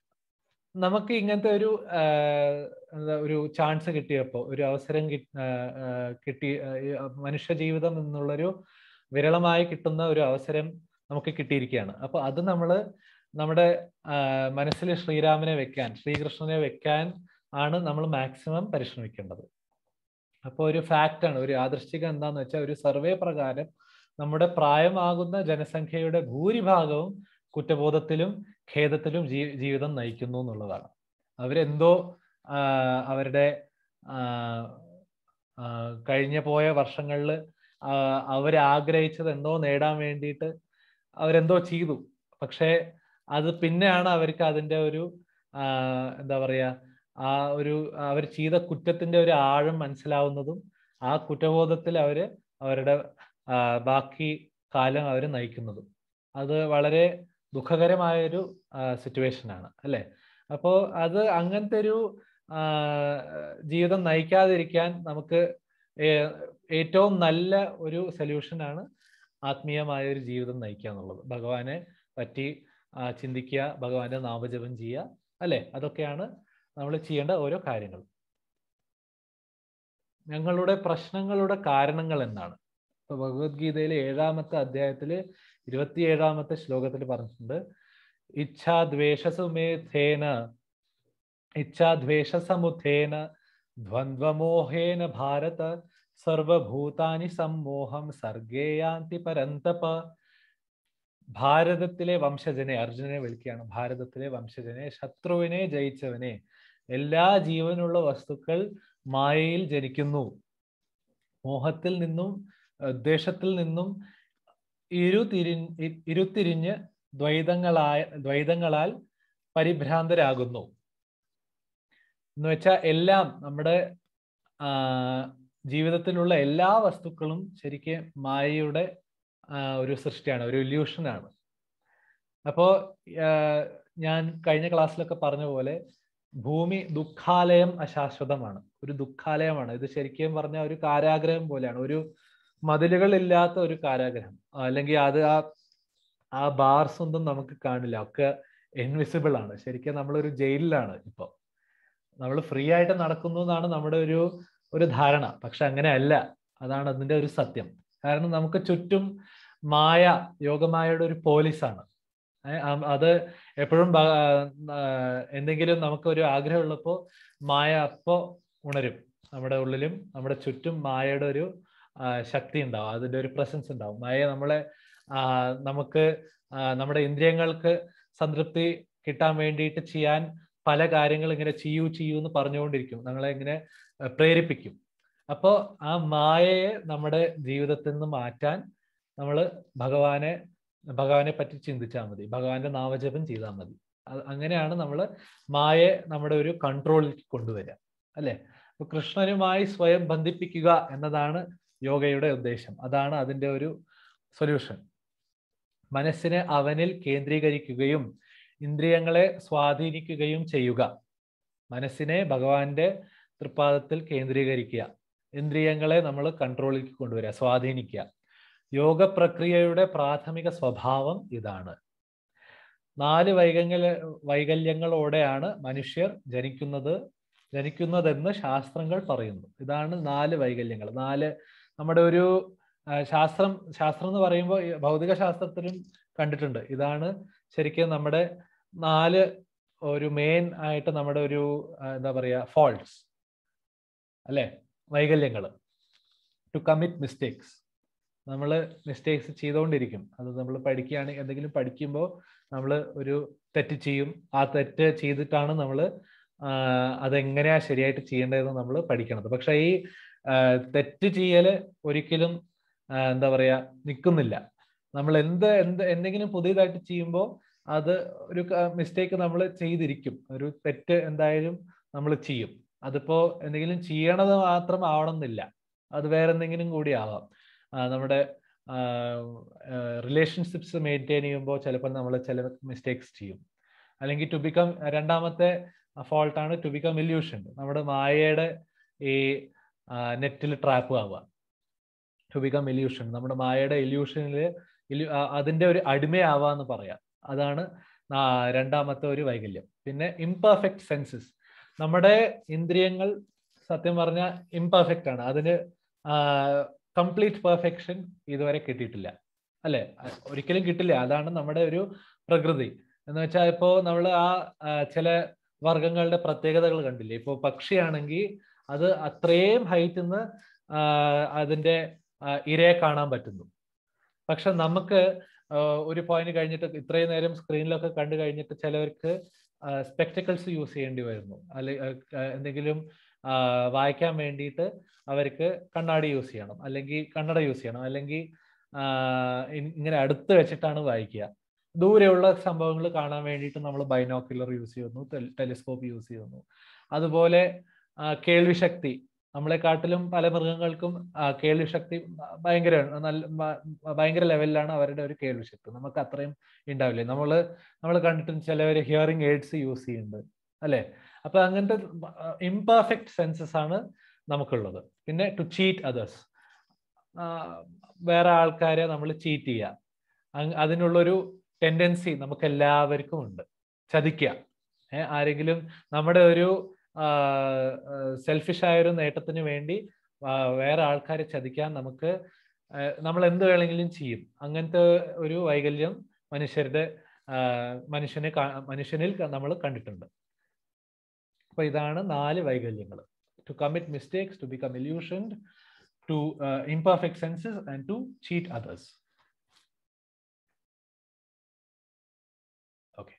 നമുക്ക് ഇങ്ങനത്തെ ഒരു ആ, എന്താ ഒരു ചാൻസ് കിട്ടിയപ്പോൾ ഒരു അവസരം കി- ആ, ആ, കിട്ടി ആ, ഈ മനുഷ്യ ജീവിതം എന്നുള്ളൊരു വിരളമായി കിട്ടുന്ന ഒരു അവസരം നമുക്ക് കിട്ടിയിരിക്കുകയാണ് അപ്പൊ അത് നമ്മൾ നമ്മുടെ മനസ്സിൽ ശ്രീരാമനെ വെക്കാൻ ശ്രീകൃഷ്ണനെ വെക്കാൻ ആണ് നമ്മൾ മാക്സിമം പരിശ്രമിക്കേണ്ടത് അപ്പോൾ ഒരു ഫാക്റ്റ് ആണ് ഒരു യാദൃശ്ചികം എന്താന്ന് വെച്ചാൽ ഒരു സർവേ പ്രകാരം നമ്മുടെ പ്രായമാകുന്ന ജനസംഖ്യയുടെ ഭൂരിഭാഗവും കുറ്റബോധത്തിലും ഖേദത്തിലും ജീ ജീവിതം നയിക്കുന്നു എന്നുള്ളതാണ് അവരെന്തോ ആ, അവരുടെ ആ, ആ, കഴിഞ്ഞ പോയ വർഷങ്ങളിൽ അവർ ആഗ്രഹിച്ചത് എന്തോ നേടാൻ വേണ്ടിയിട്ട് അവരെന്തോ ചെയ്തു പക്ഷേ അത് പിന്നെയാണ് അവർക്ക് അതിന്റെ ഒരു ആ, എന്താ പറയാ ആ ഒരു അവർ ചെയ്ത കുറ്റത്തിന്റെ ഒരു ആഴം മനസ്സിലാവുന്നതും ആ കുറ്റബോധത്തിൽ അവര് അവരുടെ ആ, ബാക്കി കാലം അവർ നയിക്കുന്നതും അത് വളരെ ദുഃഖകരമായൊരു സിറ്റുവേഷൻ ആണ് അല്ലെ അപ്പോ അത് അങ്ങനത്തെ ഒരു ആ, ജീവിതം നയിക്കാതിരിക്കാൻ നമുക്ക് ഏ- ഏറ്റവും നല്ല ഒരു സൊല്യൂഷൻ ആണ് ആത്മീയമായ ഒരു ജീവിതം നയിക്കുക എന്നുള്ളത് ഭഗവാനെ പറ്റി ആ, ചിന്തിക്കുക ഭഗവാന്റെ നാമജപം ചെയ്യുക അല്ലെ അതൊക്കെയാണ് നമ്മൾ ചെയ്യേണ്ട ഓരോ കാര്യങ്ങൾ ഞങ്ങളുടെ പ്രശ്നങ്ങളുടെ കാരണങ്ങൾ എന്താണ് ഇപ്പൊ ഭഗവത്ഗീതയിലെ ഏഴാമത്തെ അധ്യായത്തില് ഇരുപത്തിയേഴാമത്തെ ശ്ലോകത്തിൽ പറഞ്ഞിട്ടുണ്ട് ഇച്ഛാദ്വേഷസുമേധേന ഇച്ഛാദ്വേഷസമുഖേന ദ്വന്ദ്വമോഹേന ഭാരത സർവഭൂതാനി സമ്മോഹം സർഗേയാന്തി പരന്തപ ഭാരതത്തിലെ വംശജനെ അർജുനനെ വിളിക്കുകയാണ് ഭാരതത്തിലെ വംശജനെ ശത്രുവിനെ ജയിച്ചവനെ എല്ലാ ജീവനുള്ള വസ്തുക്കൾ മായയിൽ ജനിക്കുന്നു മോഹത്തിൽ നിന്നും അഹ് ദ്വേഷത്തിൽ നിന്നും ഇരുതിരി ഇ- ഇരുത്തിരിഞ്ഞ് ദ്വൈതങ്ങളായ ദ്വൈതങ്ങളാൽ പരിഭ്രാന്തരാകുന്നു എന്ന് വെച്ചാൽ എല്ലാം നമ്മുടെ ആ, ജീവിതത്തിലുള്ള എല്ലാ വസ്തുക്കളും ശരിക്കും മായയുടെ ആ, ഒരു സൃഷ്ടിയാണ് ഒരു ഇല്യൂഷനാണ് അപ്പോ ആ, ഞാൻ കഴിഞ്ഞ ക്ലാസ്സിലൊക്കെ പറഞ്ഞ പോലെ ഭൂമി ദുഃഖാലയം അശാശ്വതമാണ് ഒരു ദുഃഖാലയമാണ് ഇത് ശരിക്കും പറഞ്ഞ ഒരു കാരാഗ്രഹം പോലെയാണ് ഒരു മതിലുകൾ ഇല്ലാത്ത ഒരു കാരാഗ്രഹം അല്ലെങ്കിൽ അത് ആ ആ ബാർസ് ഒന്നും നമുക്ക് കാണില്ല ഒക്കെ ഇൻവിസിബിൾ ആണ് ശരിക്കും നമ്മളൊരു ജയിലിലാണ് ഇപ്പൊ നമ്മൾ ഫ്രീ ആയിട്ട് നടക്കുന്നു എന്നാണ് നമ്മുടെ ഒരു ഒരു ധാരണ പക്ഷെ അങ്ങനെ അല്ല അതാണ് അതിന്റെ ഒരു സത്യം കാരണം നമുക്ക് ചുറ്റും മായ യോഗമായയുടെ ഒരു പോലീസാണ് ഏഹ് അം- അത് എപ്പോഴും ബ- ആ, എന്തെങ്കിലും നമുക്ക് ഒരു ആഗ്രഹമുള്ളപ്പോ മായ അപ്പോ ഉണരും നമ്മുടെ ഉള്ളിലും നമ്മുടെ ചുറ്റും മായയുടെ ഒരു ആ, ശക്തി ഉണ്ടാവും അതിന്റെ ഒരു പ്രസൻസ് ഉണ്ടാവും മായ നമ്മളെ ആ, നമുക്ക് ആ, നമ്മുടെ ഇന്ദ്രിയങ്ങൾക്ക് സംതൃപ്തി കിട്ടാൻ വേണ്ടിയിട്ട് ചെയ്യാൻ പല കാര്യങ്ങൾ ഇങ്ങനെ ചെയ്യൂ ചെയ്യൂ എന്ന് പറഞ്ഞുകൊണ്ടിരിക്കും നമ്മളെ ഇങ്ങനെ ആ, പ്രേരിപ്പിക്കും അപ്പോൾ ആ മായയെ നമ്മുടെ ജീവിതത്തിൽ നിന്ന് മാറ്റാൻ നമ്മൾ ഭഗവാനെ ഭഗവാനെ പറ്റി ചിന്തിച്ചാൽ മതി ഭഗവാന്റെ നാമജപം ചെയ്താൽ മതി അത് അങ്ങനെയാണ് നമ്മൾ മായയെ നമ്മുടെ ഒരു കൺട്രോളിൽ കൊണ്ടുവരിക അല്ലെ അപ്പൊ കൃഷ്ണനുമായി സ്വയം ബന്ധിപ്പിക്കുക എന്നതാണ് യോഗയുടെ ഉദ്ദേശം അതാണ് അതിന്റെ ഒരു സൊല്യൂഷൻ മനസ്സിനെ അവനിൽ കേന്ദ്രീകരിക്കുകയും ഇന്ദ്രിയങ്ങളെ സ്വാധീനിക്കുകയും ചെയ്യുക മനസ്സിനെ ഭഗവാന്റെ തൃപ്പാദത്തിൽ കേന്ദ്രീകരിക്കുക ഇന്ദ്രിയങ്ങളെ നമ്മൾ കൺട്രോളിലേക്ക് കൊണ്ടുവരിക സ്വാധീനിക്കുക യോഗ പ്രക്രിയയുടെ പ്രാഥമിക സ്വഭാവം ഇതാണ് നാല് വൈകല്യ വൈകല്യങ്ങളോടെയാണ് മനുഷ്യർ ജനിക്കുന്നത് ജനിക്കുന്നതെന്ന് ശാസ്ത്രങ്ങൾ പറയുന്നു ഇതാണ് നാല് വൈകല്യങ്ങൾ നാല് നമ്മുടെ ഒരു ആ, ശാസ്ത്രം ശാസ്ത്രം എന്ന് പറയുമ്പോൾ ഈ ഭൗതിക ശാസ്ത്രത്തിലും കണ്ടിട്ടുണ്ട് ഇതാണ് ശരിക്കും നമ്മുടെ നാല് ഒരു മെയിൻ ആയിട്ട് നമ്മുടെ ഒരു ആ, എന്താ പറയുക ഫോൾട്ട്സ് അല്ലെ വൈകല്യങ്ങൾ ടു കമ്മിറ്റ് മിസ്റ്റേക്സ് നമ്മൾ മിസ്റ്റേക്സ് ചെയ്തുകൊണ്ടിരിക്കും അത് നമ്മൾ പഠിക്കുകയാണെങ്കിൽ എന്തെങ്കിലും പഠിക്കുമ്പോൾ നമ്മൾ ഒരു തെറ്റ് ചെയ്യും ആ തെറ്റ് ചെയ്തിട്ടാണ് നമ്മൾ അതെങ്ങനെയാ ശരിയായിട്ട് ചെയ്യേണ്ടതെന്ന് നമ്മൾ പഠിക്കണത് പക്ഷെ ഈ ആ, തെറ്റ് ചെയ്യല് ഒരിക്കലും ആ, എന്താ പറയാ നിൽക്കുന്നില്ല നമ്മൾ എന്ത് എന്ത് എന്തെങ്കിലും പുതിയതായിട്ട് ചെയ്യുമ്പോൾ അത് ഒരു മിസ്റ്റേക്ക് നമ്മൾ ചെയ്തിരിക്കും ഒരു തെറ്റ് എന്തായാലും നമ്മൾ ചെയ്യും അതിപ്പോ എന്തെങ്കിലും ചെയ്യണത് മാത്രം ആവണമെന്നില്ല അത് വേറെ എന്തെങ്കിലും കൂടി ആവാം ആ, നമ്മുടെ റിലേഷൻഷിപ്സ് മെയിൻറ്റെയിൻ ചെയ്യുമ്പോൾ ചിലപ്പോൾ നമ്മൾ ചില മിസ്റ്റേക്സ് ചെയ്യും അല്ലെങ്കിൽ ടു ബിക്കം രണ്ടാമത്തെ ഫോൾട്ടാണ് ടു ബിക്കം ഇല്യൂഷൻ നമ്മുടെ മായയുടെ ഈ നെറ്റിൽ ട്രാപ്പ് ആവുക ടു ബിക്കം ഇല്യൂഷൻ നമ്മുടെ മായയുടെ ഇല്യൂഷനിൽ അതിന്റെ ഒരു അടിമയാവുക എന്ന് പറയാം അതാണ് നാ- രണ്ടാമത്തെ ഒരു വൈകല്യം പിന്നെ ഇംപെർഫെക്റ്റ് സെൻസസ് നമ്മുടെ ഇന്ദ്രിയങ്ങൾ സത്യം പറഞ്ഞാൽ ഇംപെർഫെക്റ്റ് ആണ് അതിന് കംപ്ലീറ്റ് പെർഫെക്ഷൻ ഇതുവരെ കിട്ടിയിട്ടില്ല അല്ലെ അ- ഒരിക്കലും കിട്ടില്ല അതാണ് നമ്മുടെ ഒരു പ്രകൃതി എന്ന് വെച്ചാൽ ഇപ്പോ നമ്മൾ ആ ആ, ചില വർഗങ്ങളുടെ പ്രത്യേകതകൾ കണ്ടില്ലേ ഇപ്പോ പക്ഷിയാണെങ്കിൽ അത് അത്രയും ഹൈറ്റിൽ നിന്ന് അതിന്റെ ആ, ഇരയെ കാണാൻ പറ്റുന്നു പക്ഷെ നമുക്ക് ആ, ഒരു പോയിന്റ് കഴിഞ്ഞിട്ട് ഇത്രയും നേരം സ്ക്രീനിലൊക്കെ കണ്ടു കഴിഞ്ഞിട്ട് ചിലവർക്ക് സ്പെക്ടക്കിൾസ് യൂസ് ചെയ്യേണ്ടി വരുന്നു അല്ലെ ആ, എന്തെങ്കിലും ആ, വായിക്കാൻ വേണ്ടിയിട്ട് അവർക്ക് കണ്ണാടി യൂസ് ചെയ്യണം അല്ലെങ്കിൽ കണ്ണട യൂസ് ചെയ്യണം അല്ലെങ്കിൽ ആ, ഇ- ഇങ്ങനെ അടുത്ത് വെച്ചിട്ടാണ് വായിക്കുക ദൂരെയുള്ള സംഭവങ്ങൾ കാണാൻ വേണ്ടിയിട്ട് നമ്മൾ ബൈനോക്കുലർ യൂസ് ചെയ്യുന്നു ടെലിസ്കോപ്പ് യൂസ് ചെയ്യുന്നു അതുപോലെ ആ, കേൾവിശക്തി നമ്മളെക്കാട്ടിലും പല മൃഗങ്ങൾക്കും ആ, കേൾവിശക്തി ഭയങ്കര നല്ല ഭ- ഭയങ്കര ലെവലിലാണ് അവരുടെ ഒരു കേൾവിശക്തി നമുക്ക് അത്രയും ഉണ്ടാവില്ലേ നമ്മൾ നമ്മൾ കണ്ടിട്ടും ചിലവർ ഹിയറിംഗ് എയ്ഡ്സ് യൂസ് ചെയ്യുന്നുണ്ട് അല്ലെ അപ്പൊ അങ്ങനത്തെ ഇംപെർഫെക്റ്റ് സെൻസസ് ആണ് നമുക്കുള്ളത് പിന്നെ ടു ചീറ്റ് അതേഴ്സ് വേറെ ആൾക്കാരെ നമ്മൾ ചീറ്റ് ചെയ്യുക അങ് അതിനുള്ളൊരു ടെൻഡൻസി നമുക്ക് എല്ലാവർക്കും ഉണ്ട് ചതിക്കുക ഏ, ആരെങ്കിലും നമ്മുടെ ഒരു സെൽഫിഷ് ആയ ഒരു നേട്ടത്തിന് വേണ്ടി ആ, വേറെ ആൾക്കാരെ ചതിക്കാൻ നമുക്ക് ആ, നമ്മൾ എന്ത് വേണമെങ്കിലും ചെയ്യും അങ്ങനത്തെ ഒരു വൈകല്യം മനുഷ്യരുടെ ആ, മനുഷ്യനെ കാ- മനുഷ്യനിൽ നമ്മൾ കണ്ടിട്ടുണ്ട് അപ്പൊ ഇതാണ് നാല് വൈകല്യങ്ങൾ to commit mistakes to become illusioned to imperfect senses and to cheat others okay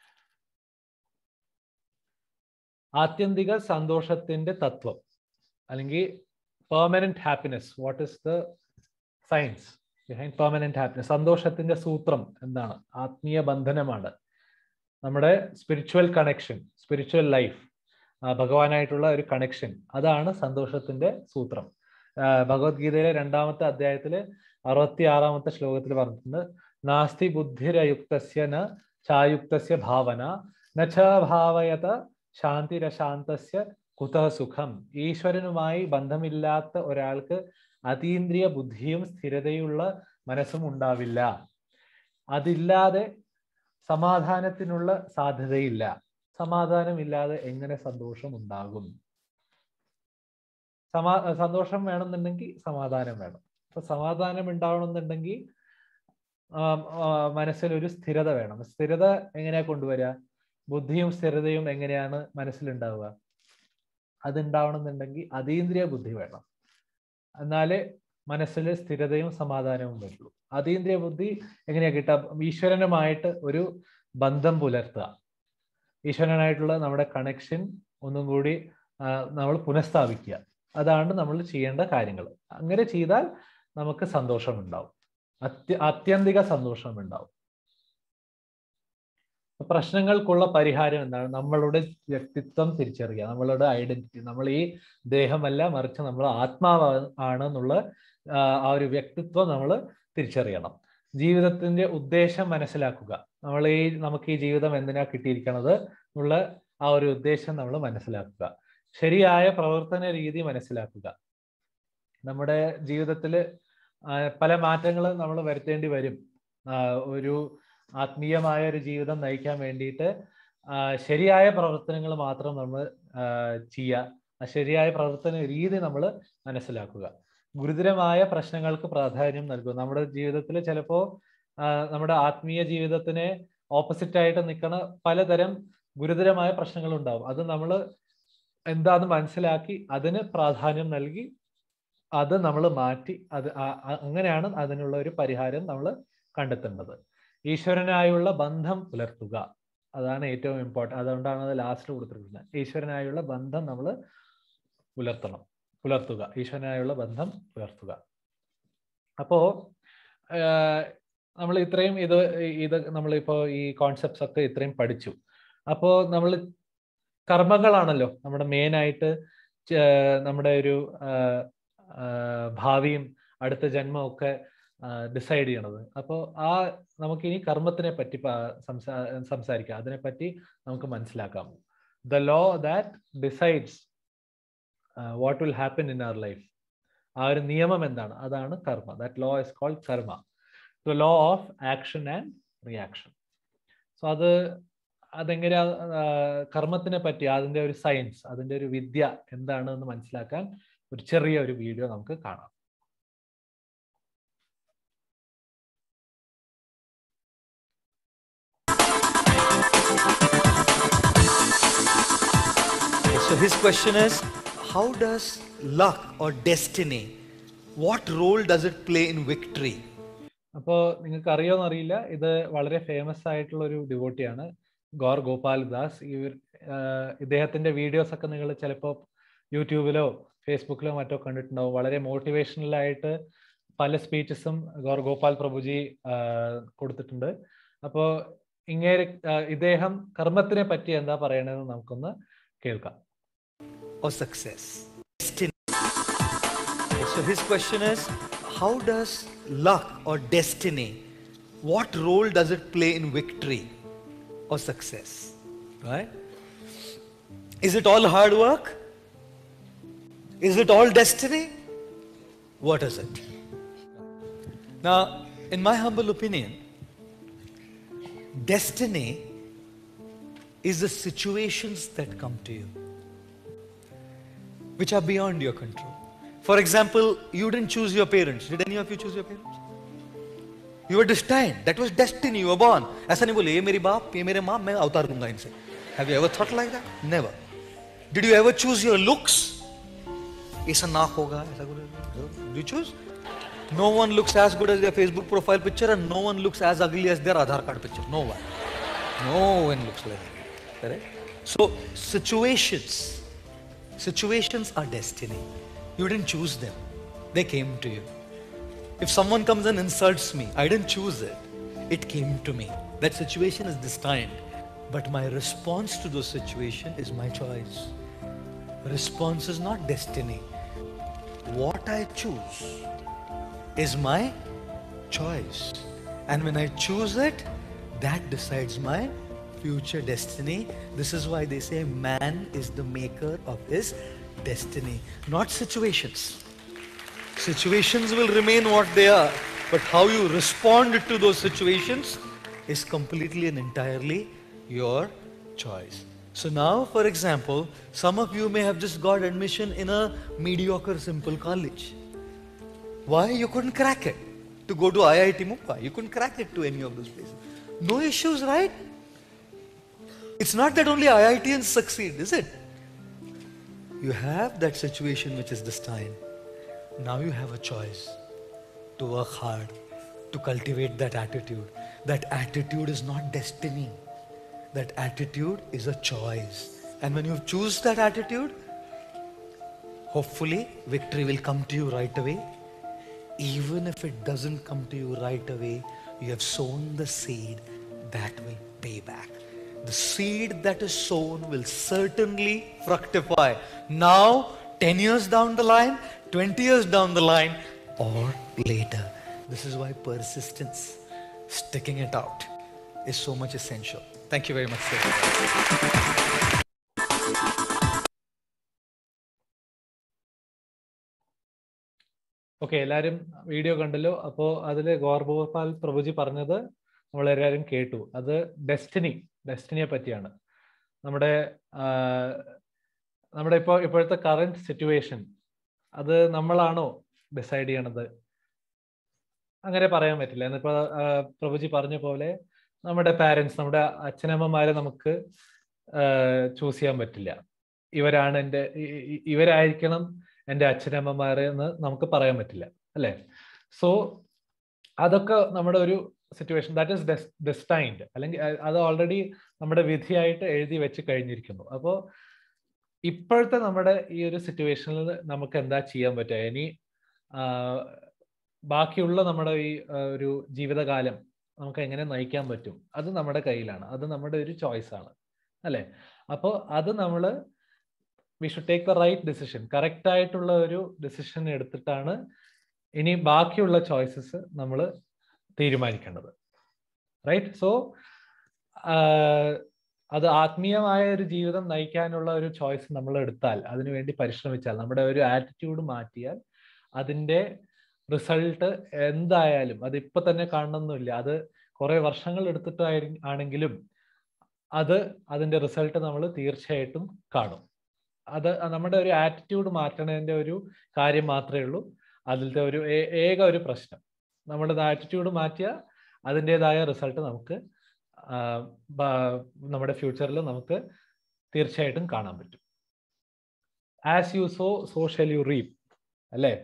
ആത്യന്തിക സന്തോഷത്തിന്റെ തത്വം അല്ലെങ്കിൽ permanent happiness what is the science behind permanent happiness സന്തോഷത്തിന്റെ സൂത്രം എന്താണ് ആത്മീയ ബന്ധനമാണ് നമ്മുടെ സ്പിരിച്വൽ കണക്ഷൻ സ്പിരിച്വൽ ലൈഫ് ഭഗവാനായിട്ടുള്ള ഒരു കണക്ഷൻ അതാണ് സന്തോഷത്തിന്റെ സൂത്രം ആ, ഭഗവത്ഗീതയിലെ രണ്ടാമത്തെ അധ്യായത്തില് അറുപത്തി ആറാമത്തെ ശ്ലോകത്തിൽ പറഞ്ഞിട്ടുണ്ട് നാസ്തി ബുദ്ധിരയുക്തസ്യ ന ചായുക്തസ്യ ഭാവന ന ച ഭാവയത ശാന്തിരശാന്തസ്യ കുതഃ സുഖം ഈശ്വരനുമായി ബന്ധമില്ലാത്ത ഒരാൾക്ക് അതീന്ദ്രിയ ബുദ്ധിയും സ്ഥിരതയുള്ള മനസ്സും ഉണ്ടാവില്ല അതില്ലാതെ സമാധാനത്തിനുള്ള സാധ്യതയില്ല സമാധാനമില്ലാതെ എങ്ങനെ സന്തോഷം ഉണ്ടാകും സമാ സന്തോഷം വേണമെന്നുണ്ടെങ്കിൽ സമാധാനം വേണം അപ്പൊ സമാധാനം ഉണ്ടാവണമെന്നുണ്ടെങ്കിൽ ആം, ആ, മനസ്സിലൊരു സ്ഥിരത വേണം സ്ഥിരത എങ്ങനെയാ കൊണ്ടുവരിക ബുദ്ധിയും സ്ഥിരതയും എങ്ങനെയാണ് മനസ്സിലുണ്ടാവുക അതുണ്ടാവണമെന്നുണ്ടെങ്കിൽ അതീന്ദ്രിയ ബുദ്ധി വേണം എന്നാലേ മനസ്സിൽ സ്ഥിരതയും സമാധാനവും വരുള്ളൂ അതീന്ദ്രിയ ബുദ്ധി എങ്ങനെയാ കിട്ടുക ഈശ്വരനുമായിട്ട് ഒരു ബന്ധം പുലർത്തുക ഈശ്വരനായിട്ടുള്ള നമ്മുടെ കണക്ഷൻ ഒന്നും കൂടി ആ, നമ്മൾ പുനഃസ്ഥാപിക്കുക അതാണ് നമ്മൾ ചെയ്യേണ്ട കാര്യങ്ങൾ അങ്ങനെ ചെയ്താൽ നമുക്ക് സന്തോഷം ഉണ്ടാവും അത്യ ആത്യന്തിക സന്തോഷം ഉണ്ടാവും അപ്പൊ പ്രശ്നങ്ങൾക്കുള്ള പരിഹാരം എന്താണ് നമ്മളുടെ വ്യക്തിത്വം തിരിച്ചറിയുക നമ്മളുടെ ഐഡന്റിറ്റി നമ്മൾ ഈ ദേഹമല്ല മറിച്ച് നമ്മൾ ആത്മാവ് ആണ് എന്നുള്ള ആ, ആ ഒരു വ്യക്തിത്വം നമ്മൾ തിരിച്ചറിയണം ജീവിതത്തിന്റെ ഉദ്ദേശം മനസ്സിലാക്കുക നമ്മൾ ഈ നമുക്ക് ഈ ജീവിതം എന്തിനാ കിട്ടിയിരിക്കണത് എന്നുള്ള ആ ഒരു ഉദ്ദേശം നമ്മൾ മനസ്സിലാക്കുക ശരിയായ പ്രവർത്തന രീതി മനസ്സിലാക്കുക നമ്മുടെ ജീവിതത്തിൽ പല മാറ്റങ്ങളും നമ്മൾ വരുത്തേണ്ടി വരും ആ, ഒരു ആത്മീയമായ ഒരു ജീവിതം നയിക്കാൻ വേണ്ടിയിട്ട് ആ, ശരിയായ പ്രവർത്തനങ്ങൾ മാത്രം നമ്മൾ ചെയ്യുക ആ ശരിയായ പ്രവർത്തന രീതി നമ്മൾ മനസ്സിലാക്കുക ഗുരുതരമായ പ്രശ്നങ്ങൾക്ക് പ്രാധാന്യം നൽകുക നമ്മുടെ ജീവിതത്തിൽ ചിലപ്പോൾ നമ്മുടെ ആത്മീയ ജീവിതത്തിന് ഓപ്പോസിറ്റ് ആയിട്ട് നിൽക്കുന്ന പലതരം ഗുരുതരമായ പ്രശ്നങ്ങൾ ഉണ്ടാവും അത് നമ്മൾ എന്താന്ന് മനസ്സിലാക്കി അതിന് പ്രാധാന്യം നൽകി അത് നമ്മൾ മാറ്റി അത് ആ- ആ- അങ്ങനെയാണ് അതിനുള്ള ഒരു പരിഹാരം നമ്മൾ കണ്ടെത്തേണ്ടത് ഈശ്വരനായുള്ള ബന്ധം പുലർത്തുക അതാണ് ഏറ്റവും ഇമ്പോർട്ടൻ്റ് അതുകൊണ്ടാണ് അത് ലാസ്റ്റ് കൊടുത്തിരിക്കുന്നത് ഈശ്വരനായുള്ള ബന്ധം നമ്മൾ പുലർത്തണം പുലർത്തുക ഈശ്വരനായുള്ള ബന്ധം പുലർത്തുക അപ്പോ നമ്മൾ ഇത്രയും ഇത് ഇത് നമ്മളിപ്പോ ഈ കോൺസെപ്റ്റ്സ് ഒക്കെ ഇത്രയും പഠിച്ചു അപ്പോ നമ്മൾ കർമ്മങ്ങളാണല്ലോ നമ്മുടെ മെയിൻ ആയിട്ട് ച- നമ്മുടെ ഒരു ആ, ആ, ഭാവിയും അടുത്ത ജന്മവും ഒക്കെ ഡിസൈഡ് ചെയ്യണത് അപ്പോൾ ആ നമുക്ക് ഇനി കർമ്മത്തിനെ പറ്റി പ- സംസാ സംസാരിക്കാം അതിനെപ്പറ്റി നമുക്ക് മനസ്സിലാക്കാം the law that decides what will happen in our life ആ ഒരു നിയമം എന്താണ് അതാണ് karma that law is called karma the law of action and reaction so അത് അതെങ്ങനെയാ ആ, കർമ്മത്തിനെ പറ്റി അതിന്റെ ഒരു സയൻസ് അതിന്റെ ഒരു വിദ്യ എന്താണ് എന്ന് മനസ്സിലാക്കാൻ ഒരു ചെറിയ ഒരു വീഡിയോ നമുക്ക് കാണാം So his question is how does luck or destiny, what role does it play in victory? അപ്പോൾ നിങ്ങൾക്ക് അറിയോന്ന് അറിയില്ല ഇത് വളരെ ഫേമസ് ആയിട്ടുള്ള ഒരു ഡിവോട്ടിയാണ് ഗോർ ഗോപാൽ ദാസ് ഇവർ ആഹ് ഇദ്ദേഹത്തിന്റെ വീഡിയോസ് ഒക്കെ നിങ്ങൾ ചിലപ്പോൾ യൂട്യൂബിലോ ഫേസ്ബുക്കിലോ മറ്റോ കണ്ടിട്ടുണ്ടാവും വളരെ മോട്ടിവേഷണൽ ആയിട്ട് പല സ്പീച്ചസും ഗോർ ഗോപാൽ പ്രഭുജി ആഹ് കൊടുത്തിട്ടുണ്ട് അപ്പോൾ ഇങ്ങേര് ആഹ് ഇദ്ദേഹം കർമ്മത്തിനെ പറ്റി എന്താ പറയണതെന്ന് നമുക്കൊന്ന് കേൾക്കാം or success? Destiny. So his question is how does luck or destiny, what role does it play in victory or success? Right? Is it all hard work? Is it all destiny? What is it? Now, in my humble opinion, destiny is the situations that come to you which are beyond your control. For example, you didn't choose your parents. Did any of you choose your parents? You were destined. That was destiny. You were born. ऐसा नहीं बोले ये मेरी बाप ये मेरे माँ मैं अवतार दूंगा इनसे. Have you ever thought like that? Never. Did you ever choose your looks? ऐसा नाक होगा ऐसा कुछ. Do you choose? No one looks as good as their Facebook profile picture and no one looks as ugly as their Aadhaar card picture. No one. No one looks like that. Correct? So situations Situations are destiny. You didn't choose them, they came to you. If someone comes and insults me, I didn't choose it, it came to me. That situation is destined. But my response to those situation is my choice. Response is not destiny. What I choose is my choice. And when I choose it, that decides my future destiny. This is why they say man is the maker of his destiny, not situations. Situations will remain what they are, but how you respond to those situations is completely and entirely your choice. So now, for example, some of you may have just got admission in a mediocre, simple college. Why? You couldn't crack it. To go to IIT Mumbai, you couldn't crack it to any of those places. No issues, right? It's not that only IITians succeed, is it? You have that situation which is destined. Now you have a choice to work hard, to cultivate that attitude. That attitude is not destiny. That attitude is a choice. And when you choose that attitude, hopefully victory will come to you right away. Even if it doesn't come to you right away, you have sown the seed that will pay back. The seed that is sown will certainly fructify. Now, 10 years down the line, 20 years down the line, or later. This is why persistence, sticking it out is so much essential. Thank you very much, sir. Okay എല്ലാരും video കണ്ടല്ലോ അപ്പോ അതില് ഗോർഗോപാൽ പ്രഭുജി പറഞ്ഞത് നമ്മളെല്ലാവരും കേട്ടു അത് destiny ഡെസ്റ്റിനിയെ പറ്റിയാണ് നമ്മുടെ ആ, നമ്മുടെ ഇപ്പോൾ ഇപ്പോഴത്തെ കറന്റ് സിറ്റുവേഷൻ അത് നമ്മളാണോ ഡിസൈഡ് ചെയ്യണത് അങ്ങനെ പറയാൻ പറ്റില്ല എന്നിപ്പോ ആ, പ്രഭുജി പറഞ്ഞ പോലെ നമ്മുടെ പാരൻസ് നമ്മുടെ അച്ഛനമ്മമാരെ നമുക്ക് ചൂസ് ചെയ്യാൻ പറ്റില്ല ഇവരാണ് എൻ്റെ ഇ- ഇ- ഇവരായിരിക്കണം എൻ്റെ അച്ഛനമ്മമാരെ എന്ന് നമുക്ക് പറയാൻ പറ്റില്ല അല്ലേ സോ അതൊക്കെ നമ്മുടെ ഒരു സിറ്റുവേഷൻ ദാറ്റ് ഇസ് ഡെസ്റ്റൈൻഡ് അല്ലെങ്കിൽ അ- അത് ഓൾറെഡി നമ്മുടെ വിധിയായിട്ട് എഴുതി വെച്ച് കഴിഞ്ഞിരിക്കുന്നു അപ്പോൾ ഇപ്പോഴത്തെ നമ്മുടെ ഈ ഒരു സിറ്റുവേഷനിൽ നമുക്ക് എന്താ ചെയ്യാൻ പറ്റുക ഇനി ആ, ബാക്കിയുള്ള നമ്മുടെ ഈ ആ, ഒരു ജീവിതകാലം നമുക്ക് എങ്ങനെ നയിക്കാൻ പറ്റും അത് നമ്മുടെ കയ്യിലാണ് അത് നമ്മുടെ ഒരു ചോയ്സ് ആണ് അല്ലെ അപ്പോൾ അത് നമ്മൾ we should take the right decision correct ആയിട്ടുള്ള ഒരു ഡിസിഷൻ എടുത്തിട്ടാണ് ഇനി ബാക്കിയുള്ള ചോയ്സസ് നമ്മൾ തീരുമാനിക്കേണ്ടത് റൈറ്റ് സോ അത് ആത്മീയമായ ഒരു ജീവിതം നയിക്കാനുള്ള ഒരു ചോയ്സ് നമ്മൾ എടുത്താൽ അതിനുവേണ്ടി പരിശ്രമിച്ചാൽ നമ്മുടെ ഒരു ആറ്റിറ്റ്യൂഡ് മാറ്റിയാൽ അതിൻ്റെ റിസൾട്ട് എന്തായാലും അത് ഇപ്പൊ തന്നെ കാണണമെന്നില്ല അത് കുറെ വർഷങ്ങൾ എടുത്തിട്ടായി ആണെങ്കിലും അത് അതിന്റെ റിസൾട്ട് നമ്മൾ തീർച്ചയായിട്ടും കാണും അത് നമ്മുടെ ഒരു ആറ്റിറ്റ്യൂഡ് മാറ്റണതിന്റെ ഒരു കാര്യം മാത്രമേ ഉള്ളൂ അതിലത്തെ ഒരു ഏ- ഏക ഒരു പ്രശ്നം നമ്മുടെ ആറ്റിറ്റ്യൂഡ് മാറ്റിയ അതിൻ്റെതായ റിസൾട്ട് നമുക്ക് ആ, ബ- നമ്മുടെ ഫ്യൂച്ചറിൽ നമുക്ക് തീർച്ചയായിട്ടും കാണാൻ പറ്റും as you sow so shall you reap അല്ലേ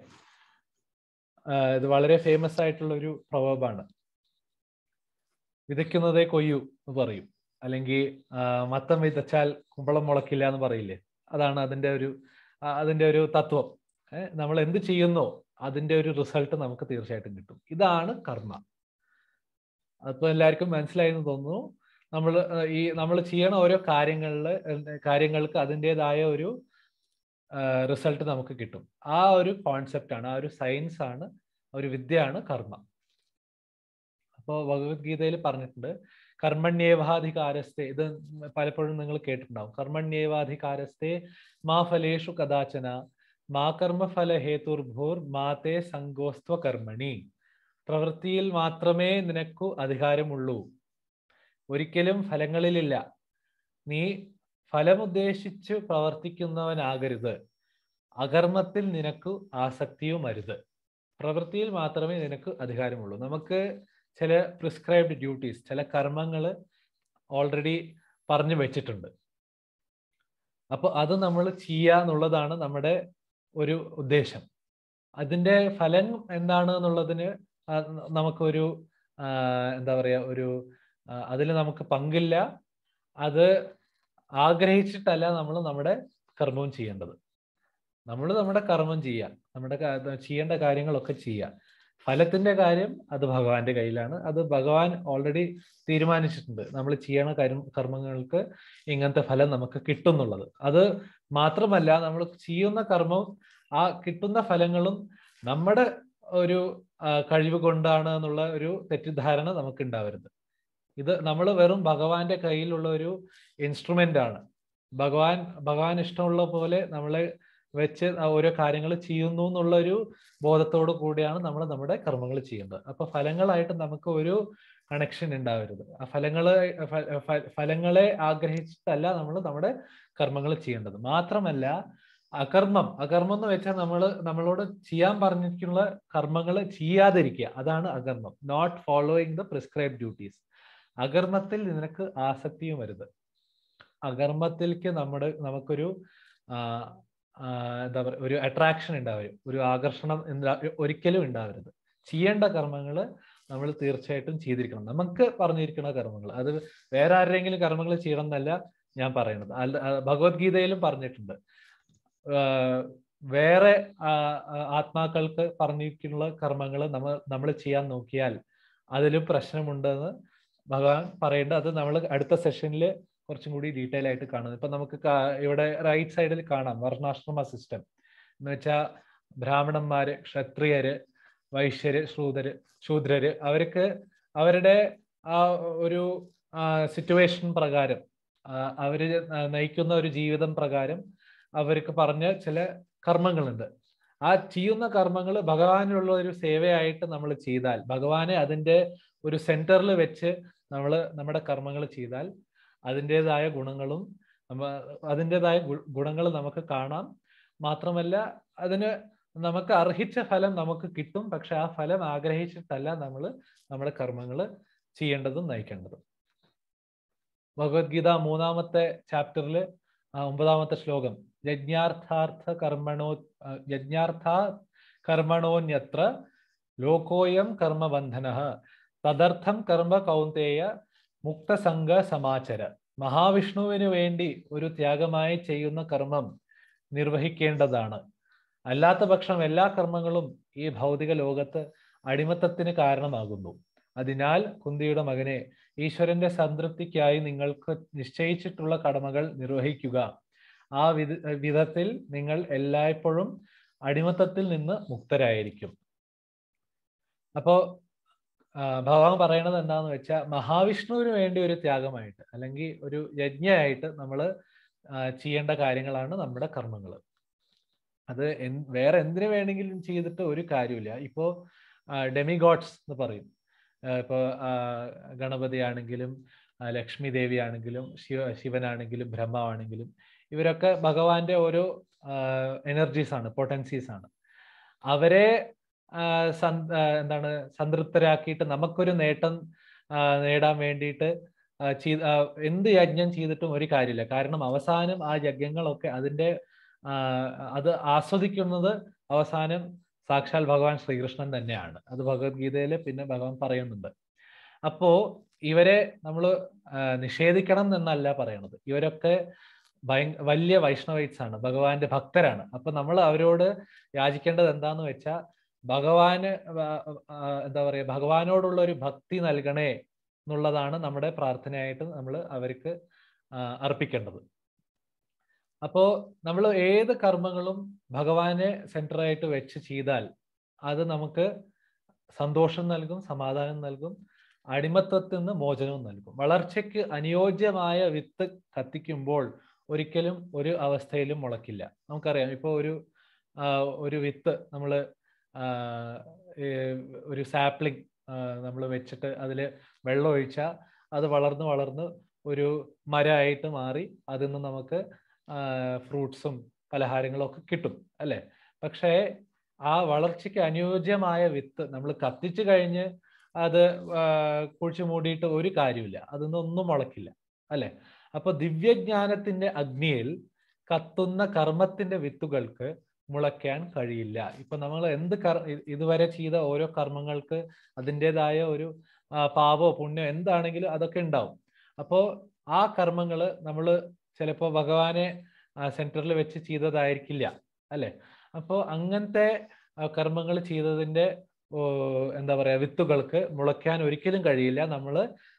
ആ, ഇത് വളരെ ഫേമസ് ആയിട്ടുള്ള ഒരു പ്രൊവർബാണ് വിതയ്ക്കുന്നതേ കൊയ്യൂ എന്ന് പറയും അല്ലെങ്കിൽ ആ, മത്തം വിതച്ചാൽ കുമ്പളം മുളക്കില്ല എന്ന് പറയില്ലേ അതാണ് അതിന്റെ ഒരു ആ, അതിന്റെ ഒരു തത്വം ഏഹ് നമ്മൾ എന്ത് ചെയ്യുന്നോ അതിന്റെ ഒരു റിസൾട്ട് നമുക്ക് തീർച്ചയായിട്ടും കിട്ടും ഇതാണ് കർമ്മ അതിപ്പോ എല്ലാവർക്കും മനസ്സിലായി എന്ന് തോന്നുന്നു നമ്മൾ ഈ നമ്മൾ ചെയ്യണ ഓരോ കാര്യങ്ങളിൽ കാര്യങ്ങൾക്ക് അതിൻ്റെതായ ഒരു റിസൾട്ട് നമുക്ക് കിട്ടും ആ ഒരു കോൺസെപ്റ്റ് ആണ് ആ ഒരു സയൻസ് ആണ് ഒരു വിദ്യയാണ് കർമ്മ അപ്പോൾ ഭഗവത്ഗീതയിൽ പറഞ്ഞിട്ടുണ്ട് കർമ്മണ്യേവാധികാരസ്ഥെ ഇത് പലപ്പോഴും നിങ്ങൾ കേട്ടിട്ടുണ്ടാവും കർമ്മണ്യേവാധികാരസ്ഥെ മാ ഫലേഷു കഥാചന മാ കർമ്മഫല ഹേതുർഭൂർ മാതേ സങ്കോസ്ത്വ കർമ്മണി പ്രവൃത്തിയിൽ മാത്രമേ നിനക്കു അധികാരമുള്ളൂ ഒരിക്കലും ഫലങ്ങളിലില്ല നീ ഫലമുദ്ദേശിച്ച് പ്രവർത്തിക്കുന്നവനാകരുത് അകർമ്മത്തിൽ നിനക്ക് ആസക്തിയും അരുത് പ്രവൃത്തിയിൽ മാത്രമേ നിനക്ക് അധികാരമുള്ളൂ നമുക്ക് ചില പ്രിസ്ക്രൈബ്ഡ് ഡ്യൂട്ടീസ് ചില കർമ്മങ്ങൾ ഓൾറെഡി പറഞ്ഞു വെച്ചിട്ടുണ്ട് അപ്പൊ അത് നമ്മൾ ചെയ്യുക എന്നുള്ളതാണ് നമ്മുടെ ഒരു ഉദ്ദേശം അതിന്റെ ഫലം എന്താണ് എന്നുള്ളതിന് ആ നമുക്കൊരു ആ, എന്താ പറയാ ഒരു അതിൽ നമുക്ക് പങ്കില്ല അത് ആഗ്രഹിച്ചിട്ടല്ല നമ്മൾ നമ്മുടെ കർമ്മവും ചെയ്യേണ്ടത് നമ്മൾ നമ്മുടെ കർമ്മം ചെയ്യുക നമ്മുടെ കാ- ചെയ്യേണ്ട കാര്യങ്ങളൊക്കെ ചെയ്യുക ഫലത്തിന്റെ കാര്യം അത് ഭഗവാന്റെ കയ്യിലാണ് അത് ഭഗവാൻ ഓൾറെഡി തീരുമാനിച്ചിട്ടുണ്ട് നമ്മൾ ചെയ്യണ കർമ്മ കർമ്മങ്ങൾക്ക് ഇങ്ങനത്തെ ഫലം നമുക്ക് കിട്ടും എന്നുള്ളത് അത് മാത്രമല്ല നമ്മൾ ചെയ്യുന്ന കർമ്മം ആ കിട്ടുന്ന ഫലങ്ങളും നമ്മുടെ ഒരു ആ, കഴിവ് കൊണ്ടാണ് എന്നുള്ള ഒരു തെറ്റിദ്ധാരണ നമുക്ക് ഉണ്ടാവരുത് ഇത് നമ്മൾ വെറും ഭഗവാന്റെ കയ്യിലുള്ള ഒരു ഇൻസ്ട്രുമെന്റ് ആണ് ഭഗവാൻ ഭഗവാൻ ഇഷ്ടമുള്ള പോലെ നമ്മളെ വെച്ച് ആ ഓരോ കാര്യങ്ങൾ ചെയ്യുന്നു എന്നുള്ള ഒരു ബോധത്തോടു കൂടിയാണ് നമ്മൾ നമ്മുടെ കർമ്മങ്ങൾ ചെയ്യേണ്ടത് അപ്പൊ ഫലങ്ങളായിട്ട് നമുക്ക് ഒരു കണക്ഷൻ ഉണ്ടാവരുത് ആ ഫലങ്ങളെ ഫ- ഫ- ഫലങ്ങളെ ആഗ്രഹിച്ചിട്ടല്ല നമ്മൾ നമ്മുടെ കർമ്മങ്ങൾ ചെയ്യേണ്ടത് മാത്രമല്ല അകർമ്മം അകർമ്മം എന്ന് വെച്ചാൽ നമ്മൾ നമ്മളോട് ചെയ്യാൻ പറഞ്ഞിട്ടുള്ള കർമ്മങ്ങൾ ചെയ്യാതിരിക്കുക അതാണ് അകർമ്മം not following the prescribe duties അകർമ്മത്തിൽ നിനക്ക് ആസക്തിയും വരുത് അകർമ്മത്തിലേക്ക് നമ്മുടെ നമുക്കൊരു ആ, ആ, എന്താ പറയുക ഒരു അട്രാക്ഷൻ ഉണ്ടാവരും ഒരു ആകർഷണം എന്താ ഒരിക്കലും ഉണ്ടാവരുത് ചെയ്യേണ്ട കർമ്മങ്ങൾ നമ്മൾ തീർച്ചയായിട്ടും ചെയ്തിരിക്കണം നമുക്ക് പറഞ്ഞിരിക്കുന്ന കർമ്മങ്ങൾ അത് വേറെ ആരുടെയെങ്കിലും കർമ്മങ്ങൾ ചെയ്യണം എന്നല്ല ഞാൻ പറയുന്നത് അല്ല ആ, ഭഗവത്ഗീതയിലും പറഞ്ഞിട്ടുണ്ട് ആ, വേറെ ആ, ആ, ആത്മാക്കൾക്ക് പറഞ്ഞിരിക്കുന്ന കർമ്മങ്ങൾ നമ്മൾ നമ്മൾ ചെയ്യാൻ നോക്കിയാൽ അതിലും പ്രശ്നമുണ്ടെന്ന് ഭഗവാൻ പറയുന്നുണ്ട് അത് നമ്മൾ അടുത്ത സെഷനിൽ കുറച്ചും കൂടി ഡീറ്റെയിൽ ആയിട്ട് കാണുന്നത് ഇപ്പൊ നമുക്ക് കാ- ഇവിടെ റൈറ്റ് സൈഡിൽ കാണാം വർണ്ണാശ്രമ സിസ്റ്റം എന്ന് വെച്ചാൽ ബ്രാഹ്മണന്മാര് ക്ഷത്രിയര് വൈശ്യര് ശൂദര് ശൂദ്രര് അവർക്ക് അവരുടെ ആ ഒരു സിറ്റുവേഷൻ പ്രകാരം ആ, അവര് നയിക്കുന്ന ഒരു ജീവിതം പ്രകാരം അവർക്ക് പറഞ്ഞ ചില കർമ്മങ്ങളുണ്ട് ആ ചെയ്യുന്ന കർമ്മങ്ങൾ ഭഗവാനുള്ള ഒരു സേവയായിട്ട് നമ്മൾ ചെയ്താൽ ഭഗവാനെ അതിന്റെ ഒരു സെന്ററിൽ വെച്ച് നമ്മൾ നമ്മുടെ കർമ്മങ്ങൾ ചെയ്താൽ അതിൻ്റെതായ ഗുണങ്ങളും നമ്മ അതിൻ്റെതായ ഗുണങ്ങൾ നമുക്ക് കാണാം മാത്രമല്ല അതിന് നമുക്ക് അർഹിച്ച ഫലം നമുക്ക് കിട്ടും പക്ഷെ ആ ഫലം ആഗ്രഹിച്ചിട്ടല്ല നമ്മൾ നമ്മുടെ കർമ്മങ്ങൾ ചെയ്യേണ്ടതും നയിക്കേണ്ടതും ഭഗവത്ഗീത മൂന്നാമത്തെ ചാപ്റ്ററിൽ ഒമ്പതാമത്തെ ശ്ലോകം യജ്ഞാർത്ഥാർത്ഥ കർമ്മണോ ആ, യജ്ഞാർത്ഥ കർമ്മണോന്യത്ര ലോകോയം കർമ്മബന്ധന തദർത്ഥം കർമ്മ കൗന്തേയ മുക്തസംഗ സമാചര മഹാവിഷ്ണുവിന് വേണ്ടി ഒരു ത്യാഗമായി ചെയ്യുന്ന കർമ്മം നിർവഹിക്കേണ്ടതാണ് അല്ലാത്ത പക്ഷം എല്ലാ കർമ്മങ്ങളും ഈ ഭൗതിക ലോകത്ത് അടിമത്തത്തിന് കാരണമാകുന്നു അതിനാൽ കുന്തിയുടെ മകനെ ഈശ്വരന്റെ സംതൃപ്തിക്കായി നിങ്ങൾക്ക് നിശ്ചയിച്ചിട്ടുള്ള കടമകൾ നിർവഹിക്കുക ആ വിധ വിധത്തിൽ നിങ്ങൾ എല്ലായ്പ്പോഴും അടിമത്തത്തിൽ നിന്ന് മുക്തരായിരിക്കും അപ്പോ ആ, ഭഗവാൻ പറയണത് എന്താന്ന് വെച്ചാൽ മഹാവിഷ്ണുവിന് വേണ്ടി ഒരു ത്യാഗമായിട്ട് അല്ലെങ്കിൽ ഒരു യജ്ഞമായിട്ട് നമ്മൾ ചെയ്യേണ്ട കാര്യങ്ങളാണ് നമ്മുടെ കർമ്മങ്ങൾ അത് എൻ- വേറെ എന്തിനു വേണമെങ്കിലും ചെയ്തിട്ട് ഒരു കാര്യമില്ല ഇപ്പോ ഡെമി ഗോഡ്സ് എന്ന് പറയും ആ, ഇപ്പോ ആ, ഗണപതി ആണെങ്കിലും ആ, ലക്ഷ്മി ദേവി ആണെങ്കിലും ശിവ ശിവനാണെങ്കിലും ബ്രഹ്മാവാണെങ്കിലും ഇവരൊക്കെ ഭഗവാന്റെ ഓരോ എനർജീസ് ആണ് പൊട്ടൻസീസ് ആണ് അവരെ ആ, സന്ത- ആ, എന്താണ് സംതൃപ്തരാക്കിയിട്ട് നമുക്കൊരു നേട്ടം ആ, നേടാൻ വേണ്ടിയിട്ട് ആ, ചെയ്- ആ, എന്ത് യജ്ഞം ചെയ്തിട്ടും ഒരു കാര്യമില്ല കാരണം അവസാനം ആ യജ്ഞങ്ങളൊക്കെ അതിന്റെ ആ, അത് ആസ്വദിക്കുന്നത് അവസാനം സാക്ഷാൽ ഭഗവാൻ ശ്രീകൃഷ്ണൻ തന്നെയാണ് അത് ഭഗവത്ഗീതയിൽ പിന്നെ ഭഗവാൻ പറയുന്നുണ്ട് അപ്പോ ഇവരെ നമ്മൾ നിഷേധിക്കണം എന്നല്ല പറയണത് ഇവരൊക്കെ ഭയ വലിയ വൈഷ്ണവൈറ്റ്സ് ആണ് ഭഗവാന്റെ ഭക്തരാണ് അപ്പൊ നമ്മൾ അവരോട് യാചിക്കേണ്ടത് എന്താന്ന് വെച്ചാൽ ഭഗവാന് വ- ആ, എന്താ പറയാ ഭഗവാനോടുള്ള ഒരു ഭക്തി നൽകണേ എന്നുള്ളതാണ് നമ്മുടെ പ്രാർത്ഥനയായിട്ട് നമ്മൾ അവർക്ക് ആ, അർപ്പിക്കേണ്ടത് അപ്പോ നമ്മൾ ഏത് കർമ്മങ്ങളും ഭഗവാനെ സെന്റർ ആയിട്ട് വെച്ച് ചെയ്താൽ അത് നമുക്ക് സന്തോഷം നൽകും സമാധാനം നൽകും അടിമത്തത്തിൽ നിന്ന് മോചനവും നൽകും വളർച്ചയ്ക്ക് അനുയോജ്യമായ വിത്ത് കത്തിക്കുമ്പോൾ ഒരിക്കലും ഒരു അവസ്ഥയിലും മുളക്കില്ല നമുക്കറിയാം ഇപ്പോൾ ഒരു ആ, ഒരു വിത്ത് നമ്മൾ ഒരു സാപ്ലിംഗ് നമ്മൾ വെച്ചിട്ട് അതിൽ വെള്ളം ഒഴിച്ചാൽ അത് വളർന്ന് വളർന്ന് ഒരു മരമായിട്ട് മാറി അതിൽ നിന്ന് നമുക്ക് ഫ്രൂട്ട്സും പലഹാരങ്ങളും ഒക്കെ കിട്ടും അല്ലെ പക്ഷേ ആ വളർച്ചയ്ക്ക് അനുയോജ്യമായ വിത്ത് നമ്മൾ കത്തിച്ചു കഴിഞ്ഞ് അത് ആ, കുഴിച്ചു മൂടിയിട്ട് ഒരു കാര്യമില്ല അതിന്ന് ഒന്നും മുളക്കില്ല അല്ലെ അപ്പൊ ദിവ്യജ്ഞാനത്തിന്റെ അഗ്നിയിൽ കത്തുന്ന കർമ്മത്തിന്റെ വിത്തുകൾക്ക് മുളയ്ക്കാൻ കഴിയില്ല ഇപ്പൊ നമ്മൾ എന്ത് കർ ഇ- ഇതുവരെ ചെയ്ത ഓരോ കർമ്മങ്ങൾക്ക് അതിൻ്റെതായ ഒരു ആ, പാപോ പുണ്യോ എന്താണെങ്കിലും അതൊക്കെ ഉണ്ടാവും അപ്പോ ആ കർമ്മങ്ങൾ നമ്മൾ ചിലപ്പോൾ ഭഗവാനെ സെന്ററിൽ വെച്ച് ചെയ്തതായിരിക്കില്ല അല്ലെ അപ്പോൾ അങ്ങനത്തെ കർമ്മങ്ങൾ ചെയ്തതിന്റെ ഓ, എന്താ പറയാ വിത്തുകൾക്ക് മുളയ്ക്കാൻ ഒരിക്കലും കഴിയില്ല നമ്മൾ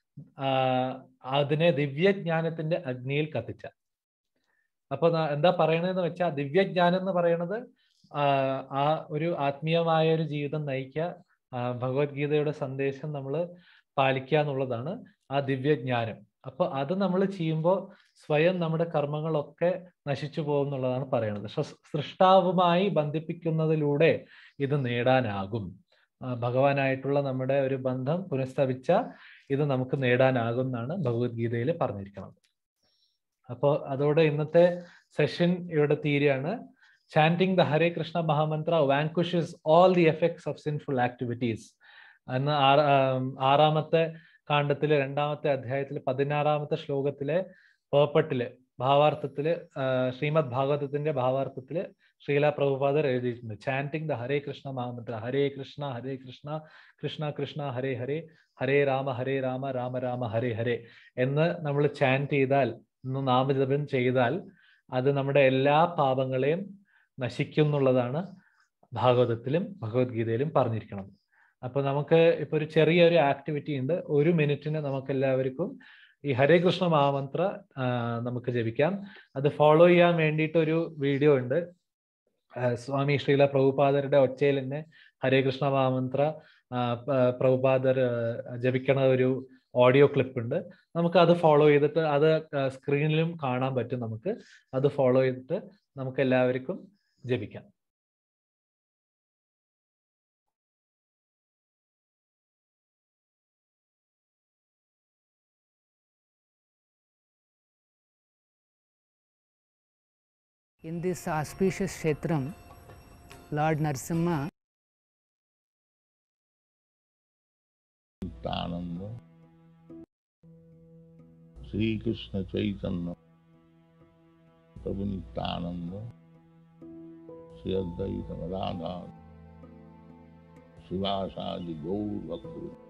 അതിനെ ദിവ്യജ്ഞാനത്തിന്റെ അഗ്നിയിൽ കത്തിച്ച അപ്പൊ ന- എന്താ പറയണതെന്ന് വെച്ചാൽ ദിവ്യജ്ഞാനം എന്ന് പറയണത് ആ, ആ ഒരു ആത്മീയമായ ഒരു ജീവിതം നയിക്കുക ആ, ഭഗവത്ഗീതയുടെ സന്ദേശം നമ്മൾ പാലിക്കുക എന്നുള്ളതാണ് ആ ദിവ്യജ്ഞാനം അപ്പൊ അത് നമ്മൾ ചെയ്യുമ്പോൾ സ്വയം നമ്മുടെ കർമ്മങ്ങളൊക്കെ നശിച്ചു പോകും എന്നുള്ളതാണ് പറയുന്നത് സൃ- സൃഷ്ടാവുമായി ബന്ധിപ്പിക്കുന്നതിലൂടെ ഇത് നേടാനാകും ആ, ഭഗവാനായിട്ടുള്ള നമ്മുടെ ഒരു ബന്ധം പുനഃസ്ഥാപിച്ച ഇത് നമുക്ക് നേടാനാകും എന്നാണ് ഭഗവത്ഗീതയിൽ പറഞ്ഞിരിക്കുന്നത് അപ്പോൾ അതോടെ ഇന്നത്തെ സെഷൻ ഇവിടെ തീരുകയാണ് chanting the Hare Krishna mahamantra vanquishes all the effects of sinful activities അന്ന് ആറ് ആം, ആറാമത്തെ കാണ്ഡത്തിലെ രണ്ടാമത്തെ അധ്യായത്തിലെ പതിനാറാമത്തെ ശ്ലോകത്തിലെ പേർപ്പട്ടില് ഭാവാർത്ഥത്തില് ആ, ശ്രീമദ് ഭാഗവതത്തിന്റെ ഭാവാർത്ഥത്തില് ശ്രീല പ്രഭുപാദർ എഴുതിയിട്ടുണ്ട് ചാൻറ്റിംഗ് ദ ഹരേ കൃഷ്ണ മഹാമന്ത്ര ഹരേ കൃഷ്ണ ഹരേ കൃഷ്ണ കൃഷ്ണ കൃഷ്ണ ഹരേ ഹരേ ഹരേ രാമ ഹരേ രാമ രാമ രാമ ഹരേ ഹരേ എന്ന് നമ്മൾ ചാൻറ്റ് ചെയ്താൽ ഒന്ന് നാമജപം ചെയ്താൽ അത് നമ്മുടെ എല്ലാ പാപങ്ങളെയും നശിക്കും എന്നുള്ളതാണ് ഭാഗവതത്തിലും ഭഗവത്ഗീതയിലും പറഞ്ഞിരിക്കുന്നത് അപ്പൊ നമുക്ക് ഇപ്പൊ ഒരു ചെറിയൊരു ആക്ടിവിറ്റി ഉണ്ട് ഒരു മിനിറ്റിന് നമുക്ക് എല്ലാവർക്കും ഈ ഹരേ കൃഷ്ണ മഹാമന്ത്ര ആ, നമുക്ക് ജപിക്കാം അത് ഫോളോ ചെയ്യാൻ വേണ്ടിയിട്ട് ഒരു വീഡിയോ ഉണ്ട് ആ, സ്വാമി ശ്രീല പ്രഭുപാദരുടെ ഒച്ചയിൽ തന്നെ ഹരേ കൃഷ്ണ മഹാമന്ത്ര പ്രഭുപാദർ ജപിക്കണ ഒരു ഓഡിയോ ക്ലിപ്പ് ഉണ്ട് നമുക്ക് അത് ഫോളോ ചെയ്തിട്ട് അത് സ്ക്രീനിലും കാണാൻ പറ്റും നമുക്ക് അത് ഫോളോ ചെയ്തിട്ട് നമുക്ക് എല്ലാവർക്കും ജപിക്കാം In this auspicious Kshetram, Lord Narsimha Nityanand Shri Krishna चैतन्य प्रभु नित्यानंद श्री अद्वैत राधा शिवासादि गौर भक्त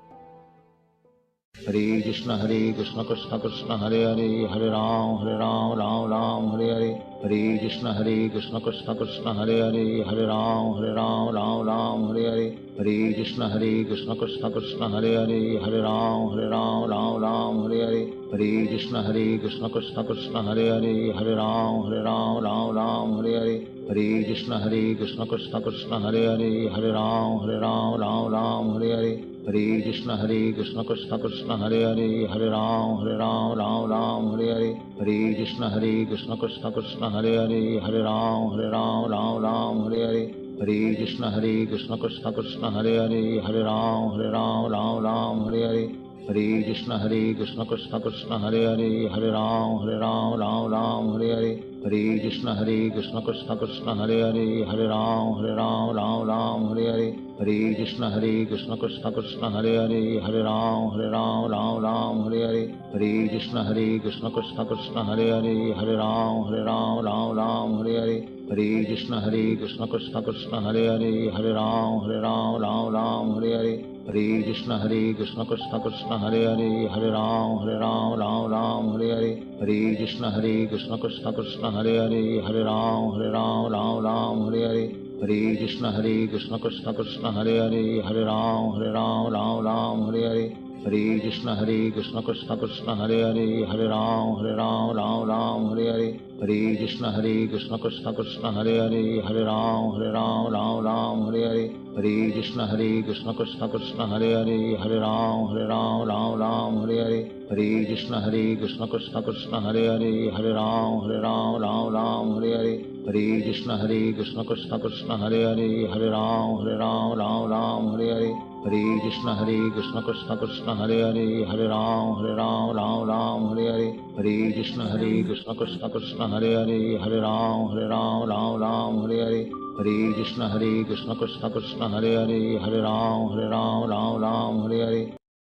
हरे कृष्ण हरे कृष्ण कृष्ण कृष्ण हरे हरे हरे राम हरे राम राम राम हरे हरे हरे कृष्ण हरे कृष्ण कृष्ण कृष्ण हरे हरे हरे राम हरे राम राम राम हरे हरे हरे कृष्ण हरे कृष्ण कृष्ण कृष्ण हरे हरे हरे राम हरे राम राम राम हरे हरे हरे कृष्ण हरे कृष्ण कृष्ण कृष्ण हरे हरे हरे राम हरे राम राम राम हरे हरे हरे कृष्ण हरे कृष्ण कृष्ण कृष्ण हरे हरे हरे राम हरे राम राम राम हरे हरे हरे कृष्ण हरे कृष्ण कृष्ण कृष्ण हरे हरे हरे राम हरे राम राम राम हरे हरे हरे कृष्ण हरे कृष्ण कृष्ण कृष्ण हरे हरे हरे राम हरे राम राम राम हरे हरे हरे कृष्ण हरे कृष्ण कृष्ण कृष्ण हरे हरे हरे राम हरे राम राम राम हरे हरे हरे कृष्ण हरे कृष्ण कृष्ण कृष्ण हरे हरे हरे राम हरे राम राम राम हरे हरे हरे कृष्ण हरे कृष्ण कृष्ण कृष्ण हरे हरे हरे राम हरे राम राम राम हरे हरे हरे कृष्ण हरे कृष्ण कृष्ण कृष्ण हरे हरे हरे राम हरे राम राम राम हरे हरे हरे कृष्ण हरे कृष्ण कृष्ण कृष्ण हरे हरे हरे राम हरे राम राम राम हरे हरे हरे कृष्ण हरे कृष्ण कृष्ण कृष्ण हरे हरे हरे राम हरे राम राम राम हरे हरे हरे कृष्ण हरे कृष्ण कृष्ण कृष्ण हरे हरे हरे राम हरे राम राम राम हरे हरे हरे कृष्ण हरे कृष्ण कृष्ण कृष्ण हरे हरे हरे राम हरे राम राम राम हरे हरे हरे कृष्ण हरे कृष्ण कृष्ण कृष्ण हरे हरे हरे राम हरे राम राम राम हरे हरे हरे कृष्ण हरे कृष्ण कृष्ण कृष्ण हरे हरे हरे राम हरे राम राम राम हरे हरे हरे कृष्ण हरे कृष्ण कृष्ण कृष्ण हरे हरे हरे राम हरे राम राम राम हरे हरे हरे कृष्ण हरे कृष्ण कृष्ण कृष्ण हरे हरे हरे राम हरे राम राम राम हरे हरे हरे कृष्ण हरे कृष्ण कृष्ण कृष्ण हरे हरे हरे राम हरे राम राम राम हरे हरे हरे कृष्ण हरे कृष्ण कृष्ण कृष्ण हरे हरे हरे राम हरे राम राम राम हरे हरे हरे कृष्ण हरे कृष्ण कृष्ण कृष्ण हरे हरे हरे राम हरे राम राम राम हरे हरे हरे कृष्ण हरे कृष्ण कृष्ण कृष्ण हरे हरे हरे राम हरे राम राम राम हरे हरे हरे कृष्ण हरे कृष्ण कृष्ण कृष्ण हरे हरे हरे राम हरे राम राम राम हरे हरे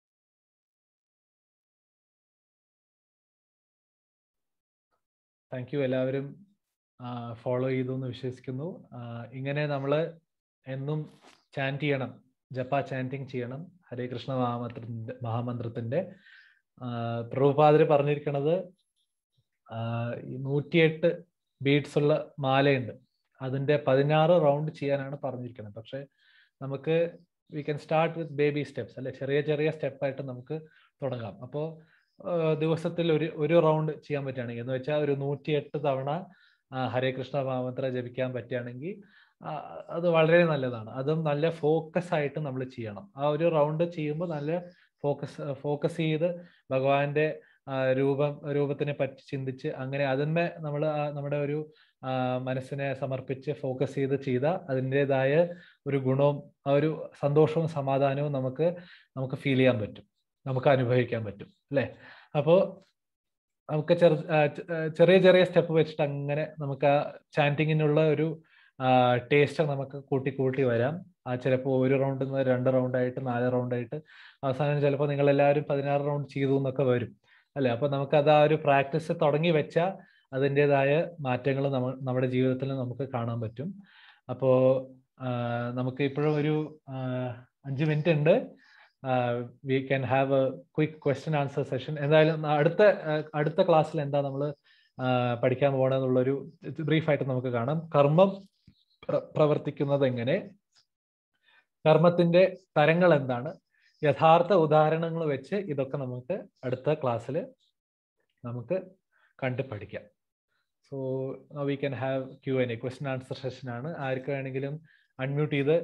താങ്ക് യു എല്ലാവരും ഫോളോ ചെയ്തു എന്ന് വിശ്വസിക്കുന്നു ആ, ഇങ്ങനെ നമ്മൾ എന്നും ചാൻറ്റ് ചെയ്യണം ജപ്പ ചാൻറ്റിങ് ചെയ്യണം ഹരേ കൃഷ്ണ മഹാമന്ത്രത്തിന്റെ മഹാമന്ത്രത്തിന്റെ പ്രഭുപാദര് പറഞ്ഞിരിക്കണത് ആ, ഈ നൂറ്റിയെട്ട് ബീഡ്സ് ഉള്ള മാലയുണ്ട് അതിന്റെ പതിനാറ് റൗണ്ട് ചെയ്യാനാണ് പറഞ്ഞിരിക്കുന്നത് പക്ഷെ നമുക്ക് we can start with baby steps അല്ലെ ചെറിയ ചെറിയ സ്റ്റെപ്പായിട്ട് നമുക്ക് തുടങ്ങാം അപ്പോൾ ദിവസത്തിൽ ഒരു ഒരു റൗണ്ട് ചെയ്യാൻ പറ്റുകയാണെങ്കിൽ എന്ന് വെച്ചാൽ ഒരു നൂറ്റിയെട്ട് തവണ ആ, ഹരേ കൃഷ്ണ മഹാമന്ത്ര ജപിക്കാൻ പറ്റുകയാണെങ്കിൽ ആ, അത് വളരെ നല്ലതാണ് അതും നല്ല ഫോക്കസ് ആയിട്ട് നമ്മൾ ചെയ്യണം ആ ഒരു റൗണ്ട് ചെയ്യുമ്പോൾ നല്ല ഫോക്കസ് ഫോക്കസ് ചെയ്ത് ഭഗവാന്റെ ആ, രൂപം രൂപത്തിനെ പറ്റി ചിന്തിച്ച് അങ്ങനെ അതിന്മേ നമ്മൾ നമ്മുടെ ഒരു ആ, മനസ്സിനെ സമർപ്പിച്ച് ഫോക്കസ് ചെയ്ത് ചെയ്ത അതിൻ്റെതായ ഒരു ഗുണവും ആ ഒരു സന്തോഷവും സമാധാനവും നമുക്ക് നമുക്ക് ഫീൽ ചെയ്യാൻ പറ്റും നമുക്ക് അനുഭവിക്കാൻ പറ്റും അല്ലേ അപ്പോൾ നമുക്ക് ചെറു ആ, ചെ- ആ, ചെറിയ ചെറിയ സ്റ്റെപ്പ് വെച്ചിട്ട് അങ്ങനെ നമുക്ക് ആ ചാൻറ്റിങ്ങിനുള്ള ഒരു ടേസ്റ്റ് നമുക്ക് കൂട്ടി കൂട്ടി വരാം ആ ചിലപ്പോൾ ഒരു റൗണ്ടിൽ നിന്ന് രണ്ട് റൗണ്ട് ആയിട്ട് നാല് റൗണ്ട് ആയിട്ട് അവസാനം ചിലപ്പോൾ നിങ്ങൾ എല്ലാവരും പതിനാറ് റൗണ്ട് ചെയ്തു എന്നൊക്കെ വരും അല്ലെ അപ്പൊ നമുക്ക് അത് ആ ഒരു പ്രാക്ടീസ് തുടങ്ങി വെച്ചാൽ അതിൻ്റെതായ മാറ്റങ്ങൾ നമ്മ നമ്മുടെ ജീവിതത്തിൽ നമുക്ക് കാണാൻ പറ്റും അപ്പോൾ നമുക്ക് ഇപ്പോഴും ഒരു ആ, അഞ്ച് മിനിറ്റ് ഉണ്ട് we can have a quick question answer session എന്തായാലും അടുത്ത ആ, അടുത്ത ക്ലാസ്സിൽ എന്താ നമ്മൾ പഠിക്കാൻ പോകണമെന്നുള്ളൊരു ബ്രീഫായിട്ട് നമുക്ക് കാണാം കർമ്മം പ്ര- പ്രവർത്തിക്കുന്നത് എങ്ങനെ കർമ്മത്തിന്റെ തരങ്ങൾ എന്താണ് യഥാർത്ഥ ഉദാഹരണങ്ങൾ വെച്ച് ഇതൊക്കെ നമുക്ക് അടുത്ത ക്ലാസ്സിൽ നമുക്ക് കണ്ട് പഠിക്കാം so we can have Q and A question answer session ആണ് ആർക്ക് വേണമെങ്കിലും അൺമ്യൂട്ട് ചെയ്ത്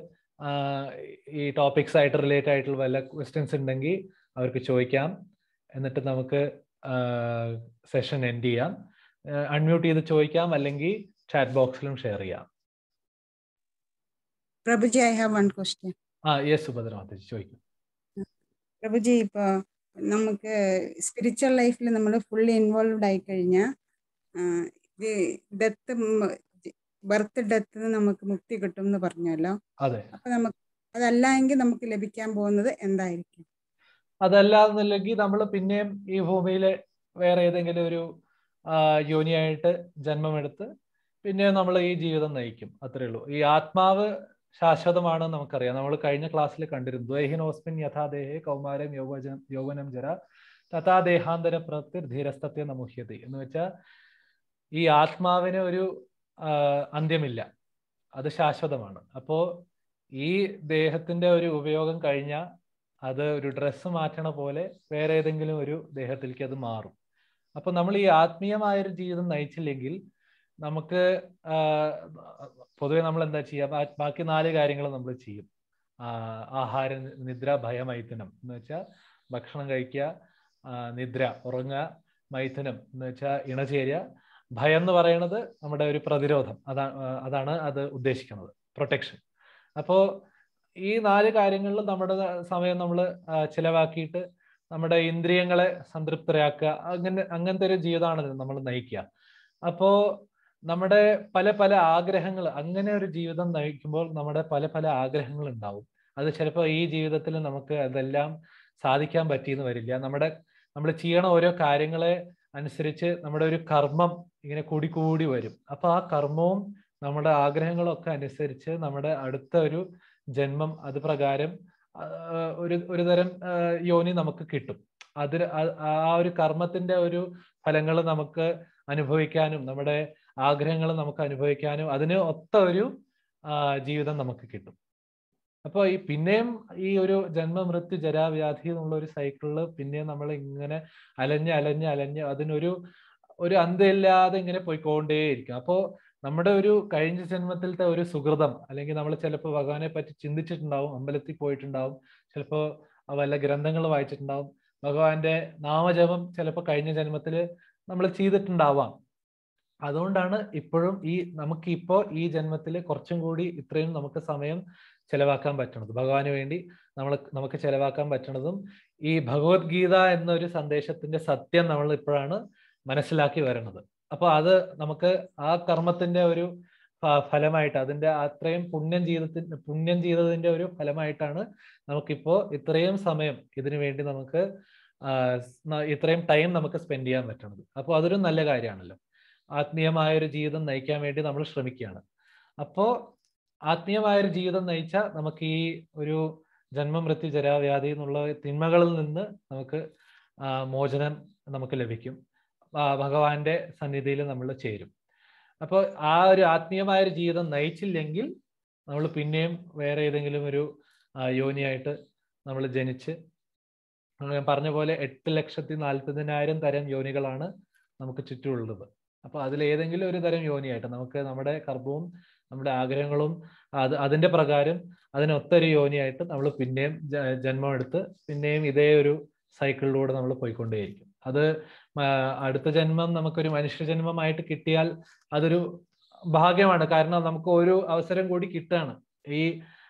ഈ ടോപ്പിക്സ് ആയിട്ട് റിലേറ്റ് ആയിട്ടുള്ള വല്ല ക്വസ്റ്റ്യൻസ് ഉണ്ടെങ്കിൽ അവർക്ക് ചോദിക്കാം എന്നിട്ട് നമുക്ക് സെഷൻ എൻഡ് ചെയ്യാം അൺമ്യൂട്ട് ചെയ്ത് ചോദിക്കാം അല്ലെങ്കിൽ ചാറ്റ് ബോക്സിലും ഷെയർ ചെയ്യാം Prabhuji I have one question ആ യെസ് സുഭദ്ര മാതാജി ചോദിക്കും പ്രഭുജി ഇപ്പോൾ നമുക്ക് സ്പിരിച്വൽ ലൈഫിൽ നമ്മൾ ഫുള്ളി ഇൻവോൾവ്ഡ് ആയി കഴിഞ്ഞാൽ ഡെത്ത് ബർത്ത് ഡെത്ത് നമുക്ക് മുക്തി കിട്ടും എന്ന് പറഞ്ഞല്ലോ അതെ അപ്പൊ നമുക്ക് അതല്ല എങ്കിൽ നമുക്ക് ലഭിക്കാൻ പോകുന്നത് എന്തായിരിക്കും അതല്ല എന്നുണ്ടെങ്കിൽ നമ്മൾ പിന്നെയും ഈ ഭൂമിയിലെ വേറെ ഏതെങ്കിലും ഒരു യോനിയായിട്ട് ജന്മമെടുത്ത് പിന്നെ നമ്മൾ ഈ ജീവിതം നയിക്കും അത്രേ ഉള്ളൂ ഈ ആത്മാവ് ശാശ്വതമാണ് നമുക്കറിയാം നമ്മൾ കഴിഞ്ഞ ക്ലാസ്സിൽ കണ്ടിരുന്നു ദ്വൈഹിനോസ്മിൻ യഥാദേഹേ കൗമാരം യൗവജ യൗവനം ജര തഥാ ദേഹാന്തര പ്രത്യർ ധീരസ്തത്വ നമുഹ്യതി എന്ന് വെച്ചാൽ ഈ വേറെ ഒരു അന്ത്യമില്ല അത് ശാശ്വതമാണ് അപ്പോ ഈ ദേഹത്തിന്റെ ഒരു ഉപയോഗം കഴിഞ്ഞാൽ അത് ഒരു ഡ്രസ്സ് മാറ്റണ പോലെ വേറെ ഏതെങ്കിലും ഒരു ദേഹത്തിലേക്ക് അത് മാറും അപ്പൊ നമ്മൾ ഈ ആത്മീയമായ ഒരു ജീവിതം നയിച്ചില്ലെങ്കിൽ നമുക്ക് പൊതുവെ നമ്മൾ എന്താ ചെയ്യുക ബാക്കി നാല് കാര്യങ്ങൾ നമ്മൾ ചെയ്യും ആഹാര നിദ്ര ഭയമൈഥുനം എന്ന് വെച്ചാൽ ഭക്ഷണം കഴിക്കുക നിദ്ര ഉറങ്ങുക മൈഥുനം എന്ന് വെച്ചാൽ ഇണചേരുക ഭയം എന്ന് പറയുന്നത് നമ്മുടെ ഒരു പ്രതിരോധം അതാണ് അതാണ് അത് ഉദ്ദേശിക്കുന്നത് പ്രൊട്ടക്ഷൻ അപ്പോ ഈ നാല് കാര്യങ്ങളിൽ നമ്മുടെ സമയം നമ്മൾ ചിലവാക്കിയിട്ട് നമ്മുടെ ഇന്ദ്രിയങ്ങളെ സംതൃപ്തരാക്കുക അങ്ങനെ അങ്ങനത്തെ ഒരു ജീവിതമാണ് നമ്മൾ നയിക്കുക അപ്പോ നമ്മുടെ പല പല ആഗ്രഹങ്ങൾ അങ്ങനെ ഒരു ജീവിതം നയിക്കുമ്പോൾ നമ്മുടെ പല പല ആഗ്രഹങ്ങൾ ഉണ്ടാവും അത് ചിലപ്പോൾ ഈ ജീവിതത്തിൽ നമുക്ക് അതെല്ലാം സാധിക്കാൻ പറ്റിയെന്ന് വരില്ല നമ്മുടെ നമ്മൾ ചെയ്യണ ഓരോ കാര്യങ്ങളെ അനുസരിച്ച് നമ്മുടെ ഒരു കർമ്മം ഇങ്ങനെ കൂടി കൂടി വരും അപ്പൊ ആ കർമ്മവും നമ്മുടെ ആഗ്രഹങ്ങളും ഒക്കെ അനുസരിച്ച് നമ്മുടെ അടുത്ത ഒരു ജന്മം അത് പ്രകാരം ഒരു ഒരു തരം യോനി നമുക്ക് കിട്ടും അതിന് ആ ഒരു കർമ്മത്തിന്റെ ഒരു ഫലങ്ങൾ നമുക്ക് അനുഭവിക്കാനും നമ്മുടെ ആഗ്രഹങ്ങൾ നമുക്ക് അനുഭവിക്കാനും അതിന് ഒത്ത ഒരു ജീവിതം നമുക്ക് കിട്ടും അപ്പോൾ ഈ പിന്നെയും ഈ ഒരു ജന്മമൃത്യു ജരാവ്യാധി എന്നുള്ള ഒരു സൈക്കിളില് പിന്നെയും നമ്മൾ ഇങ്ങനെ അലഞ്ഞ് അലഞ്ഞ് അലഞ്ഞ് അതിനൊരു ഒരു അന്തമില്ലാതെ ഇങ്ങനെ പോയിക്കൊണ്ടേയിരിക്കും അപ്പോൾ നമ്മുടെ ഒരു കഴിഞ്ഞ ജന്മത്തിലത്തെ ഒരു സുഹൃതം അല്ലെങ്കിൽ നമ്മൾ ചിലപ്പോൾ ഭഗവാനെ പറ്റി ചിന്തിച്ചിട്ടുണ്ടാവും അമ്പലത്തിൽ പോയിട്ടുണ്ടാവും ചിലപ്പോൾ വല്ല ഗ്രന്ഥങ്ങൾ വായിച്ചിട്ടുണ്ടാവും ഭഗവാന്റെ നാമജപം ചിലപ്പോൾ കഴിഞ്ഞ ജന്മത്തിൽ നമ്മൾ ചെയ്തിട്ടുണ്ടാവാം അതുകൊണ്ടാണ് ഇപ്പോഴും ഈ നമുക്ക് ഇപ്പോൾ ഈ ജന്മത്തിൽ കുറച്ചും കൂടി ഇത്രയും നമുക്ക് സമയം ചെലവാക്കാൻ പറ്റണത് ഭഗവാന് വേണ്ടി നമ്മൾ നമുക്ക് ചെലവാക്കാൻ പറ്റണതും ഈ ഭഗവത്ഗീത എന്നൊരു സന്ദേശത്തിന്റെ സത്യം നമ്മൾ ഇപ്പോഴാണ് മനസ്സിലാക്കി വരണത് അപ്പൊ അത് നമുക്ക് ആ കർമ്മത്തിന്റെ ഒരു ഫലമായിട്ട് അതിന്റെ അത്രയും പുണ്യം ചെയ്തതിന്റെ പുണ്യം ചെയ്തതിന്റെ ഒരു ഫലമായിട്ടാണ് നമുക്കിപ്പോ ഇത്രയും സമയം ഇതിനു വേണ്ടി നമുക്ക് ഇത്രയും ടൈം നമുക്ക് സ്പെൻഡ് ചെയ്യാൻ പറ്റണത് അപ്പോൾ അതൊരു നല്ല കാര്യമാണല്ലോ ആത്മീയമായ ഒരു ജീവിതം നയിക്കാൻ വേണ്ടി നമ്മൾ ശ്രമിക്കുകയാണ് അപ്പോൾ ആത്മീയമായ ഒരു ജീവിതം നയിച്ചാൽ നമുക്ക് ഈ ഒരു ജന്മമൃത്യു ജരാവ്യാധി എന്നുള്ള തിന്മകളിൽ നിന്ന് നമുക്ക് മോചനം നമുക്ക് ലഭിക്കും ഭഗവാന്റെ സന്നിധിയിൽ നമ്മൾ ചേരും അപ്പോൾ ആ ഒരു ആത്മീയമായ ഒരു ജീവിതം നയിച്ചില്ലെങ്കിൽ നമ്മൾ പിന്നെയും വേറെ ഏതെങ്കിലും ഒരു യോനിയായിട്ട് നമ്മൾ ജനിച്ച് ഞാൻ പറഞ്ഞ പോലെ എട്ട് ലക്ഷത്തി നാൽപ്പതിനായിരം തരം യോനികളാണ് നമുക്ക് ചുറ്റുമുള്ളത് അപ്പൊ അതിൽ ഏതെങ്കിലും ഒരു തരം യോനിയായിട്ട് നമുക്ക് നമ്മുടെ കർമ്മവും നമ്മുടെ ആഗ്രഹങ്ങളും അത് അതിന്റെ പ്രകാരം അതിനൊത്തൊരു യോനിയായിട്ട് നമ്മൾ പിന്നെയും ജന്മം എടുത്ത് പിന്നെയും ഇതേ ഒരു സൈക്കിളിലൂടെ നമ്മൾ പോയിക്കൊണ്ടേയിരിക്കും അത് അടുത്ത ജന്മം നമുക്കൊരു മനുഷ്യ ജന്മമായിട്ട് കിട്ടിയാൽ അതൊരു ഭാഗ്യമാണ് കാരണം നമുക്ക് ഒരു അവസരം കൂടി കിട്ടുകയാണ് ഈ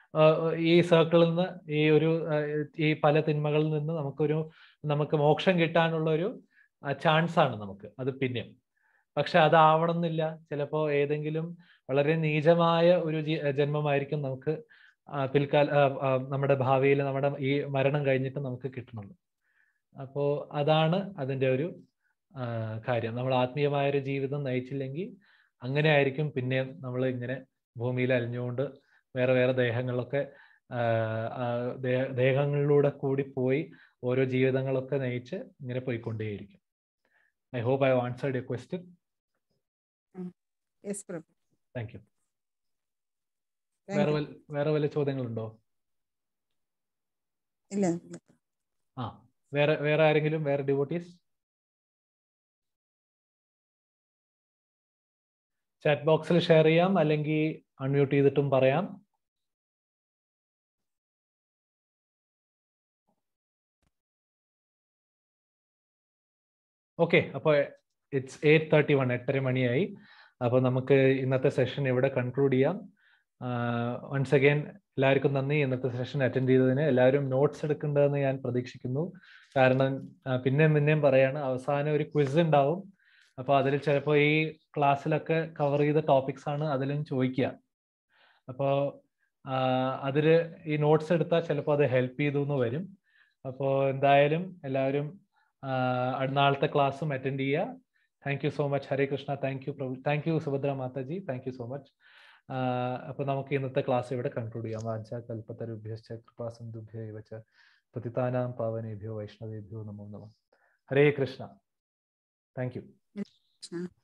ഈ സർക്കിളിൽ നിന്ന് ഈ ഒരു ഈ പല തിന്മകളിൽ നിന്ന് നമുക്കൊരു നമുക്ക് മോക്ഷം കിട്ടാനുള്ള ഒരു ചാൻസ് ആണ് നമുക്ക് അത് പിന്നെ പക്ഷെ അതാവണമെന്നില്ല ചിലപ്പോൾ ഏതെങ്കിലും വളരെ നീചമായ ഒരു ജന്മമായിരിക്കും നമുക്ക് പിൽക്കാല നമ്മുടെ ഭാവിയിൽ നമ്മുടെ ഈ മരണം കഴിഞ്ഞിട്ട് നമുക്ക് കിട്ടുന്നുള്ളൂ അപ്പോൾ അതാണ് അതിൻ്റെ ഒരു കാര്യം നമ്മൾ ആത്മീയമായ ഒരു ജീവിതം നയിച്ചില്ലെങ്കിൽ അങ്ങനെ ആയിരിക്കും പിന്നെ നമ്മൾ ഇങ്ങനെ ഭൂമിയിൽ അലിഞ്ഞുകൊണ്ട് വേറെ വേറെ ദേഹങ്ങളൊക്കെ ദേഹങ്ങളിലൂടെ കൂടി പോയി ഓരോ ജീവിതങ്ങളൊക്കെ നയിച്ച് ഇങ്ങനെ പോയിക്കൊണ്ടേയിരിക്കും I hope I answered a question thank you വേറെ വേറെ വല്ല ചോദ്യങ്ങളുണ്ടോ ഇല്ല ആ വേറെ വേറെ ആരെങ്കിലും വേറെ ഡിവോട്ടീസ് ചാറ്റ് ബോക്സിൽ ഷെയർ ചെയ്യാം അല്ലെങ്കിൽ അൺമ്യൂട്ട് ചെയ്തിട്ടും പറയാം ഓക്കെ അപ്പോൾ ഇറ്റ്സ് എയ്റ്റ് തേർട്ടി വൺ എട്ടര മണിയായി അപ്പോൾ നമുക്ക് ഇന്നത്തെ സെഷൻ ഇവിടെ കൺക്ലൂഡ് ചെയ്യാം വൺസ് അഗൈൻ എല്ലാവർക്കും നന്ദി ഇന്നത്തെ സെഷൻ അറ്റൻഡ് ചെയ്തതിന് എല്ലാവരും നോട്ട്സ് എടുക്കേണ്ടതെന്ന് ഞാൻ പ്രതീക്ഷിക്കുന്നു കാരണം ആ, പിന്നെയും പിന്നെയും പറയാണ് അവസാനം ഒരു ക്വിസ് ഉണ്ടാവും അപ്പോൾ അതിൽ ചിലപ്പോൾ ഈ ക്ലാസ്സിലൊക്കെ കവർ ചെയ്ത ടോപ്പിക്സ് ആണ് അതിലും ചോദിക്കുക അപ്പോൾ അതിൽ ഈ നോട്ട്സ് എടുത്താൽ ചിലപ്പോൾ അത് ഹെൽപ്പ് ചെയ്തു എന്ന് വരും അപ്പോൾ എന്തായാലും എല്ലാവരും ആ, അടുത്ത നാളത്തെ ക്ലാസ്സും അറ്റൻഡ് ചെയ്യുക thank you so much Hare Krishna thank you Prabhu thank you Subhadra Mataji thank you so much അപ്പോൾ നമുക്ക് ഇന്നത്തെ ക്ലാസ് ഇവിടെ കൺക്ലൂഡ് ചെയ്യാം വാഞ്ച കൽപ്പത്തരുഭ്യശ്ച കൃപാസന്ധുഭ്യ വച്ച പതിതാനാം പാവനേഭ്യോ വൈഷ്ണവേഭ്യോ നമോ നമ ഹരേ കൃഷ്ണ താങ്ക് യു കൃഷ്ണ